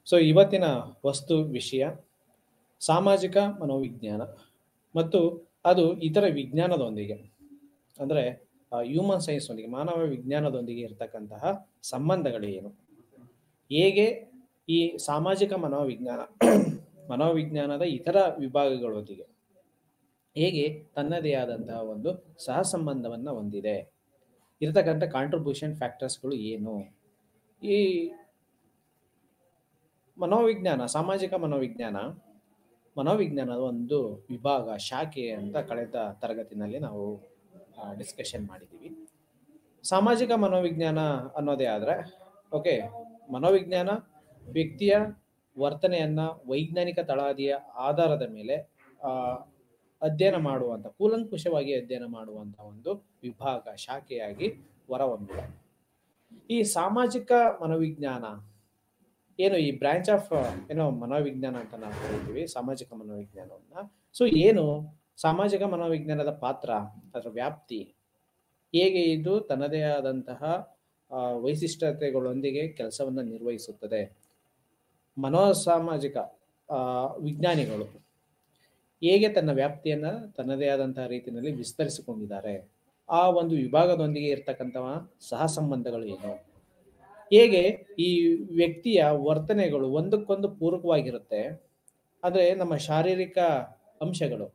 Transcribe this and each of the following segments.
so ಇವತ್ತಿನ ವಸ್ತು ವಿಷಯ ಸಾಮಾಜಿಕ ಮನೋವಿಜ್ಞಾನ ಮತ್ತು ಅದು ಇತರ ವಿಜ್ಞಾನದೊಂದಿಗೆ ಅಂದರೆ ಹ್ಯೂಮನ್ ಸೈನ್ಸ್ನೊಂದಿಗೆ ಮಾನವ ವಿಜ್ಞಾನದೊಂದಿಗೆ ಇರತಕ್ಕಂತಹ ಸಂಬಂಧಗಳು ಏನು ಹೇಗೆ ಈ ಸಾಮಾಜಿಕ ಮನೋವಿಜ್ಞಾನ ಮನೋವಿಜ್ಞಾನದ ಇತರ ವಿಭಾಗಗಳೊಂದಿಗೆ ಹೇಗೆ ತನ್ನದೇ ಆದಂತಹ ಒಂದು ಸಹ ಸಂಬಂಧವನ್ನು ಹೊಂದಿದೆ ಇರತಕ್ಕಂಥ ಕಾಂಟ್ರಿಬ್ಯೂಷನ್ ಫ್ಯಾಕ್ಟರ್ಸ್ಗಳು ಏನು ಈ ಮನೋವಿಜ್ಞಾನ ಸಾಮಾಜಿಕ ಮನೋವಿಜ್ಞಾನ ಮನೋವಿಜ್ಞಾನದ ಒಂದು ವಿಭಾಗ ಶಾಖೆ ಅಂತ ಕಳೆದ ತರಗತಿನಲ್ಲಿ ನಾವು ಡಿಸ್ಕಷನ್ ಮಾಡಿದ್ದೀವಿ ಸಾಮಾಜಿಕ ಮನೋವಿಜ್ಞಾನ ಅನ್ನೋದೇ ಆದರೆ ಓಕೆ ಮನೋವಿಜ್ಞಾನ ವ್ಯಕ್ತಿಯ ವರ್ತನೆಯನ್ನ ವೈಜ್ಞಾನಿಕ ತಳಹದಿಯ ಆಧಾರದ ಮೇಲೆ ಆ, ಅಧ್ಯಯನ ಮಾಡುವಂಥ ಕೂಲಂಕುಷವಾಗಿ ಅಧ್ಯಯನ ಮಾಡುವಂಥ ಒಂದು ವಿಭಾಗ ಶಾಖೆಯಾಗಿ ಹೊರಹೊಮ್ಮಿದೆ ಈ ಸಾಮಾಜಿಕ ಮನೋವಿಜ್ಞಾನ ಏನು ಈ ಬ್ರಾಂಚ್ ಆಫ್ ಏನೋ ಮನೋವಿಜ್ಞಾನ ಅಂತ ನಾವು ಕರಿತೀವಿ ಸಾಮಾಜಿಕ ಮನೋವಿಜ್ಞಾನವನ್ನ ಸೊ ಏನು ಸಾಮಾಜಿಕ ಮನೋವಿಜ್ಞಾನದ ಪಾತ್ರ ಅದರ ವ್ಯಾಪ್ತಿ ಹೇಗೆ ಇದು ತನ್ನದೇ ಆದಂತಹ ಆ, ವೈಶಿಷ್ಟ್ಯತೆಗಳೊಂದಿಗೆ ಕೆಲಸವನ್ನು ನಿರ್ವಹಿಸುತ್ತದೆ ಮನೋಸಾಮಾಜಿಕ ಆ, ವಿಜ್ಞಾನಿಗಳು ಹೇಗೆ ತನ್ನ ವ್ಯಾಪ್ತಿಯನ್ನ ತನ್ನದೇ ಆದಂತಹ ರೀತಿಯಲ್ಲಿ ವಿಸ್ತರಿಸಿಕೊಂಡಿದ್ದಾರೆ ಆ ಒಂದು ವಿಭಾಗದೊಂದಿಗೆ ಇರ್ತಕ್ಕಂತಹ ಸಹ ಸಂಬಂಧಗಳು ಏನು ಹೇಗೆ ಈ ವ್ಯಕ್ತಿಯ ವರ್ತನೆಗಳು ಒಂದಕ್ಕೊಂದು ಪೂರಕವಾಗಿರುತ್ತೆ ಅಂದ್ರೆ ನಮ್ಮ ಶಾರೀರಿಕ ಅಂಶಗಳು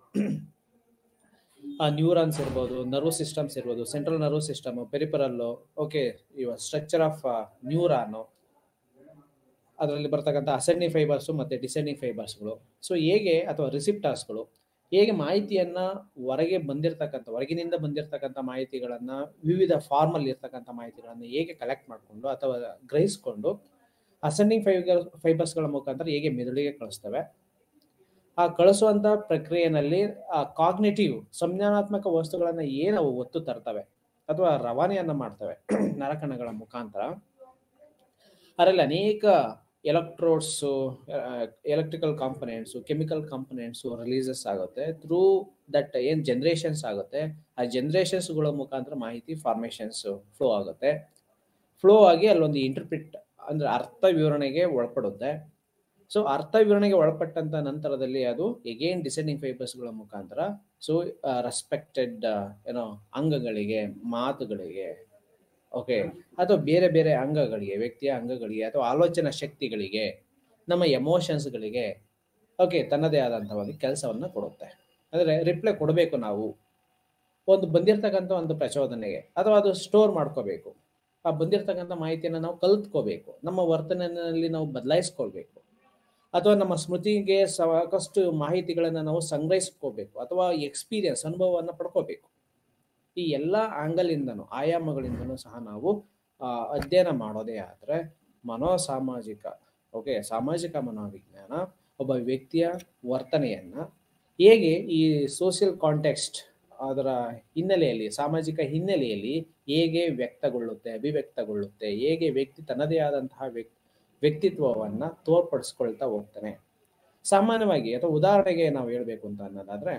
ಆ ನ್ಯೂರಾನ್ಸ್ ಇರ್ಬೋದು ನರ್ವ್ ಸಿಸ್ಟಮ್ಸ್ ಇರ್ಬೋದು central nerve system peripheral okay ಇವ ಸ್ಟ್ರಕ್ಚರ್ ಆಫ್ ನ್ಯೂರಾನು ಅದರಲ್ಲಿ ಬರ್ತಕ್ಕಂಥ ಅಸೆಂಡಿಂಗ್ ಫೈಬರ್ಸು ಮತ್ತು ಡಿಸೆಂಡಿಂಗ್ ಫೈಬರ್ಸ್ಗಳು ಸೊ ಹೇಗೆ ಅಥವಾ ರಿಸಿಪ್ಟಾರ್ಸ್ಗಳು ಹೇಗೆ ಮಾಹಿತಿಯನ್ನ ಹೊರಗೆ ಬಂದಿರತಕ್ಕಂಥ ಹೊರಗಿನಿಂದ ಬಂದಿರತಕ್ಕಂಥ ಮಾಹಿತಿಗಳನ್ನ ವಿವಿಧ ಫಾರ್ಮಲ್ಲಿ ಇರ್ತಕ್ಕಂಥ ಮಾಹಿತಿಗಳನ್ನು ಹೇಗೆ ಕಲೆಕ್ಟ್ ಮಾಡಿಕೊಂಡು ಅಥವಾ ಗ್ರಹಿಸ್ಕೊಂಡು ಅಸೆಂಡಿಂಗ್ ಫೈಬರ್ ಫೈಬರ್ಸ್ಗಳ ಮುಖಾಂತರ ಹೇಗೆ ಮೆದುಳಿಗೆ ಕಳಿಸ್ತವೆ ಆ ಕಳಿಸುವಂತ ಪ್ರಕ್ರಿಯೆಯಲ್ಲಿ ಆ ಕಾಗ್ನೇಟಿವ್ ಸಂಜ್ಞಾನಾತ್ಮಕ ವಸ್ತುಗಳನ್ನ ಏನು ಅವು ಒತ್ತು ತರ್ತವೆ ಅಥವಾ ರವಾನೆಯನ್ನ ಮಾಡ್ತವೆ ನರಕಣಗಳ ಮುಖಾಂತರ ಅದರಲ್ಲಿ ಅನೇಕ electrodes electrical components chemical components releases ಆಗುತ್ತೆ ಥ್ರೂ ದಟ್ ಏನು ಜನ್ರೇಷನ್ಸ್ ಆಗುತ್ತೆ ಆ ಜನ್ರೇಷನ್ಸ್ಗಳ ಮುಖಾಂತರ ಮಾಹಿತಿ ಫಾರ್ಮೇಷನ್ಸ್ ಫ್ಲೋ ಆಗುತ್ತೆ ಫ್ಲೋ ಆಗಿ ಅಲ್ಲೊಂದು ಇಂಟರ್ಪ್ರಿಟ್ ಅಂದ್ರೆ ಅರ್ಥ ವಿವರಣೆಗೆ ಒಳಪಡುತ್ತೆ ಸೊ ಅರ್ಥ ವಿವರಣೆಗೆ ಒಳಪಟ್ಟಂತ ನಂತರದಲ್ಲಿ ಅದು ಎಗೇನ್ ಡಿಸೆಂಡಿಂಗ್ ಫೈಬರ್ಸ್ಗಳ ಮುಖಾಂತರ ಸೊ ರೆಸ್ಪೆಕ್ಟೆಡ್ ಏನೋ ಅಂಗಗಳಿಗೆ ಮಾತುಗಳಿಗೆ ಓಕೆ ಅಥವಾ ಬೇರೆ ಬೇರೆ ಅಂಗಗಳಿಗೆ ವ್ಯಕ್ತಿಯ ಅಂಗಗಳಿಗೆ ಅಥವಾ ಆಲೋಚನಾ ಶಕ್ತಿಗಳಿಗೆ ನಮ್ಮ ಎಮೋಷನ್ಸ್ಗಳಿಗೆ ಓಕೆ ತನ್ನದೇ ಆದಂತಹ ಒಂದು ಕೆಲಸವನ್ನ ಕೊಡುತ್ತೆ ಅಂದ್ರೆ ರಿಪ್ಲೈ ಕೊಡಬೇಕು ನಾವು ಒಂದು ಬಂದಿರತಕ್ಕಂಥ ಒಂದು ಪ್ರಚೋದನೆಗೆ ಅಥವಾ ಅದು ಸ್ಟೋರ್ ಮಾಡ್ಕೋಬೇಕು ಆ ಬಂದಿರತಕ್ಕಂಥ ಮಾಹಿತಿಯನ್ನು ನಾವು ಕಲ್ತ್ಕೋಬೇಕು ನಮ್ಮ ವರ್ತನೆಯಲ್ಲಿ ನಾವು ಬದಲಾಯಿಸ್ಕೊಳ್ಬೇಕು ಅಥವಾ ನಮ್ಮ ಸ್ಮೃತಿಗೆ ಸಾಕಷ್ಟು ಮಾಹಿತಿಗಳನ್ನು ನಾವು ಸಂಗ್ರಹಿಸ್ಕೋಬೇಕು ಅಥವಾ ಎಕ್ಸ್ಪೀರಿಯನ್ಸ್ ಅನುಭವವನ್ನು ಪಡ್ಕೋಬೇಕು ಈ ಎಲ್ಲ ಆಂಗಲಿಂದನೂ ಆಯಾಮಗಳಿಂದನೂ ಸಹ ನಾವು ಆ, ಅಧ್ಯಯನ ಮಾಡೋದೇ ಆದರೆ ಮನೋಸಾಮಾಜಿಕ ಓಕೆ ಸಾಮಾಜಿಕ ಮನೋವಿಜ್ಞಾನ ಒಬ್ಬ ವ್ಯಕ್ತಿಯ ವರ್ತನೆಯನ್ನ ಹೇಗೆ ಈ ಸೋಷಿಯಲ್ ಕಾಂಟೆಕ್ಸ್ಟ್ ಅದರ ಹಿನ್ನೆಲೆಯಲ್ಲಿ ಸಾಮಾಜಿಕ ಹಿನ್ನೆಲೆಯಲ್ಲಿ ಹೇಗೆ ವ್ಯಕ್ತಗೊಳ್ಳುತ್ತೆ ಅಭಿವ್ಯಕ್ತಗೊಳ್ಳುತ್ತೆ ಹೇಗೆ ವ್ಯಕ್ತಿ ತನ್ನದೇ ಆದಂತಹ ವ್ಯಕ್ತಿ ವ್ಯಕ್ತಿತ್ವವನ್ನ ತೋರ್ಪಡಿಸ್ಕೊಳ್ತಾ ಹೋಗ್ತಾನೆ ಸಾಮಾನ್ಯವಾಗಿ ಅಥವಾ ಉದಾಹರಣೆಗೆ ನಾವು ಹೇಳ್ಬೇಕು ಅಂತ ಅನ್ನೋದಾದ್ರೆ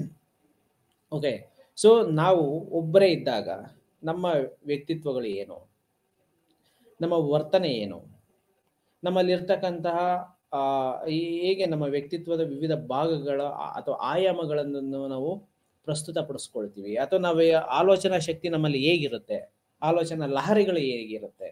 ಓಕೆ ಸೊ ನಾವು ಒಬ್ಬರೇ ಇದ್ದಾಗ ನಮ್ಮ ವ್ಯಕ್ತಿತ್ವಗಳು ಏನು ನಮ್ಮ ವರ್ತನೆ ಏನು ನಮ್ಮಲ್ಲಿರ್ತಕ್ಕಂತಹ ಆ, ಈ- ಹೇಗೆ ನಮ್ಮ ವ್ಯಕ್ತಿತ್ವದ ವಿವಿಧ ಭಾಗಗಳ ಆ- ಅಥವಾ ಆಯಾಮಗಳನ್ನು ನಾವು ಪ್ರಸ್ತುತಪಡಿಸ್ಕೊಳ್ತೀವಿ ಅಥವಾ ನಾವು ಆಲೋಚನಾ ಶಕ್ತಿ ನಮ್ಮಲ್ಲಿ ಹೇಗಿರುತ್ತೆ ಆಲೋಚನಾ ಲಹರಿಗಳು ಹೇಗಿರುತ್ತೆ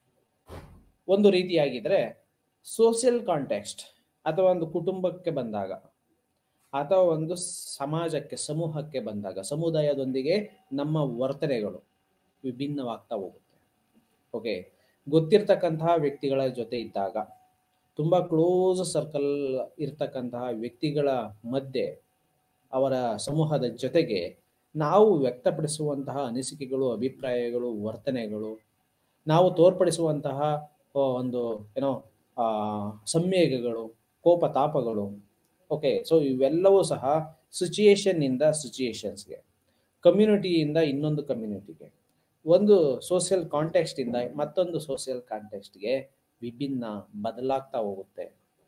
ಒಂದು ರೀತಿಯಾಗಿದ್ರೆ ಸೋಷಿಯಲ್ ಕಾಂಟೆಕ್ಸ್ಟ್ ಅಥವಾ ಒಂದು ಕುಟುಂಬಕ್ಕೆ ಬಂದಾಗ ಅಥವಾ ಒಂದು ಸಮಾಜಕ್ಕೆ ಸಮೂಹಕ್ಕೆ ಬಂದಾಗ ಸಮುದಾಯದೊಂದಿಗೆ ನಮ್ಮ ವರ್ತನೆಗಳು ವಿಭಿನ್ನವಾಗ್ತಾ ಹೋಗುತ್ತೆ ಓಕೆ ಗೊತ್ತಿರ್ತಕ್ಕಂತಹ ವ್ಯಕ್ತಿಗಳ ಜೊತೆ ಇದ್ದಾಗ ತುಂಬ ಕ್ಲೋಸ್ ಸರ್ಕಲ್ ಇರ್ತಕ್ಕಂತಹ ವ್ಯಕ್ತಿಗಳ ಮಧ್ಯೆ ಅವರ ಸಮೂಹದ ಜೊತೆಗೆ ನಾವು ವ್ಯಕ್ತಪಡಿಸುವಂತಹ ಅನಿಸಿಕೆಗಳು ಅಭಿಪ್ರಾಯಗಳು ವರ್ತನೆಗಳು ನಾವು ತೋರ್ಪಡಿಸುವಂತಹ ಆ, ಒಂದು ಏನೋ ಆ, ಸಂವೇಗಗಳು ಕೋಪ ತಾಪಗಳು ಓಕೆ ಸೊ ಇವೆಲ್ಲವೂ ಸಹ ಸಿಚುಯೇಷನ್ ಇಂದ ಸಿಚುಯೇಷನ್ಸ್ಗೆ ಕಮ್ಯುನಿಟಿಯಿಂದ ಇನ್ನೊಂದು ಕಮ್ಯುನಿಟಿಗೆ ಒಂದು ಸೋಷಿಯಲ್ ಕಾಂಟೆಕ್ಸ್ಟ್ ಇಂದ ಮತ್ತೊಂದು ಸೋಷಿಯಲ್ ಕಾಂಟೆಕ್ಸ್ಟ್ಗೆ ವಿಭಿನ್ನ ಬದಲಾಗ್ತಾ ಹೋಗುತ್ತೆ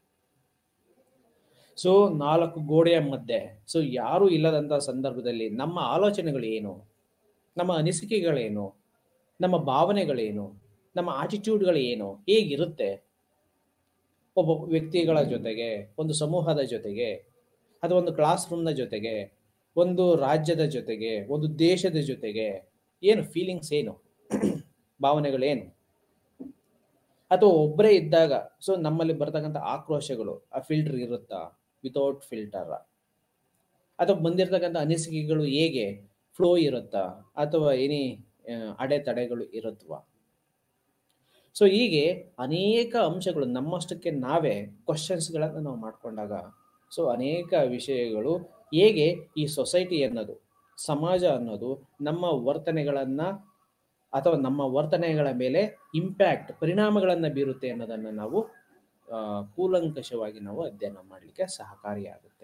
ಸೊ ನಾಲ್ಕು ಗೋಡೆಯ ಮಧ್ಯೆ ಸೊ ಯಾರು ಇಲ್ಲದಂತ ಸಂದರ್ಭದಲ್ಲಿ ನಮ್ಮ ಆಲೋಚನೆಗಳು ಏನು ನಮ್ಮ ಅನಿಸಿಕೆಗಳೇನು ನಮ್ಮ ಭಾವನೆಗಳೇನು ನಮ್ಮ ಆಟಿಟ್ಯೂಡ್ಗಳು ಏನು ಹೇಗಿರುತ್ತೆ ಒಬ್ಬ ವ್ಯಕ್ತಿಗಳ ಜೊತೆಗೆ ಒಂದು ಸಮೂಹದ ಜೊತೆಗೆ ಅಥವಾ ಒಂದು ಕ್ಲಾಸ್ ರೂಮ್ನ ಜೊತೆಗೆ ಒಂದು ರಾಜ್ಯದ ಜೊತೆಗೆ ಒಂದು ದೇಶದ ಜೊತೆಗೆ ಏನು ಫೀಲಿಂಗ್ಸ್ ಏನು ಭಾವನೆಗಳೇನು ಅಥವಾ ಒಬ್ಬರೇ ಇದ್ದಾಗ ಸೊ ನಮ್ಮಲ್ಲಿ ಬರ್ತಕ್ಕಂಥ ಆಕ್ರೋಶಗಳು ಆ ಫಿಲ್ಟರ್ ಇರುತ್ತಾ ವಿತೌಟ್ ಫಿಲ್ಟರ್ ಅಥವಾ ಬಂದಿರತಕ್ಕಂಥ ಅನಿಸಿಕೆಗಳು ಹೇಗೆ ಫ್ಲೋ ಇರುತ್ತಾ ಅಥವಾ ಏನೇ ಆ, ಅಡೆತಡೆಗಳು ಇರುತ್ತವಾ ಸೊ ಹೀಗೆ ಅನೇಕ ಅಂಶಗಳು ನಮ್ಮಷ್ಟಕ್ಕೆ ನಾವೇ ಕ್ವಶನ್ಸ್ಗಳನ್ನು ನಾವು ಮಾಡ್ಕೊಂಡಾಗ ಸೊ ಅನೇಕ ವಿಷಯಗಳು ಹೇಗೆ ಈ ಸೊಸೈಟಿ ಅನ್ನೋದು ಸಮಾಜ ಅನ್ನೋದು ನಮ್ಮ ವರ್ತನೆಗಳನ್ನು ಅಥವಾ ನಮ್ಮ ವರ್ತನೆಗಳ ಮೇಲೆ ಇಂಪ್ಯಾಕ್ಟ್ ಪರಿಣಾಮಗಳನ್ನು ಬೀರುತ್ತೆ ಅನ್ನೋದನ್ನು ನಾವು ಆ, ಕೂಲಂಕಷವಾಗಿ ನಾವು ಅಧ್ಯಯನ ಮಾಡಲಿಕ್ಕೆ ಸಹಕಾರಿಯಾಗುತ್ತೆ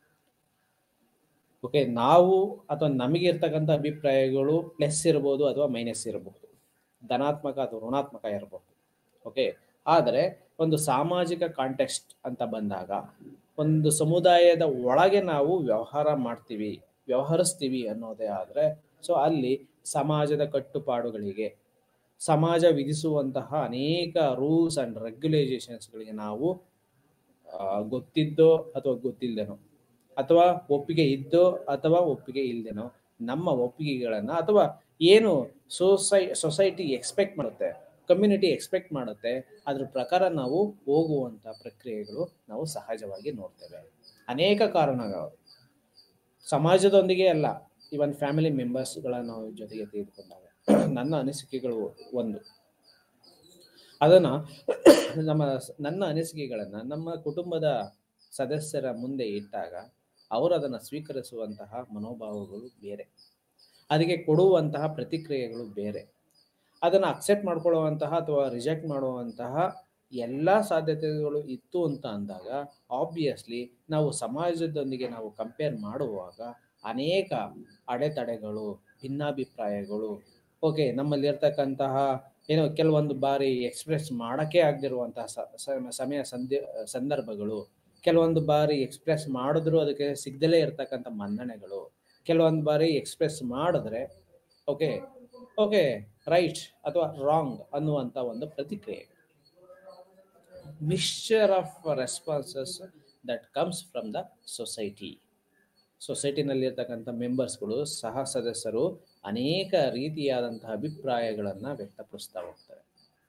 ಓಕೆ ನಾವು ಅಥವಾ ನಮಗೆ ಇರ್ತಕ್ಕಂಥ ಅಭಿಪ್ರಾಯಗಳು ಪ್ಲಸ್ ಇರ್ಬೋದು ಅಥವಾ ಮೈನಸ್ ಇರಬಹುದು ಧನಾತ್ಮಕ ಅಥವಾ ಋಣಾತ್ಮಕ ಇರಬಹುದು ಓಕೆ ಆದರೆ ಒಂದು ಸಾಮಾಜಿಕ ಕಾಂಟೆಕ್ಸ್ಟ್ ಅಂತ ಬಂದಾಗ ಒಂದು ಸಮುದಾಯದ ಒಳಗೆ ನಾವು ವ್ಯವಹಾರ ಮಾಡ್ತೀವಿ ವ್ಯವಹರಿಸ್ತೀವಿ ಅನ್ನೋದೇ ಆದರೆ ಸೊ ಅಲ್ಲಿ ಸಮಾಜದ ಕಟ್ಟುಪಾಡುಗಳಿಗೆ ಸಮಾಜ ವಿಧಿಸುವಂತಹ ಅನೇಕ ರೂಲ್ಸ್ ಅಂಡ್ ರೆಗ್ಯುಲೇಷನ್ಸ್ಗಳಿಗೆ ನಾವು ಆ, ಗೊತ್ತಿದ್ದೋ ಅಥವಾ ಗೊತ್ತಿಲ್ಲದೇನೋ ಅಥವಾ ಒಪ್ಪಿಗೆ ಇದ್ದೋ ಅಥವಾ ಒಪ್ಪಿಗೆ ಇಲ್ಲದೇನೋ ನಮ್ಮ ಒಪ್ಪಿಗೆಗಳನ್ನು ಅಥವಾ ಏನು ಸೊಸೈ ಸೊಸೈಟಿ ಎಕ್ಸ್ಪೆಕ್ಟ್ ಮಾಡುತ್ತೆ ಕಮ್ಯುನಿಟಿ ಎಕ್ಸ್ಪೆಕ್ಟ್ ಮಾಡುತ್ತೆ ಅದ್ರ ಪ್ರಕಾರ ನಾವು ಹೋಗುವಂಥ ಪ್ರಕ್ರಿಯೆಗಳು ನಾವು ಸಹಜವಾಗಿ ನೋಡ್ತೇವೆ ಅನೇಕ ಕಾರಣಗಳು ಸಮಾಜದೊಂದಿಗೆ ಅಲ್ಲ ಇವನ್ ಫ್ಯಾಮಿಲಿ ಮೆಂಬರ್ಸ್ಗಳ ನಾವು ಜೊತೆಗೆ ತೆಗೆದುಕೊಂಡಾಗ ನನ್ನ ಅನಿಸಿಕೆಗಳು ಒಂದು ಅದನ್ನ ನಮ್ಮ ನನ್ನ ಅನಿಸಿಕೆಗಳನ್ನ ನಮ್ಮ ಕುಟುಂಬದ ಸದಸ್ಯರ ಮುಂದೆ ಇಟ್ಟಾಗ ಅವರು ಅದನ್ನು ಸ್ವೀಕರಿಸುವಂತಹ ಮನೋಭಾವಗಳು ಬೇರೆ ಅದಕ್ಕೆ ಕೊಡುವಂತಹ ಪ್ರತಿಕ್ರಿಯೆಗಳು ಬೇರೆ ಅದನ್ನು ಅಕ್ಸೆಪ್ಟ್ ಮಾಡ್ಕೊಳ್ಳುವಂತಹ ಅಥವಾ ರಿಜೆಕ್ಟ್ ಮಾಡುವಂತಹ ಎಲ್ಲ ಸಾಧ್ಯತೆಗಳು ಇತ್ತು ಅಂತ ಅಂದಾಗ ಆಬ್ವಿಯಸ್ಲಿ ನಾವು ಸಮಾಜದೊಂದಿಗೆ ನಾವು ಕಂಪೇರ್ ಮಾಡುವಾಗ ಅನೇಕ ಅಡೆತಡೆಗಳು ಭಿನ್ನಾಭಿಪ್ರಾಯಗಳು ಓಕೆ ನಮ್ಮಲ್ಲಿರ್ತಕ್ಕಂತಹ ಏನೋ ಕೆಲವೊಂದು ಬಾರಿ ಎಕ್ಸ್ಪ್ರೆಸ್ ಮಾಡೋಕ್ಕೆ ಆಗದಿರುವಂತಹ ಸಮಯ ಸಂದಿ ಸಂದರ್ಭಗಳು ಕೆಲವೊಂದು ಬಾರಿ ಎಕ್ಸ್ಪ್ರೆಸ್ ಮಾಡಿದ್ರು ಅದಕ್ಕೆ ಸಿಗ್ದಲೇ ಇರ್ತಕ್ಕಂಥ ಮನ್ನಣೆಗಳು ಕೆಲವೊಂದು ಬಾರಿ ಎಕ್ಸ್ಪ್ರೆಸ್ ಮಾಡಿದ್ರೆ ಓಕೆ ಓಕೆ ರೈಟ್ ಅಥವಾ ರಾಂಗ್ ಅನ್ನುವಂಥ ಒಂದು ಪ್ರತಿಕ್ರಿಯೆ mixture of responses that comes from the society ಸೊಸೈಟಿನಲ್ಲಿರ್ತಕ್ಕಂಥ ಮೆಂಬರ್ಸ್ಗಳು ಸಹ ಸದಸ್ಯರು ಅನೇಕ ರೀತಿಯಾದಂತಹ ಅಭಿಪ್ರಾಯಗಳನ್ನು ವ್ಯಕ್ತಪಡಿಸ್ತಾ ಹೋಗ್ತಾರೆ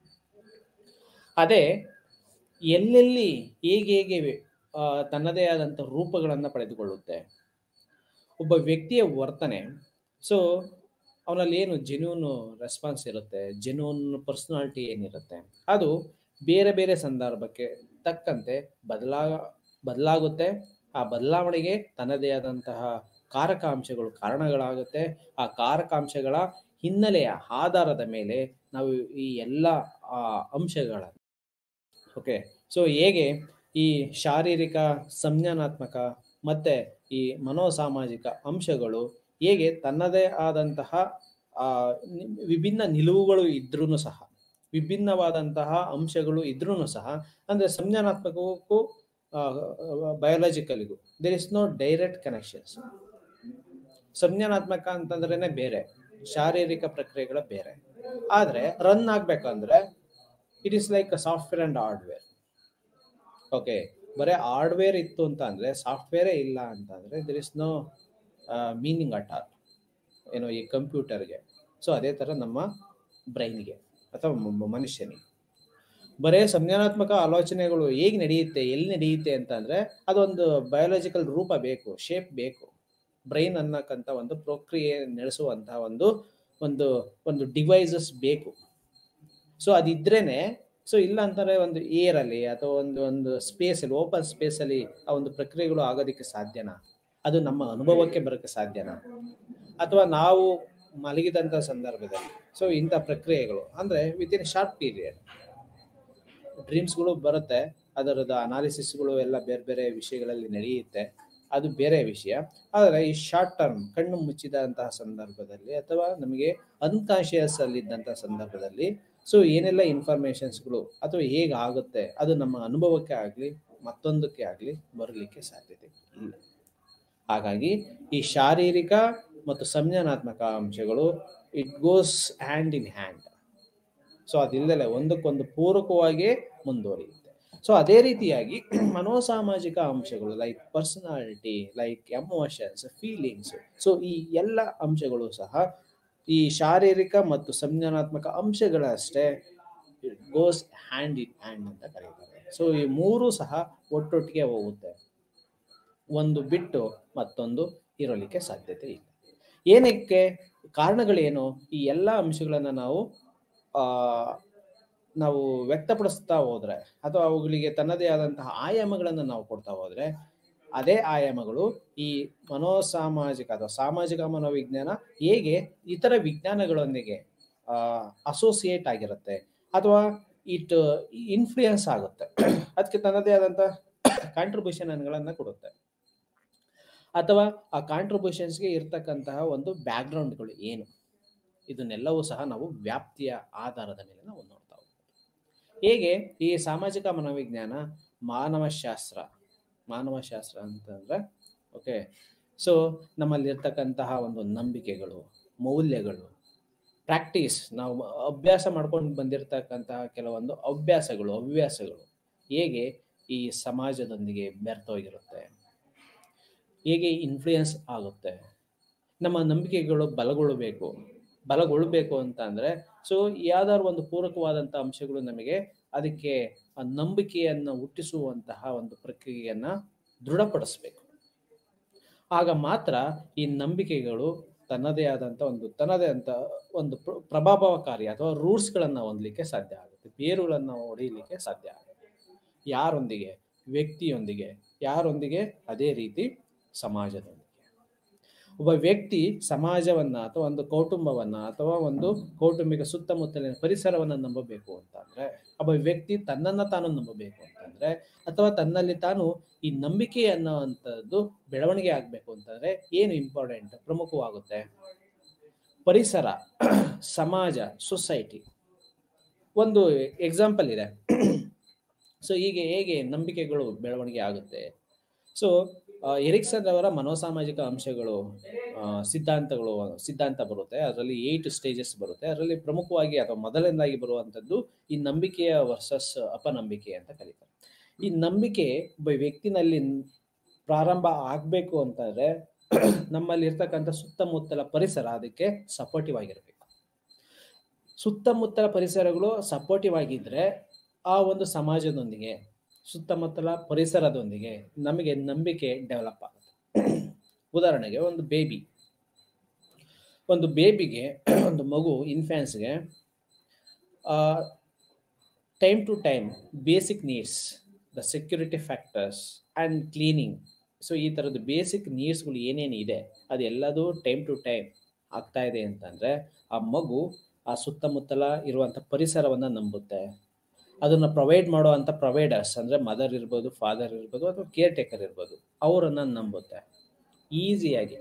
ಅದೇ ಎಲ್ಲೆಲ್ಲಿ ಹೇಗೆ ಹೇಗೆ ಆ, ತನ್ನದೇ ಆದಂಥ ರೂಪಗಳನ್ನು ಪಡೆದುಕೊಳ್ಳುತ್ತೆ ಒಬ್ಬ ವ್ಯಕ್ತಿಯ ವರ್ತನೆ ಸೊ ಅವನಲ್ಲಿ ಏನು ಜೆನ್ಯೂನ್ ರೆಸ್ಪಾನ್ಸ್ ಇರುತ್ತೆ ಜೆನ್ಯೂನ್ ಪರ್ಸನಾಲಿಟಿ ಏನಿರುತ್ತೆ ಅದು ಬೇರೆ ಬೇರೆ ಸಂದರ್ಭಕ್ಕೆ ತಕ್ಕಂತೆ ಬದಲಾ ಬದಲಾಗುತ್ತೆ ಆ ಬದಲಾವಣೆಗೆ ತನ್ನದೇ ಆದಂತಹ ಕಾರಕಾಂಶಗಳು ಕಾರಣಗಳಾಗುತ್ತೆ ಆ ಕಾರಕಾಂಶಗಳ ಹಿನ್ನೆಲೆಯ ಆಧಾರದ ಮೇಲೆ ನಾವು ಈ ಎಲ್ಲ ಆ, ಅಂಶಗಳ ಓಕೆ ಸೊ ಹೇಗೆ ಈ ಶಾರೀರಿಕ ಸಂಜ್ಞಾನಾತ್ಮಕ ಮತ್ತೆ ಈ ಮನೋಸಾಮಾಜಿಕ ಅಂಶಗಳು ಹೇಗೆ ತನ್ನದೇ ಆದಂತಹ ಆ, ನಿ- ವಿಭಿನ್ನ ನಿಲುವುಗಳು ಇದ್ರೂ ಸಹ ವಿಭಿನ್ನವಾದಂತಹ ಅಂಶಗಳು ಇದ್ರೂ ಸಹ ಅಂದ್ರೆ ಸಂಜ್ಞಾನಾತ್ಮಕಕ್ಕೂ ಬಯೋಲಾಜಿಕಲಿಗೂ there is no direct connections ಸಂಜ್ಞಾನಾತ್ಮಕ ಅಂತಂದ್ರೇನೆ ಬೇರೆ ಶಾರೀರಿಕ ಪ್ರಕ್ರಿಯೆಗಳ ಬೇರೆ ಆದ್ರೆ ರನ್ ಆಗ್ಬೇಕಂದ್ರೆ it is like software and hardware okay ಬರೀ ಹಾರ್ಡ್ವೇರ್ ಇತ್ತು ಅಂತ ಅಂದ್ರೆ ಸಾಫ್ಟ್ವೇರೇ ಇಲ್ಲ ಅಂತಂದ್ರೆ there is no meaning at all ಏನೋ ಈ ಕಂಪ್ಯೂಟರ್ಗೆ ಸೊ ಅದೇ ಥರ ನಮ್ಮ ಬ್ರೈನ್ಗೆ ಅಥವಾ ಮ- ಮನುಷ್ಯನಿಗೆ ಬರೇ ಸಂಜ್ಞಾನಾತ್ಮಕ ಆಲೋಚನೆಗಳು ಹೇಗೆ ನಡೆಯುತ್ತೆ ಎಲ್ಲಿ ನಡೆಯುತ್ತೆ ಅಂತಂದ್ರೆ ಅದೊಂದು ಬಯೋಲಾಜಿಕಲ್ ರೂಪ ಬೇಕು ಶೇಪ್ ಬೇಕು ಬ್ರೈನ್ ಅನ್ನಕ್ಕಂಥ ಒಂದು ಪ್ರಕ್ರಿಯೆ ನಡೆಸುವಂತಹ ಒಂದು ಒಂದು ಒಂದು ಡಿವೈಸಸ್ ಬೇಕು ಸೊ ಅದಿದ್ರೇನೆ ಸೊ ಇಲ್ಲ ಅಂತಾರೆ ಒಂದು ಏರ್ ಅಲ್ಲಿ ಅಥವಾ ಒಂದು ಒಂದು ಸ್ಪೇಸ್ ಅಲ್ಲಿ ಓಪನ್ ಸ್ಪೇಸ್ ಅಲ್ಲಿ ಆ ಒಂದು ಪ್ರಕ್ರಿಯೆಗಳು ಆಗೋದಕ್ಕೆ ಸಾಧ್ಯನಾ ಅದು ನಮ್ಮ ಅನುಭವಕ್ಕೆ ಬರೋಕ್ಕೆ ಸಾಧ್ಯನಾ ಅಥವಾ ನಾವು ಮಲಗಿದಂಥ ಸಂದರ್ಭದಲ್ಲಿ ಸೊ ಇಂಥ ಪ್ರಕ್ರಿಯೆಗಳು ಅಂದ್ರೆ ವಿತ್ ಇನ್ ಶಾರ್ಟ್ ಪೀರಿಯಡ್ ಡ್ರೀಮ್ಸ್ಗಳು ಬರುತ್ತೆ ಅದರದ ಅನಾಲಿಸಿಸ್ಗಳು ಎಲ್ಲ ಬೇರೆ ಬೇರೆ ವಿಷಯಗಳಲ್ಲಿ ನಡೆಯುತ್ತೆ ಅದು ಬೇರೆ ವಿಷಯ ಆದರೆ ಈ ಶಾರ್ಟ್ ಟರ್ಮ್ ಕಣ್ಣು ಮುಚ್ಚಿದಂತಹ ಸಂದರ್ಭದಲ್ಲಿ ಅಥವಾ ನಮಗೆ ಅನ್ಕಾನ್ಶಿಯಸ್ ಅಲ್ಲಿದ್ದಂತಹ ಸಂದರ್ಭದಲ್ಲಿ ಸೊ ಏನೆಲ್ಲ ಇನ್ಫಾರ್ಮೇಶನ್ಸ್ಗಳು ಅಥವಾ ಹೇಗೆ ಆಗುತ್ತೆ ಅದು ನಮ್ಮ ಅನುಭವಕ್ಕೆ ಆಗಲಿ ಮತ್ತೊಂದಕ್ಕೆ ಆಗಲಿ ಬರಲಿಕ್ಕೆ ಸಾಧ್ಯತೆ ಇಲ್ಲ ಹಾಗಾಗಿ ಈ ಶಾರೀರಿಕ ಮತ್ತು ಸಂಜ್ಞಾನಾತ್ಮಕ ಅಂಶಗಳು it goes hand in hand so ಅದಿಲ್ಲದೆ ಒಂದಕ್ಕೊಂದು ಪೂರಕವಾಗಿ ಮುಂದುವರಿಯುತ್ತೆ ಸೊ ಅದೇ ರೀತಿಯಾಗಿ ಮನೋಸಾಮಾಜಿಕ ಅಂಶಗಳು like personality like emotions feelings so ಈ ಎಲ್ಲ ಅಂಶಗಳು ಸಹ ಈ ಶಾರೀರಿಕ ಮತ್ತು ಸಂಜ್ಞಾನಾತ್ಮಕ ಅಂಶಗಳಷ್ಟೇ ಗೋಸ್ ಹ್ಯಾಂಡ್ ಇನ್ ಹ್ಯಾಂಡ್ ಅಂತ ಕರೀತಾರೆ ಸೊ ಈ ಮೂರು ಸಹ ಒಟ್ಟೊಟ್ಟಿಗೆ ಹೋಗುತ್ತೆ ಒಂದು ಬಿಟ್ಟು ಮತ್ತೊಂದು ಇರಲಿಕ್ಕೆ ಸಾಧ್ಯತೆ ಇಲ್ಲ ಏನಕ್ಕೆ ಕಾರಣಗಳೇನು ಈ ಎಲ್ಲ ಅಂಶಗಳನ್ನ ನಾವು ಆ ನಾವು ವ್ಯಕ್ತಪಡಿಸ್ತಾ ಹೋದ್ರೆ ಅಥವಾ ಅವುಗಳಿಗೆ ತನ್ನದೇ ಆದಂತಹ ಆಯಾಮಗಳನ್ನು ನಾವು ಕೊಡ್ತಾ ಹೋದ್ರೆ ಅದೇ ಆಯಾಮಗಳು ಈ ಮನೋಸಾಮಾಜಿಕ ಅಥವಾ ಸಾಮಾಜಿಕ ಮನೋವಿಜ್ಞಾನ ಹೇಗೆ ಇತರ ವಿಜ್ಞಾನಗಳೊಂದಿಗೆ ಅಸೋಸಿಯೇಟ್ ಆಗಿರುತ್ತೆ ಅಥವಾ ಇಟ್ ಇನ್ಫ್ಲೂಯೆನ್ಸ್ ಆಗುತ್ತೆ ಅದಕ್ಕೆ ತನ್ನದೇ ಆದಂತಹ ಕಾಂಟ್ರಿಬ್ಯೂಷನ್ಗಳನ್ನ ಕೊಡುತ್ತೆ ಅಥವಾ ಆ ಕಾಂಟ್ರಿಬ್ಯೂಷನ್ಸ್ಗೆ ಇರ್ತಕ್ಕಂತಹ ಒಂದು ಬ್ಯಾಕ್ಗ್ರೌಂಡ್ಗಳು ಏನು ಇದನ್ನೆಲ್ಲವೂ ಸಹ ನಾವು ವ್ಯಾಪ್ತಿಯ ಆಧಾರದ ಮೇಲೆ ನಾವು ನೋಡ್ತಾ ಹೋಗ್ತೀವಿ ಹೇಗೆ ಈ ಸಾಮಾಜಿಕ ಮನೋವಿಜ್ಞಾನ ಮಾನವಶಾಸ್ತ್ರ ಮಾನವಶಾಸ್ತ್ರ ಅಂತಂದ್ರೆ ಓಕೆ ಸೊ ನಮ್ಮಲ್ಲಿ ಇರ್ತಕ್ಕಂತಹ ಒಂದು ನಂಬಿಕೆಗಳು ಮೌಲ್ಯಗಳು ಪ್ರಾಕ್ಟೀಸ್ ನಾವು ಅಭ್ಯಾಸ ಮಾಡ್ಕೊಂಡು ಬಂದಿರತಕ್ಕಂತಹ ಕೆಲವೊಂದು ಅಭ್ಯಾಸಗಳು ಹವ್ಯಾಸಗಳು ಹೇಗೆ ಈ ಸಮಾಜದೊಂದಿಗೆ ಬೆರ್ತೋಗಿರುತ್ತೆ ಹೇಗೆ ಇನ್ಫ್ಲೂಯೆನ್ಸ್ ಆಗುತ್ತೆ ನಮ್ಮ ನಂಬಿಕೆಗಳು ಬಲಗೊಳ್ಳಬೇಕು ಬಲಗೊಳ್ಳಬೇಕು ಅಂತ ಅಂದ್ರೆ ಸೊ ಯಾವ್ದಾದ್ರು ಒಂದು ಪೂರಕವಾದಂತಹ ಅಂಶಗಳು ನಮಗೆ ಅದಕ್ಕೆ ಆ ನಂಬಿಕೆಯನ್ನು ಹುಟ್ಟಿಸುವಂತಹ ಒಂದು ಪ್ರಕ್ರಿಯೆಯನ್ನ ದೃಢಪಡಿಸ್ಬೇಕು ಆಗ ಮಾತ್ರ ಈ ನಂಬಿಕೆಗಳು ತನ್ನದೇ ಆದಂತ ಒಂದು ತನ್ನದೇ ಅಂತ ಒಂದು ಪ್ರ- ಪ್ರಭಾವಕಾರಿ ಅಥವಾ ರೂಟ್ಸ್ಗಳನ್ನ ಹೊಂದಲಿಕ್ಕೆ ಸಾಧ್ಯ ಆಗುತ್ತೆ ಬೇರುಗಳನ್ನ ಹೊಡೆಯಲಿಕ್ಕೆ ಸಾಧ್ಯ ಆಗುತ್ತೆ ಯಾರೊಂದಿಗೆ ವ್ಯಕ್ತಿಯೊಂದಿಗೆ ಯಾರೊಂದಿಗೆ ಅದೇ ರೀತಿ ಸಮಾಜದೊಂದಿಗೆ ಒಬ್ಬ ವ್ಯಕ್ತಿ ಸಮಾಜವನ್ನ ಅಥವಾ ಒಂದು ಕೌಟುಂಬವನ್ನ ಅಥವಾ ಒಂದು ಕೌಟುಂಬಿಕ ಸುತ್ತಮುತ್ತಲಿನ ಪರಿಸರವನ್ನ ನಂಬಬೇಕು ಅಂತಂದ್ರೆ ಒಬ್ಬ ವ್ಯಕ್ತಿ ತನ್ನನ್ನ ತಾನು ನಂಬಬೇಕು ಅಂತಂದ್ರೆ ಅಥವಾ ತನ್ನಲ್ಲಿ ತಾನು ಈ ನಂಬಿಕೆ ಅನ್ನೋವಂಥದ್ದು ಬೆಳವಣಿಗೆ ಆಗ್ಬೇಕು ಅಂತಂದ್ರೆ ಏನು ಇಂಪಾರ್ಟೆಂಟ್ ಪ್ರಮುಖವಾಗುತ್ತೆ ಪರಿಸರ ಸಮಾಜ ಸೊಸೈಟಿ ಒಂದು ಎಕ್ಸಾಂಪಲ್ ಇದೆ ಸೊ ಹೀಗೆ ಹೇಗೆ ನಂಬಿಕೆಗಳು ಬೆಳವಣಿಗೆ ಆಗುತ್ತೆ ಸೊ ಎರಿಕ್ಸನ್ ಅವರ ಮನೋಸಾಮಾಜಿಕ ಅಂಶಗಳು ಆ, ಸಿದ್ಧಾಂತಗಳು ಸಿದ್ಧಾಂತ ಬರುತ್ತೆ ಅದರಲ್ಲಿ ಏಟ್ ಸ್ಟೇಜಸ್ ಬರುತ್ತೆ ಅದರಲ್ಲಿ ಪ್ರಮುಖವಾಗಿ ಅಥವಾ ಮೊದಲನೇದಾಗಿ ಬರುವಂಥದ್ದು ಈ ನಂಬಿಕೆಯ ವರ್ಸಸ್ ಅಪನಂಬಿಕೆ ಅಂತ ಕರೀತಾರೆ ಈ ನಂಬಿಕೆ ಒಬ್ಬ ವ್ಯಕ್ತಿನಲ್ಲಿ ಪ್ರಾರಂಭ ಆಗ್ಬೇಕು ಅಂತಂದ್ರೆ ನಮ್ಮಲ್ಲಿ ಇರ್ತಕ್ಕಂಥ ಸುತ್ತಮುತ್ತಲ ಪರಿಸರ ಅದಕ್ಕೆ ಸಪೋರ್ಟಿವ್ ಆಗಿರ್ಬೇಕು ಸುತ್ತಮುತ್ತಲ ಪರಿಸರಗಳು ಸಪೋರ್ಟಿವ್ ಆಗಿದ್ರೆ ಆ ಒಂದು ಸಮಾಜದೊಂದಿಗೆ ಸುತ್ತಮುತ್ತಲ ಪರಿಸರದೊಂದಿಗೆ ನಮಗೆ ನಂಬಿಕೆ ಡೆವಲಪ್ ಆಗುತ್ತೆ ಉದಾಹರಣೆಗೆ ಒಂದು ಬೇಬಿ ಒಂದು ಬೇಬಿಗೆ ಒಂದು ಮಗು ಇನ್ಫ್ಯಾನ್ಸ್ಗೆ time to time basic needs the security factors and cleaning so ಈ ಥರದ್ದು ಬೇಸಿಕ್ ನೀಡ್ಸ್ಗಳು ಏನೇನು ಇದೆ ಅದೆಲ್ಲದೂ ಟೈಮ್ ಟು ಟೈಮ್ ಆಗ್ತಾ ಇದೆ ಅಂತಂದರೆ ಆ ಮಗು ಆ ಸುತ್ತಮುತ್ತಲ ಇರುವಂಥ ಪರಿಸರವನ್ನು ನಂಬುತ್ತೆ ಅದನ್ನು ಪ್ರೊವೈಡ್ ಮಾಡುವಂಥ ಪ್ರೊವೈಡರ್ಸ್ ಅಂದರೆ ಮದರ್ ಇರ್ಬೋದು ಫಾದರ್ ಇರ್ಬೋದು ಅಥವಾ ಕೇರ್ ಟೇಕರ್ ಇರ್ಬೋದು ಅವರನ್ನು ನಂಬುತ್ತೆ ಈಸಿಯಾಗಿ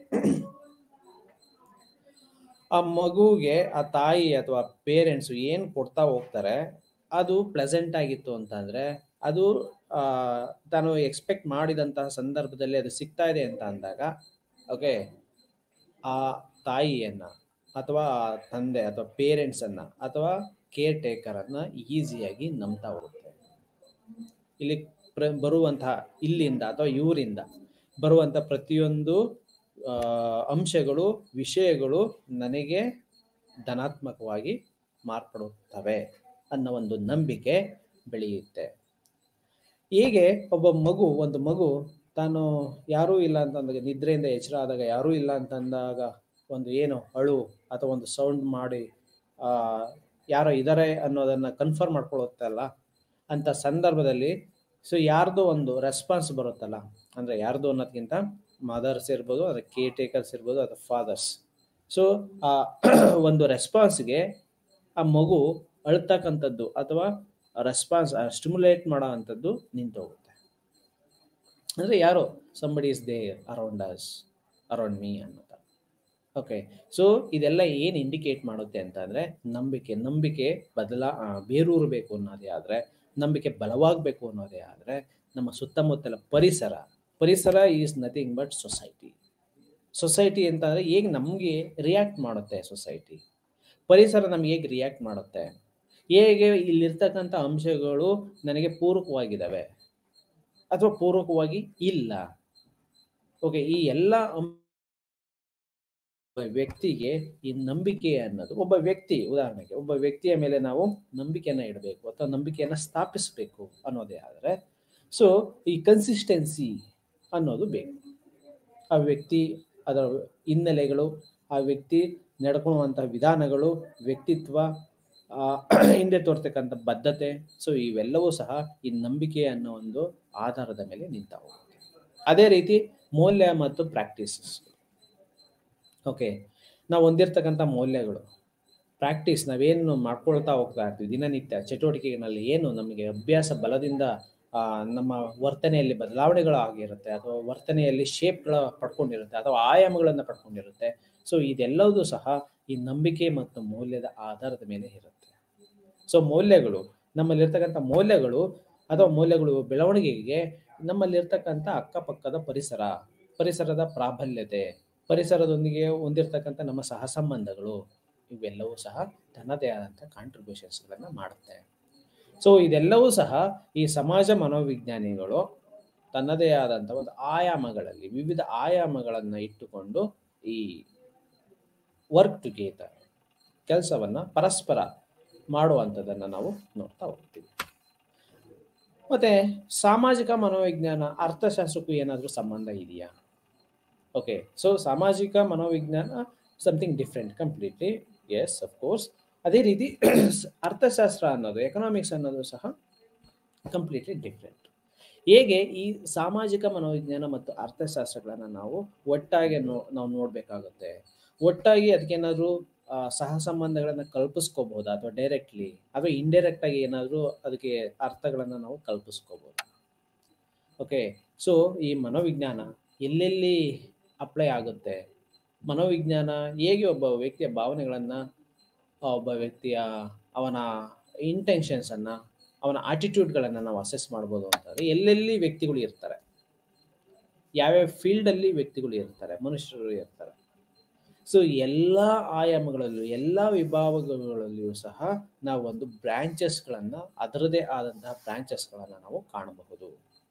ಆ ಮಗುಗೆ ಆ ತಾಯಿ ಅಥವಾ ಪೇರೆಂಟ್ಸು ಏನು ಕೊಡ್ತಾ ಹೋಗ್ತಾರೆ ಅದು ಪ್ಲೆಸೆಂಟ್ ಆಗಿತ್ತು ಅಂತಂದ್ರೆ ಅದು ಆ, ತಾನು ಎಕ್ಸ್ಪೆಕ್ಟ್ ಮಾಡಿದಂತಹ ಸಂದರ್ಭದಲ್ಲಿ ಅದು ಸಿಗ್ತಾ ಇದೆ ಅಂತ ಅಂದಾಗ ಓಕೆ ಆ ತಾಯಿಯನ್ನ ಅಥವಾ ಆ ತಂದೆ ಅಥವಾ ಪೇರೆಂಟ್ಸ್ ಅನ್ನ ಅಥವಾ ಕೇರ್ ಟೇಕರ್ ಅನ್ನ ಈಸಿಯಾಗಿ ನಂಬ್ತಾ ಹೋಗುತ್ತೆ ಇಲ್ಲಿ ಪ್ರ ಬರುವಂತಹ ಇಲ್ಲಿಂದ ಅಥವಾ ಇವರಿಂದ ಬರುವಂತ ಪ್ರತಿಯೊಂದು ಆ, ಅಂಶಗಳು ವಿಷಯಗಳು ನನಗೆ ಧನಾತ್ಮಕವಾಗಿ ಮಾರ್ಪಡುತ್ತವೆ ಅನ್ನೋ ಒಂದು ನಂಬಿಕೆ ಬೆಳೆಯುತ್ತೆ ಹೀಗೆ ಒಬ್ಬ ಮಗು ಒಂದು ಮಗು ತಾನು ಯಾರೂ ಇಲ್ಲ ಅಂತಂದಾಗ ನಿದ್ರೆಯಿಂದ ಎಚ್ಚರ ಆದಾಗ ಯಾರೂ ಇಲ್ಲ ಅಂತಂದಾಗ ಒಂದು ಏನು ಅಳು ಅಥವಾ ಒಂದು ಸೌಂಡ್ ಮಾಡಿ ಆ, ಯಾರೋ ಇದ್ದಾರೆ ಅನ್ನೋದನ್ನ ಕನ್ಫರ್ಮ್ ಮಾಡ್ಕೊಳ್ಳುತ್ತಲ್ಲ ಅಂತ ಸಂದರ್ಭದಲ್ಲಿ ಸೊ ಯಾರ್ದೋ ಒಂದು ರೆಸ್ಪಾನ್ಸ್ ಬರುತ್ತಲ್ಲ ಅಂದ್ರೆ ಯಾರ್ದು ಅನ್ನೋದಕ್ಕಿಂತ ಮದರ್ಸ್ ಇರ್ಬೋದು ಅಥವಾ ಕೇರ್ ಟೇಕರ್ಸ್ ಇರ್ಬೋದು ಅಥವಾ ಫಾದರ್ಸ್ ಸೊ ಆ ಒಂದು ರೆಸ್ಪಾನ್ಸ್ಗೆ ಆ ಮಗು ಅಳ್ತಕ್ಕಂಥದ್ದು ಅಥವಾ ರೆಸ್ಪಾನ್ಸ್ ಸ್ಟಿಮ್ಯುಲೇಟ್ ಮಾಡೋ ಅಂಥದ್ದು ನಿಂತು ಹೋಗುತ್ತೆ ಅಂದ್ರೆ ಯಾರೋ somebody is there around us around me ಅನ್ನೋ ಥರ ಓಕೆ ಸೊ ಇದೆಲ್ಲ ಏನು ಇಂಡಿಕೇಟ್ ಮಾಡುತ್ತೆ ಅಂತ ಅಂದ್ರೆ ನಂಬಿಕೆ ನಂಬಿಕೆ ಬದಲಾ ಆ, ಬೇರೂರಬೇಕು ಅನ್ನೋದೇ ಆದ್ರೆ ನಂಬಿಕೆ ಬಲವಾಗಬೇಕು ಅನ್ನೋದೇ ಆದ್ರೆ ನಮ್ಮ ಸುತ್ತಮುತ್ತಲ ಪರಿಸರ ಪರಿಸರ is nothing but society society ಅಂತಂದ್ರೆ ಹೇಗೆ ನಮಗೆ ರಿಯಾಕ್ಟ್ ಮಾಡುತ್ತೆ ಸೊಸೈಟಿ ಪರಿಸರ ನಮ್ಗೆ ಹೇಗೆ ರಿಯಾಕ್ಟ್ ಮಾಡುತ್ತೆ ಹೇಗೆ ಇಲ್ಲಿರ್ತಕ್ಕಂಥ ಅಂಶಗಳು ನನಗೆ ಪೂರಕವಾಗಿದ್ದಾವೆ ಅಥವಾ ಪೂರಕವಾಗಿ ಇಲ್ಲ ಓಕೆ ಈ ಎಲ್ಲ ಅಂ- ಒಬ್ಬ ವ್ಯಕ್ತಿಗೆ ಈ ನಂಬಿಕೆ ಅನ್ನೋದು ಒಬ್ಬ ವ್ಯಕ್ತಿ ಉದಾಹರಣೆಗೆ ಒಬ್ಬ ವ್ಯಕ್ತಿಯ ಮೇಲೆ ನಾವು ನಂಬಿಕೆಯನ್ನ ಇಡಬೇಕು ಅಥವಾ ನಂಬಿಕೆಯನ್ನ ಸ್ಥಾಪಿಸಬೇಕು ಅನ್ನೋದೇ ಆದರೆ ಸೊ ಈ ಕನ್ಸಿಸ್ಟೆನ್ಸಿ ಅನ್ನೋದು ಬೇಕು ಆ ವ್ಯಕ್ತಿ ಅದರ ಹಿನ್ನೆಲೆಗಳು ಆ ವ್ಯಕ್ತಿ ನಡ್ಕೊಳ್ಳುವಂತಹ ವಿಧಾನಗಳು ವ್ಯಕ್ತಿತ್ವ ಆ, ಹಿಂದೆ ತೋರ್ತಕ್ಕಂಥ ಬದ್ಧತೆ ಸೊ ಇವೆಲ್ಲವೂ ಸಹ ಈ ನಂಬಿಕೆ ಅನ್ನೋ ಒಂದು ಆಧಾರದ ಮೇಲೆ ನಿಂತ ಹೋಗುತ್ತೆ ಅದೇ ರೀತಿ ಮೌಲ್ಯ ಮತ್ತು ಪ್ರಾಕ್ಟೀಸಸ್ ಓಕೆ ನಾವು ಹೊಂದಿರ್ತಕ್ಕಂಥ ಮೌಲ್ಯಗಳು ಪ್ರಾಕ್ಟೀಸ್ ನಾವೇನು ಮಾಡ್ಕೊಳ್ತಾ ಹೋಗ್ತಾ ಇರ್ತೀವಿ ದಿನನಿತ್ಯ ಚಟುವಟಿಕೆಗಳಲ್ಲಿ ಏನು ನಮಗೆ ಅಭ್ಯಾಸ ಬಲದಿಂದ ಆ, ನಮ್ಮ ವರ್ತನೆಯಲ್ಲಿ ಬದಲಾವಣೆಗಳು ಆಗಿರುತ್ತೆ ಅಥವಾ ವರ್ತನೆಯಲ್ಲಿ ಶೇಪ್ಗಳ ಪಡ್ಕೊಂಡಿರುತ್ತೆ ಅಥವಾ ಆಯಾಮಗಳನ್ನು ಪಡ್ಕೊಂಡಿರುತ್ತೆ ಸೊ ಇದೆಲ್ಲವೂ ಸಹ ಈ ನಂಬಿಕೆ ಮತ್ತು ಮೌಲ್ಯದ ಆಧಾರದ ಮೇಲೆ ಇರುತ್ತೆ ಸೊ ಮೌಲ್ಯಗಳು ನಮ್ಮಲ್ಲಿರ್ತಕ್ಕಂಥ ಮೌಲ್ಯಗಳು ಅಥವಾ ಮೌಲ್ಯಗಳು ಬೆಳವಣಿಗೆಗೆ ನಮ್ಮಲ್ಲಿರ್ತಕ್ಕಂಥ ಅಕ್ಕಪಕ್ಕದ ಪರಿಸರ ಪರಿಸರದ ಪ್ರಾಬಲ್ಯತೆ ಪರಿಸರದೊಂದಿಗೆ ಹೊಂದಿರತಕ್ಕಂಥ ನಮ್ಮ ಸಹ ಸಂಬಂಧಗಳು ಇವೆಲ್ಲವೂ ಸಹ ತನ್ನದೇ ಆದಂಥ ಕಾಂಟ್ರಿಬ್ಯೂಷನ್ಸ್ಗಳನ್ನು ಮಾಡುತ್ತೆ ಸೊ ಇದೆಲ್ಲವೂ ಸಹ ಈ ಸಮಾಜ ಮನೋವಿಜ್ಞಾನಿಗಳು ತನ್ನದೇ ಆದಂಥ ಒಂದು ಆಯಾಮಗಳಲ್ಲಿ ವಿವಿಧ ಆಯಾಮಗಳನ್ನು ಇಟ್ಟುಕೊಂಡು ಈ ವರ್ಕ್ ಟುಗೆದರ್ ಕೆಲಸವನ್ನ ಪರಸ್ಪರ ಮಾಡುವಂಥದ್ದನ್ನು ನಾವು ನೋಡ್ತಾ ಹೋಗ್ತೀವಿ ಮತ್ತೆ ಸಾಮಾಜಿಕ ಮನೋವಿಜ್ಞಾನ ಅರ್ಥಶಾಸ್ತ್ರಕ್ಕೂ ಏನಾದರೂ ಸಂಬಂಧ ಇದೆಯಾ ಓಕೆ ಸೊ ಸಾಮಾಜಿಕ ಮನೋವಿಜ್ಞಾನ something different completely yes course ಅದೇ ರೀತಿ ಅರ್ಥಶಾಸ್ತ್ರ ಅನ್ನೋದು ಎಕನಾಮಿಕ್ಸ್ ಅನ್ನೋದು ಸಹ ಕಂಪ್ಲೀಟ್ಲಿ ಡಿಫ್ರೆಂಟ್ ಹೇಗೆ ಈ ಸಾಮಾಜಿಕ ಮನೋವಿಜ್ಞಾನ ಮತ್ತು ಅರ್ಥಶಾಸ್ತ್ರಗಳನ್ನು ನಾವು ಒಟ್ಟಾಗಿ ನೋ ನಾವು ನೋಡಬೇಕಾಗುತ್ತೆ ಒಟ್ಟಾಗಿ ಅದಕ್ಕೇನಾದರೂ ಸಹ ಸಂಬಂಧಗಳನ್ನು ಕಲ್ಪಿಸ್ಕೋಬಹುದಾ ಅಥವಾ ಡೈರೆಕ್ಟ್ಲಿ ಅಥವಾ ಇಂಡೈರೆಕ್ಟ್ ಆಗಿ ಏನಾದರೂ ಅದಕ್ಕೆ ಅರ್ಥಗಳನ್ನು ನಾವು ಕಲ್ಪಿಸ್ಕೋಬಹುದು ಓಕೆ ಸೊ ಈ ಮನೋವಿಜ್ಞಾನ ಎಲ್ಲೆಲ್ಲಿ ಅಪ್ಲೈ ಆಗುತ್ತೆ ಮನೋವಿಜ್ಞಾನ ಹೇಗೆ ಒಬ್ಬ ವ್ಯಕ್ತಿಯ ಭಾವನೆಗಳನ್ನು ಒಬ್ಬ ವ್ಯಕ್ತಿಯ ಅವನ ಇಂಟೆನ್ಷನ್ಸನ್ನು ಅವನ ಆಟಿಟ್ಯೂಡ್ಗಳನ್ನು ನಾವು ಅಸೆಸ್ ಮಾಡ್ಬೋದು ಅಂತಂದರೆ ಎಲ್ಲೆಲ್ಲಿ ವ್ಯಕ್ತಿಗಳು ಇರ್ತಾರೆ ಯಾವ್ಯಾವ ಫೀಲ್ಡಲ್ಲಿ ವ್ಯಕ್ತಿಗಳು ಇರ್ತಾರೆ ಮನುಷ್ಯರು ಇರ್ತಾರೆ ಸೊ ಎಲ್ಲ ಆಯಾಮಗಳಲ್ಲೂ ಎಲ್ಲ ವಿಭಾಗಗಳಲ್ಲಿಯೂ ಸಹ ನಾವು ಒಂದು ಬ್ರಾಂಚಸ್ಗಳನ್ನು ಅದರದೇ ಆದಂತಹ ಬ್ರಾಂಚಸ್ಗಳನ್ನು ನಾವು ಕಾಣಬಹುದು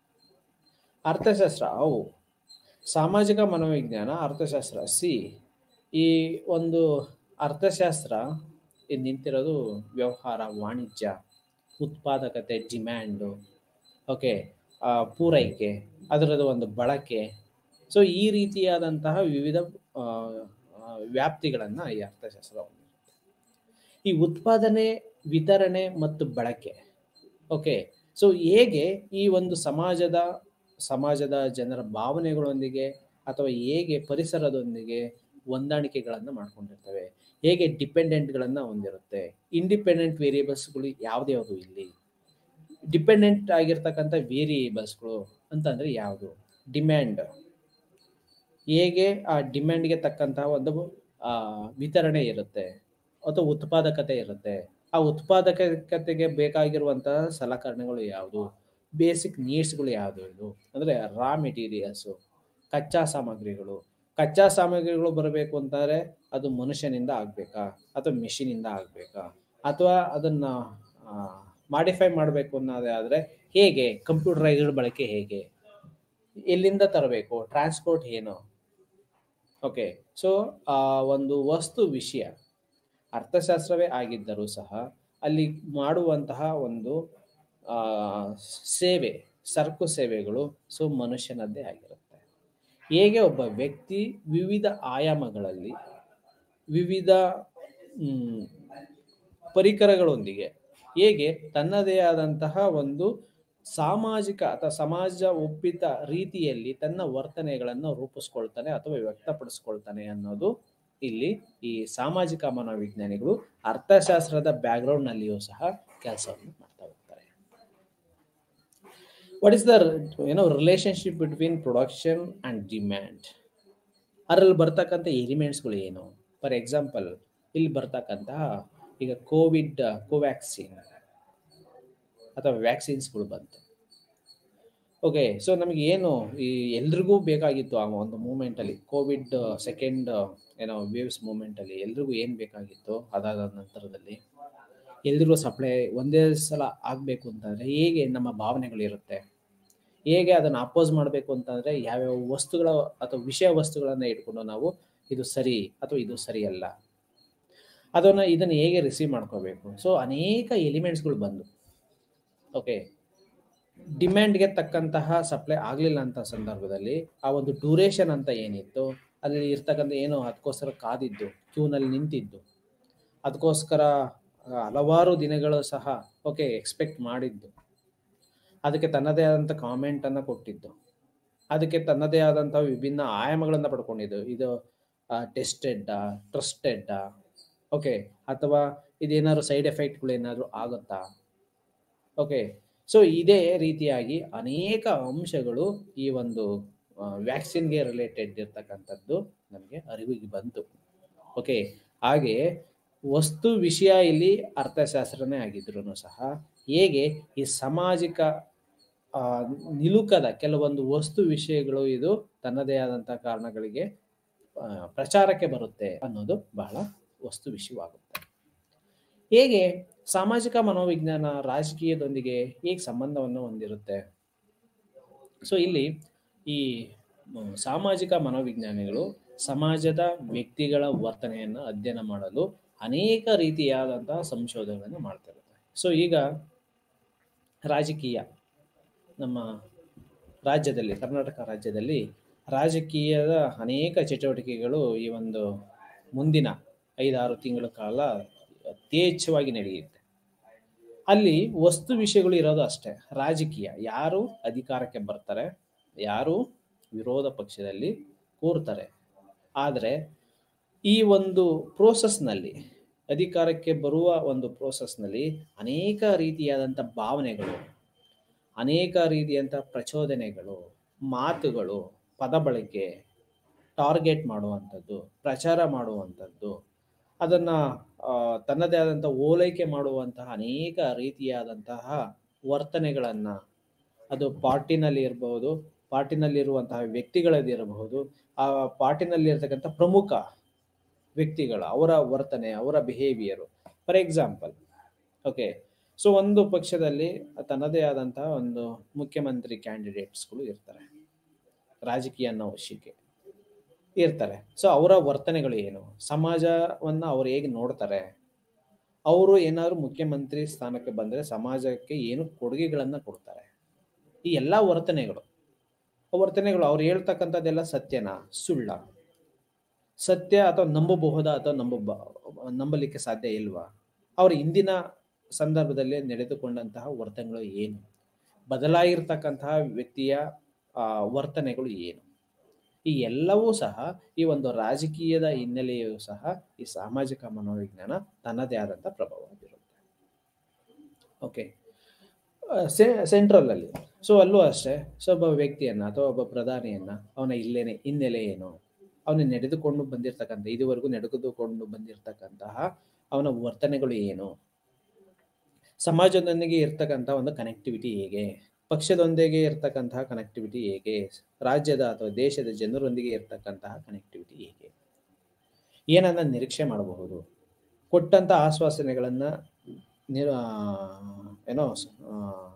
ಅರ್ಥಶಾಸ್ತ್ರ ಅವು ಸಾಮಾಜಿಕ ಮನೋವಿಜ್ಞಾನ ಅರ್ಥಶಾಸ್ತ್ರ ಸಿ ಈ ಒಂದು ಅರ್ಥಶಾಸ್ತ್ರ ಇದು ನಿಂತಿರೋದು ವ್ಯವಹಾರ ವಾಣಿಜ್ಯ ಉತ್ಪಾದಕತೆ ಡಿಮ್ಯಾಂಡು ಓಕೆ ಪೂರೈಕೆ ಅದರದ್ದು ಒಂದು ಬಳಕೆ ಸೊ ಈ ರೀತಿಯಾದಂತಹ ವಿವಿಧ ಆ, ಆ, ವ್ಯಾಪ್ತಿಗಳನ್ನು ಈ ಅರ್ಥಶಾಸ್ತ್ರ ಹೊಂದಿರುತ್ತೆ ಈ ಉತ್ಪಾದನೆ ವಿತರಣೆ ಮತ್ತು ಬಳಕೆ ಓಕೆ ಸೊ ಹೇಗೆ ಈ ಒಂದು ಸಮಾಜದ ಸಮಾಜದ ಜನರ ಭಾವನೆಗಳೊಂದಿಗೆ ಅಥವಾ ಹೇಗೆ ಪರಿಸರದೊಂದಿಗೆ ಹೊಂದಾಣಿಕೆಗಳನ್ನು ಮಾಡ್ಕೊಂಡಿರ್ತವೆ ಹೇಗೆ ಡಿಪೆಂಡೆಂಟ್ಗಳನ್ನು ಹೊಂದಿರುತ್ತೆ ಇಂಡಿಪೆಂಡೆಂಟ್ ವೇರಿಯೇಬಲ್ಸ್ಗಳು ಯಾವ್ದ್ಯಾವುದು ಇಲ್ಲಿ ಡಿಪೆಂಡೆಂಟ್ ಆಗಿರ್ತಕ್ಕಂಥ ವೇರಿಯೇಬಲ್ಸ್ಗಳು ಅಂತಂದ್ರೆ ಯಾವುದು ಡಿಮ್ಯಾಂಡ್ ಹೇಗೆ ಆ ಡಿಮ್ಯಾಂಡ್ಗೆ ತಕ್ಕಂತಹ ಒಂದು ಆ, ವಿತರಣೆ ಇರುತ್ತೆ ಅಥವಾ ಉತ್ಪಾದಕತೆ ಇರುತ್ತೆ ಆ ಉತ್ಪಾದಕತೆಗೆ ಬೇಕಾಗಿರುವಂತಹ ಸಲಕರಣೆಗಳು ಯಾವುದು ಬೇಸಿಕ್ ನೀಡ್ಸ್ಗಳು ಯಾವುದು ಇದು ಅಂದರೆ ರಾ ಮೆಟೀರಿಯಲ್ಸು ಕಚ್ಚಾ ಸಾಮಗ್ರಿಗಳು ಕಚ್ಚಾ ಸಾಮಗ್ರಿಗಳು ಬರಬೇಕು ಅಂತಾರೆ ಅದು ಮನುಷ್ಯನಿಂದ ಆಗಬೇಕಾ ಅಥವಾ ಮೆಷಿನಿಂದ ಆಗಬೇಕಾ ಅಥವಾ ಅದನ್ನ ಮಾಡಿಫೈ ಮಾಡಬೇಕು ಅನ್ನೋದೇ ಆದರೆ ಹೇಗೆ ಕಂಪ್ಯೂಟರೈಸ್ಡ್ ಬಳಕೆ ಹೇಗೆ ಎಲ್ಲಿಂದ ತರಬೇಕು ಟ್ರಾನ್ಸ್ಪೋರ್ಟ್ ಏನು ಓಕೆ ಸೊ ಆ ಒಂದು ವಸ್ತು ವಿಷಯ ಅರ್ಥಶಾಸ್ತ್ರವೇ ಆಗಿದ್ದರೂ ಸಹ ಅಲ್ಲಿ ಮಾಡುವಂತಹ ಒಂದು ಆ, ಸೇವೆ ಸರಕು ಸೇವೆಗಳು ಸೊ ಮನುಷ್ಯನದ್ದೇ ಆಗಿರುತ್ತೆ ಹೇಗೆ ಒಬ್ಬ ವ್ಯಕ್ತಿ ವಿವಿಧ ಆಯಾಮಗಳಲ್ಲಿ ವಿವಿಧ ಮ್, ಪರಿಕರಗಳೊಂದಿಗೆ ಹೇಗೆ ತನ್ನದೇ ಆದಂತಹ ಒಂದು ಸಾಮಾಜಿಕ ಅಥವಾ ಸಮಾಜ ಒಪ್ಪಿತ ರೀತಿಯಲ್ಲಿ ತನ್ನ ವರ್ತನೆಗಳನ್ನು ರೂಪಿಸ್ಕೊಳ್ತಾನೆ ಅಥವಾ ವ್ಯಕ್ತಪಡಿಸ್ಕೊಳ್ತಾನೆ ಅನ್ನೋದು ಇಲ್ಲಿ ಈ ಸಾಮಾಜಿಕ ಮನೋವಿಜ್ಞಾನಿಗಳು ಅರ್ಥಶಾಸ್ತ್ರದ ಬ್ಯಾಕ್ಗ್ರೌಂಡ್ ನಲ್ಲಿಯೂ ಸಹ ಕೆಲಸವನ್ನು ಮಾಡ್ತಾ ಹೋಗ್ತಾರೆ ವಾಟ್ ಇಸ್ ದ ಏನೋ relationship between production and demand ಅದರಲ್ಲಿ ಬರ್ತಕ್ಕಂಥ ಎಲಿಮೆಂಟ್ಸ್ಗಳು ಏನು ಫಾರ್ ಎಕ್ಸಾಂಪಲ್ ಇಲ್ಲಿ ಬರ್ತಕ್ಕಂತಹ ಈಗ ಕೋವಿಡ್ ಕೋವ್ಯಾಕ್ಸಿನ್ ಅಥವಾ ವ್ಯಾಕ್ಸಿನ್ಸ್ಗಳು ಬಂತು ಓಕೆ ಸೊ ನಮಗೆ ಏನು ಈ ಎಲ್ರಿಗೂ ಬೇಕಾಗಿತ್ತು ಆ ಒಂದು ಮೂಮೆಂಟಲ್ಲಿ ಕೋವಿಡ್ ಸೆಕೆಂಡ್ ಏನೋ ವೇವ್ಸ್ ಮೂಮೆಂಟಲ್ಲಿ ಎಲ್ರಿಗೂ ಏನು ಬೇಕಾಗಿತ್ತು ಅದಾದ ನಂತರದಲ್ಲಿ ಎಲ್ರಿಗೂ ಸಪ್ಲೈ ಒಂದೇ ಸಲ ಆಗಬೇಕು ಅಂತಂದರೆ ಹೇಗೆ ನಮ್ಮ ಭಾವನೆಗಳಿರುತ್ತೆ ಹೇಗೆ ಅದನ್ನು ಅಪೋಸ್ ಮಾಡಬೇಕು ಅಂತಂದರೆ ಯಾವ್ಯಾವ ವಸ್ತುಗಳ ಅಥವಾ ವಿಷಯ ವಸ್ತುಗಳನ್ನು ಇಟ್ಕೊಂಡು ನಾವು ಇದು ಸರಿ ಅಥವಾ ಇದು ಸರಿಯಲ್ಲ ಅದನ್ನು ಇದನ್ನು ಹೇಗೆ ರಿಸೀವ್ ಮಾಡ್ಕೋಬೇಕು ಸೊ ಅನೇಕ ಎಲಿಮೆಂಟ್ಸ್ಗಳು ಬಂದು ಓಕೆ ಡಿಮ್ಯಾಂಡ್ಗೆ ತಕ್ಕಂತಹ ಸಪ್ಲೈ ಆಗಲಿಲ್ಲ ಅಂತ ಸಂದರ್ಭದಲ್ಲಿ ಆ ಒಂದು ಡ್ಯೂರೇಷನ್ ಅಂತ ಏನಿತ್ತು ಅಲ್ಲಿ ಇರ್ತಕ್ಕಂಥ ಏನು ಅದಕ್ಕೋಸ್ಕರ ಕಾದಿದ್ದು ಕ್ಯೂನಲ್ಲಿ ನಿಂತಿದ್ದು ಅದಕ್ಕೋಸ್ಕರ ಆ, ಹಲವಾರು ದಿನಗಳು ಸಹ ಓಕೆ ಎಕ್ಸ್ಪೆಕ್ಟ್ ಮಾಡಿದ್ದು ಅದಕ್ಕೆ ತನ್ನದೇ ಆದಂಥ ಕಾಮೆಂಟನ್ನು ಕೊಟ್ಟಿದ್ದು ಅದಕ್ಕೆ ತನ್ನದೇ ಆದಂಥ ವಿಭಿನ್ನ ಆಯಾಮಗಳನ್ನು ಪಡ್ಕೊಂಡಿದ್ದು ಇದು ಟೆಸ್ಟೆಡ್ಡಾ ಟ್ರಸ್ಟೆಡ್ಡಾ ಓಕೆ ಅಥವಾ ಇದೇನಾದ್ರು ಸೈಡ್ ಎಫೆಕ್ಟ್ಗಳು ಏನಾದರೂ ಆಗುತ್ತಾ ಓಕೆ ಸೊ ಇದೇ ರೀತಿಯಾಗಿ ಅನೇಕ ಅಂಶಗಳು ಈ ಒಂದು ವ್ಯಾಕ್ಸಿನ್ಗೆ ರಿಲೇಟೆಡ್ ಇರ್ತಕ್ಕಂಥದ್ದು ನಮಗೆ ಅರಿವಿಗೆ ಬಂತು ಓಕೆ ಹಾಗೆ ವಸ್ತು ವಿಷಯ ಇಲ್ಲಿ ಅರ್ಥಶಾಸ್ತ್ರನೇ ಆಗಿದ್ರು ಸಹ ಹೇಗೆ ಈ ಸಾಮಾಜಿಕ ಆ, ನಿಲುಕದ ಕೆಲವೊಂದು ವಸ್ತು ವಿಷಯಗಳು ಇದು ತನ್ನದೇ ಆದಂಥ ಕಾರಣಗಳಿಗೆ ಆ, ಪ್ರಚಾರಕ್ಕೆ ಬರುತ್ತೆ ಅನ್ನೋದು ಬಹಳ ವಸ್ತು ವಿಷಯವಾಗುತ್ತೆ ಹೇಗೆ ಸಾಮಾಜಿಕ ಮನೋವಿಜ್ಞಾನ ರಾಜಕೀಯದೊಂದಿಗೆ ಹೇಗೆ ಸಂಬಂಧವನ್ನು ಹೊಂದಿರುತ್ತೆ ಸೊ ಇಲ್ಲಿ ಈ ಮ್, ಸಾಮಾಜಿಕ ಮನೋವಿಜ್ಞಾನಿಗಳು ಸಮಾಜದ ವ್ಯಕ್ತಿಗಳ ವರ್ತನೆಯನ್ನು ಅಧ್ಯಯನ ಮಾಡಲು ಅನೇಕ ರೀತಿಯಾದಂತಹ ಸಂಶೋಧನೆಗಳನ್ನು ಮಾಡ್ತಿರುತ್ತೆ ಸೊ ಈಗ ರಾಜಕೀಯ ನಮ್ಮ ರಾಜ್ಯದಲ್ಲಿ ಕರ್ನಾಟಕ ರಾಜ್ಯದಲ್ಲಿ ರಾಜಕೀಯದ ಅನೇಕ ಚಟುವಟಿಕೆಗಳು ಈ ಒಂದು ಮುಂದಿನ ಐದಾರು ತಿಂಗಳ ಕಾಲ ಯಥೇಚ್ಛವಾಗಿ ನಡೆಯುತ್ತೆ ಅಲ್ಲಿ ವಸ್ತು ವಿಷಯಗಳು ಇರೋದು ಅಷ್ಟೇ ರಾಜಕೀಯ ಯಾರು ಅಧಿಕಾರಕ್ಕೆ ಬರ್ತಾರೆ ಯಾರು ವಿರೋಧ ಪಕ್ಷದಲ್ಲಿ ಕೂರ್ತಾರೆ ಆದರೆ ಈ ಒಂದು ಪ್ರೋಸೆಸ್ನಲ್ಲಿ ಅಧಿಕಾರಕ್ಕೆ ಬರುವ ಒಂದು ಪ್ರೋಸೆಸ್ನಲ್ಲಿ ಅನೇಕ ರೀತಿಯಾದಂಥ ಭಾವನೆಗಳು ಅನೇಕ ರೀತಿಯಂಥ ಪ್ರಚೋದನೆಗಳು ಮಾತುಗಳು ಪದ ಬಳಕೆ ಟಾರ್ಗೆಟ್ ಮಾಡುವಂಥದ್ದು ಪ್ರಚಾರ ಮಾಡುವಂಥದ್ದು ಅದನ್ನು ತನ್ನದೇ ಆದಂಥ ಓಲೈಕೆ ಮಾಡುವಂತಹ ಅನೇಕ ರೀತಿಯಾದಂತಹ ವರ್ತನೆಗಳನ್ನು ಅದು ಪಾರ್ಟಿನಲ್ಲಿ ಇರಬಹುದು ಪಾರ್ಟಿನಲ್ಲಿರುವಂತಹ ವ್ಯಕ್ತಿಗಳದಿರಬಹುದು ಆ ಪಾರ್ಟಿನಲ್ಲಿ ಇರ್ತಕ್ಕಂಥ ಪ್ರಮುಖ ವ್ಯಕ್ತಿಗಳು ಅವರ ವರ್ತನೆ ಅವರ behaviour for example okay so ಒಂದು ಪಕ್ಷದಲ್ಲಿ ತನ್ನದೇ ಆದಂತಹ ಒಂದು ಮುಖ್ಯಮಂತ್ರಿ ಕ್ಯಾಂಡಿಡೇಟ್ಸ್ಗಳು ಇರ್ತಾರೆ ರಾಜಕೀಯ ಅನ್ನೋ ವಶಿಕೆ ಇರ್ತಾರೆ ಸೊ ಅವರ ವರ್ತನೆಗಳು ಏನು ಸಮಾಜವನ್ನ ಅವ್ರು ಹೇಗೆ ನೋಡ್ತಾರೆ ಅವರು ಏನಾದ್ರು ಮುಖ್ಯಮಂತ್ರಿ ಸ್ಥಾನಕ್ಕೆ ಬಂದರೆ ಸಮಾಜಕ್ಕೆ ಏನು ಕೊಡುಗೆಗಳನ್ನ ಕೊಡ್ತಾರೆ ಈ ಎಲ್ಲ ವರ್ತನೆಗಳು ಆ ವರ್ತನೆಗಳು ಅವ್ರು ಹೇಳ್ತಕ್ಕಂಥದ್ದೆಲ್ಲ ಸತ್ಯನಾ ಸುಳ್ಳ ಸತ್ಯ ಅಥವಾ ನಂಬಬಹುದಾ ಅಥವಾ ನಂಬ ನಂಬಲಿಕ್ಕೆ ಸಾಧ್ಯ ಇಲ್ವಾ ಅವ್ರ ಇಂದಿನ ಸಂದರ್ಭದಲ್ಲಿ ನಡೆದುಕೊಂಡಂತಹ ವರ್ತನೆಗಳು ಏನು ಬದಲಾಗಿರ್ತಕ್ಕಂತಹ ವ್ಯಕ್ತಿಯ ಆ, ವರ್ತನೆಗಳು ಏನು ಈ ಎಲ್ಲವೂ ಸಹ ಈ ಒಂದು ರಾಜಕೀಯದ ಹಿನ್ನೆಲೆಯೂ ಸಹ ಈ ಸಾಮಾಜಿಕ ಮನೋವಿಜ್ಞಾನ ತನ್ನದೇ ಆದಂಥ ಪ್ರಭಾವ ಬೀರುತ್ತೆ ಓಕೆ ಸೆಂಟ್ರಲ್ ಅಲ್ಲಿ ಸೊ ಅಲ್ಲೂ ಅಷ್ಟೇ ಸೊ ಒಬ್ಬ ವ್ಯಕ್ತಿಯನ್ನ ಅಥವಾ ಒಬ್ಬ ಪ್ರಧಾನಿಯನ್ನ ಅವನ ಇಲ್ಲೇನೆ ಹಿನ್ನೆಲೆ ಏನು ಅವನು ನಡೆದುಕೊಂಡು ಬಂದಿರತಕ್ಕಂಥ ಇದುವರೆಗೂ ನಡೆದುಕೊಂಡು ಬಂದಿರತಕ್ಕಂತಹ ಅವನ ವರ್ತನೆಗಳು ಏನು ಸಮಾಜದೊಂದಿಗೆ ಇರ್ತಕ್ಕಂಥ ಒಂದು ಕನೆಕ್ಟಿವಿಟಿ ಹೇಗೆ ಪಕ್ಷದೊಂದಿಗೆ ಇರ್ತಕ್ಕಂತಹ ಕನೆಕ್ಟಿವಿಟಿ ಹೇಗೆ ರಾಜ್ಯದ ಅಥವಾ ದೇಶದ ಜನರೊಂದಿಗೆ ಇರ್ತಕ್ಕಂತಹ ಕನೆಕ್ಟಿವಿಟಿ ಹೇಗೆ ಏನನ್ನ ನಿರೀಕ್ಷೆ ಮಾಡಬಹುದು ಕೊಟ್ಟಂತ ಆಶ್ವಾಸನೆಗಳನ್ನ ನಿರ ಏನೋ ಆ,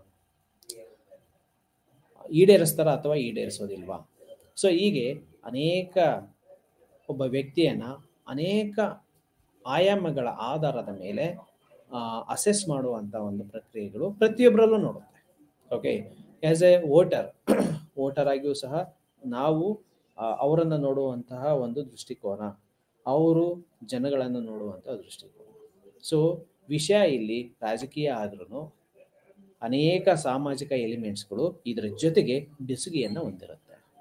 ಈಡೇರಿಸ್ತಾರ ಅಥವಾ ಈಡೇರಿಸೋದಿಲ್ವಾ ಸೊ ಹೀಗೆ ಅನೇಕ ಒಬ್ಬ ವ್ಯಕ್ತಿಯನ್ನ ಅನೇಕ ಆಯಾಮಗಳ ಆಧಾರದ ಮೇಲೆ ಅಸೆಸ್ ಮಾಡುವಂತ ಒಂದು ಪ್ರಕ್ರಿಯೆಗಳು ಪ್ರತಿಯೊಬ್ಬರಲ್ಲೂ ನೋಡುತ್ತೆ okay as a voter voter ಆಗಿಯೂ ಸಹ ನಾವು ಆ, ಅವರನ್ನ ನೋಡುವಂತಹ ಒಂದು ದೃಷ್ಟಿಕೋನ ಅವರು ಜನಗಳನ್ನು ನೋಡುವಂತಹ ದೃಷ್ಟಿಕೋನ ಸೊ ವಿಷಯ ಇಲ್ಲಿ ರಾಜಕೀಯ ಆದ್ರೂ ಅನೇಕ ಸಾಮಾಜಿಕ ಎಲಿಮೆಂಟ್ಸ್ಗಳು ಇದರ ಜೊತೆಗೆ ಬೆಸುಗೆಯನ್ನು ಹೊಂದಿರುತ್ತೆ